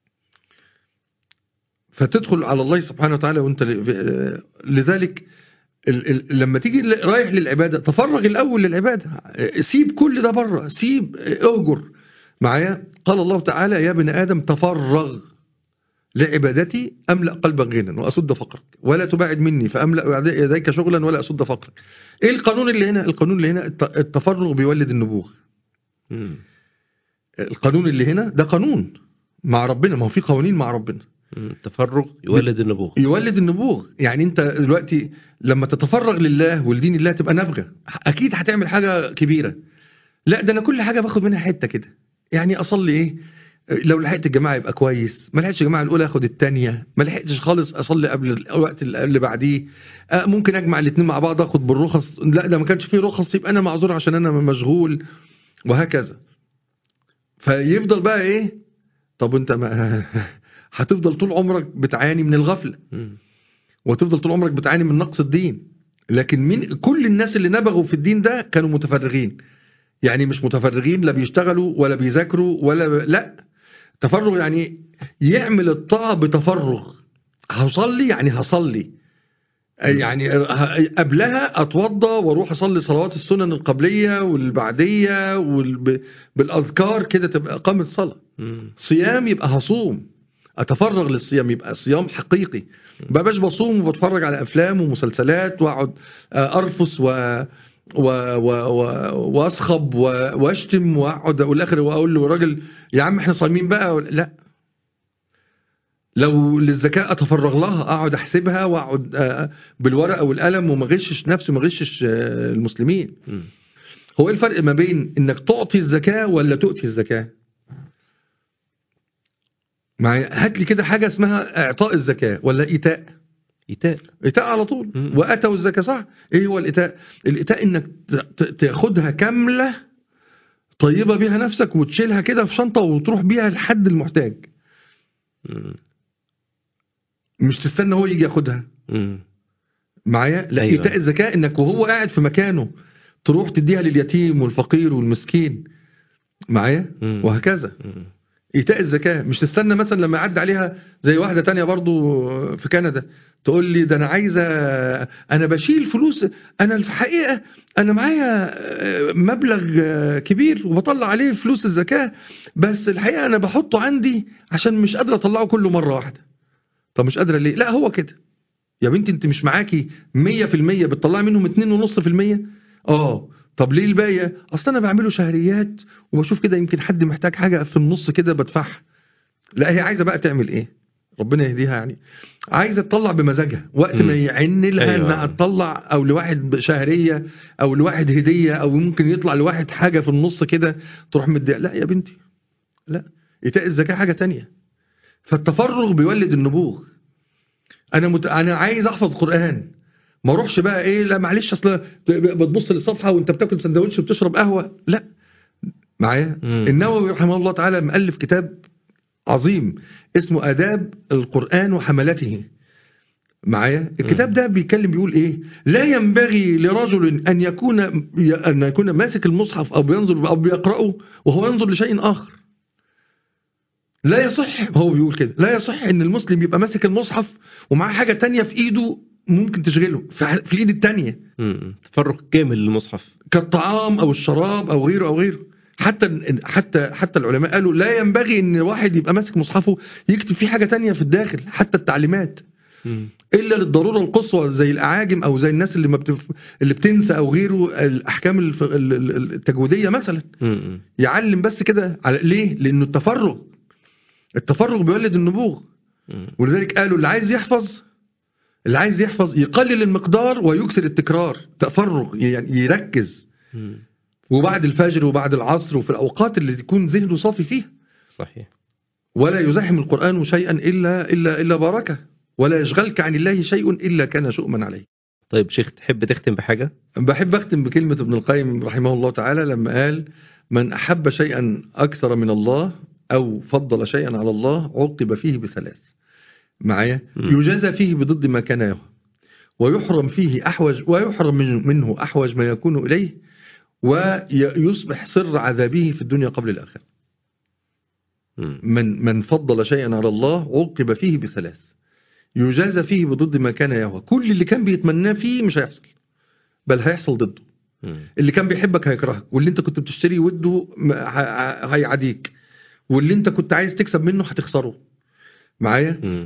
فتدخل على الله سبحانه وتعالى وانت ل- لذلك ال- ال- لما تيجي ل- رايح للعباده تفرغ الاول للعباده سيب كل ده بره سيب اهجر معايا قال الله تعالى يا ابن ادم تفرغ لعبادتي املا قلبك غنى واسد فقرك ولا تباعد مني فاملا يديك شغلا ولا اسد فقرك ايه القانون اللي هنا القانون اللي هنا الت- التفرغ بيولد النبوغ مم. القانون اللي هنا ده قانون مع ربنا ما هو في قوانين مع ربنا مم. التفرغ يولد النبوغ يولد النبوغ يعني انت دلوقتي لما تتفرغ لله ولدين الله تبقى نابغه اكيد هتعمل حاجه كبيره لا ده انا كل حاجه باخد منها حته كده يعني اصلي ايه لو لحقت الجماعه يبقى كويس ما لحقتش الجماعه الاولى اخد الثانيه ما لحقتش خالص اصلي قبل الوقت اللي بعديه آه، ممكن اجمع الاثنين مع بعض اخد بالرخص لا ده ما كانش فيه رخص يبقى انا معذور عشان انا مشغول وهكذا فيفضل بقى ايه طب انت ما هتفضل طول عمرك بتعاني من الغفله مم. وتفضل طول عمرك بتعاني من نقص الدين لكن من كل الناس اللي نبغوا في الدين ده كانوا متفرغين يعني مش متفرغين لا بيشتغلوا ولا بيذاكروا ولا لا تفرغ يعني يعمل الطاعة بتفرغ هصلي يعني هصلي يعني ه- قبلها اتوضى واروح اصلي صلوات السنن القبليه والبعديه والب... بالاذكار كده تبقى اقامه صلاه مم. صيام يبقى هصوم اتفرغ للصيام يبقى صيام حقيقي ما بقاش بصوم وبتفرج على افلام ومسلسلات واقعد آه، ارفس و و و و واصخب و- واشتم واقعد اقول الاخر واقول له راجل يا عم احنا صايمين بقى لا لو للزكاه اتفرغ لها اقعد احسبها واقعد آه، بالورقه والقلم وما غشش نفسي وما غشش آه، المسلمين مم. هو ايه الفرق ما بين انك تعطي الزكاه ولا تؤتي الزكاه معايا هات لي كده حاجه اسمها اعطاء الزكاه ولا ايتاء ايتاء ايتاء على طول مم. واتوا الزكاه صح ايه هو الايتاء الايتاء انك ت- ت- تاخدها كامله طيبه بيها نفسك وتشيلها كده في شنطه وتروح بيها لحد المحتاج مم. مش تستنى هو يجي ياخدها مم. معايا لا أيوة. ايتاء الزكاه انك وهو قاعد في مكانه تروح تديها لليتيم والفقير والمسكين معايا مم. وهكذا مم. ايتاء الزكاه مش تستنى مثلا لما يعدي عليها زي واحده تانية برضو في كندا تقول لي ده انا عايزه انا بشيل فلوس انا في الحقيقه انا معايا آه، مبلغ آه، كبير وبطلع عليه فلوس الزكاه بس الحقيقه انا بحطه عندي عشان مش قادره اطلعه كله مره واحده طب مش قادره ليه لا هو كده يا بنتي انت مش معاكي 100% بتطلعي منهم 2.5% اه طب ليه الباقيه اصل انا بعمله شهريات وبشوف كده يمكن حد محتاج حاجه في النص كده بدفعها لا هي عايزه بقى تعمل ايه ربنا يهديها يعني عايزه تطلع بمزاجها وقت مم. ما يعن لها أيوة. انها تطلع او لواحد شهريه او لواحد هديه او ممكن يطلع لواحد حاجه في النص كده تروح مديها لا يا بنتي لا ايتاء الزكاه حاجه تانية فالتفرغ بيولد النبوغ انا مت... انا عايز احفظ قران ما اروحش بقى ايه لا معلش اصل بتبص للصفحه وانت بتاكل سندوتش وبتشرب قهوه لا معايا مم. النووي رحمه الله تعالى مؤلف كتاب عظيم اسمه آداب القرآن وحملته معايا الكتاب ده بيتكلم بيقول ايه لا ينبغي لرجل ان يكون ان يكون ماسك المصحف او بينظر او بيقراه وهو ينظر لشيء اخر لا يصح هو بيقول كده لا يصح ان المسلم يبقى ماسك المصحف ومعاه حاجه تانية في ايده ممكن تشغله في في الايد التانية مم. تفرغ كامل للمصحف كالطعام او الشراب او غيره او غيره حتى حتى حتى العلماء قالوا لا ينبغي ان واحد يبقى ماسك مصحفه يكتب فيه حاجه تانية في الداخل حتى التعليمات مم. الا للضروره القصوى زي الاعاجم او زي الناس اللي ما بتف... اللي بتنسى او غيره الاحكام الف... ال- ال- التجويديه مثلا مم. يعلم بس كده على ليه لانه التفرغ التفرغ بيولد النبوغ مم. ولذلك قالوا اللي عايز يحفظ اللي عايز يحفظ يقلل المقدار ويكسر التكرار تفرغ يعني يركز مم. وبعد الفجر وبعد العصر وفي الأوقات اللي يكون ذهنه صافي فيها صحيح ولا يزاحم القرآن شيئا إلا إلا إلا بركة ولا يشغلك عن الله شيء إلا كان شؤما عليه طيب شيخ تحب تختم بحاجة بحب أختم بكلمة ابن القيم رحمه الله تعالى لما قال من أحب شيئا أكثر من الله أو فضل شيئا على الله عوقب فيه بثلاث معايا مم. يجازى فيه بضد ما كان يهوى ويحرم فيه أحوج ويحرم من- منه أحوج ما يكون إليه ويصبح سر عذابه في الدنيا قبل الآخرة مم. من من فضل شيئا على الله عوقب فيه بثلاث يجازى فيه بضد ما كان يهوى كل اللي كان بيتمناه فيه مش هيحصل بل هيحصل ضده مم. اللي كان بيحبك هيكرهك واللي انت كنت بتشتري وده م- ه- ه- هيعاديك واللي انت كنت عايز تكسب منه هتخسره معايا مم.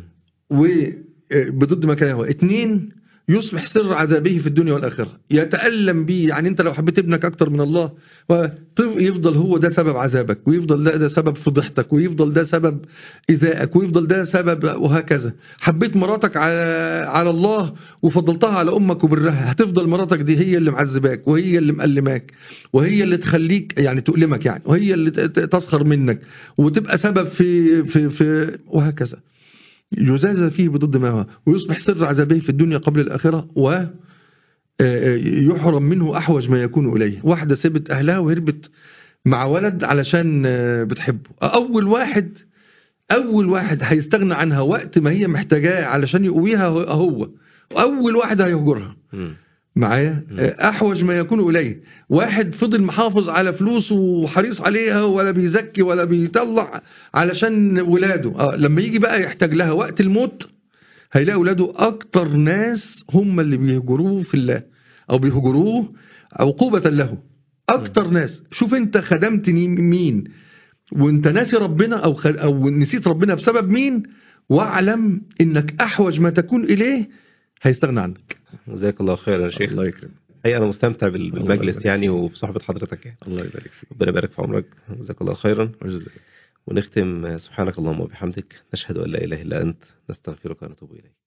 وبضد ما كان يهوى اتنين يصبح سر عذابه في الدنيا والآخرة يتألم بيه يعني انت لو حبيت ابنك اكتر من الله وطف- يفضل هو ده سبب عذابك ويفضل ده, ده سبب فضيحتك ويفضل ده سبب إيذائك ويفضل ده سبب وهكذا حبيت مراتك على على الله وفضلتها على امك وبرها هتفضل مراتك دي هي اللي معذباك وهي اللي مألماك وهي اللي تخليك يعني تؤلمك يعني وهي اللي ت- ت- تسخر منك وتبقى سبب في في في وهكذا يجازى فيه بضد ما هو ويصبح سر عذابه في الدنيا قبل الآخرة و آه، آه، يحرم منه أحوج ما يكون إليه واحدة سبت أهلها وهربت مع ولد علشان آه، بتحبه أول واحد أول واحد هيستغنى عنها وقت ما هي محتاجاه علشان يقويها هو- هو وأول واحد هيهجرها مم. معايا مم. آه، احوج ما يكون اليه واحد فضل محافظ على فلوسه وحريص عليها ولا بيزكي ولا بيطلع علشان ولاده آه لما يجي بقى يحتاج لها وقت الموت هيلاقي ولاده اكتر ناس هم اللي بيهجروه في الله او بيهجروه عقوبة له اكتر ناس شوف انت خدمت مين وانت ناسي ربنا او خ... او نسيت ربنا بسبب مين واعلم انك احوج ما تكون اليه هيستغنى عنك جزاك الله خيرا يا شيخ الله يكرمك حقيقة انا مستمتع بال- الله بالمجلس يبارك يعني فيك. وبصحبة حضرتك يعني الله يبارك فيك ربنا يبارك في عمرك جزاك الله خيرا وجزاك ونختم سبحانك اللهم وبحمدك نشهد ان لا اله الا انت نستغفرك ونتوب اليك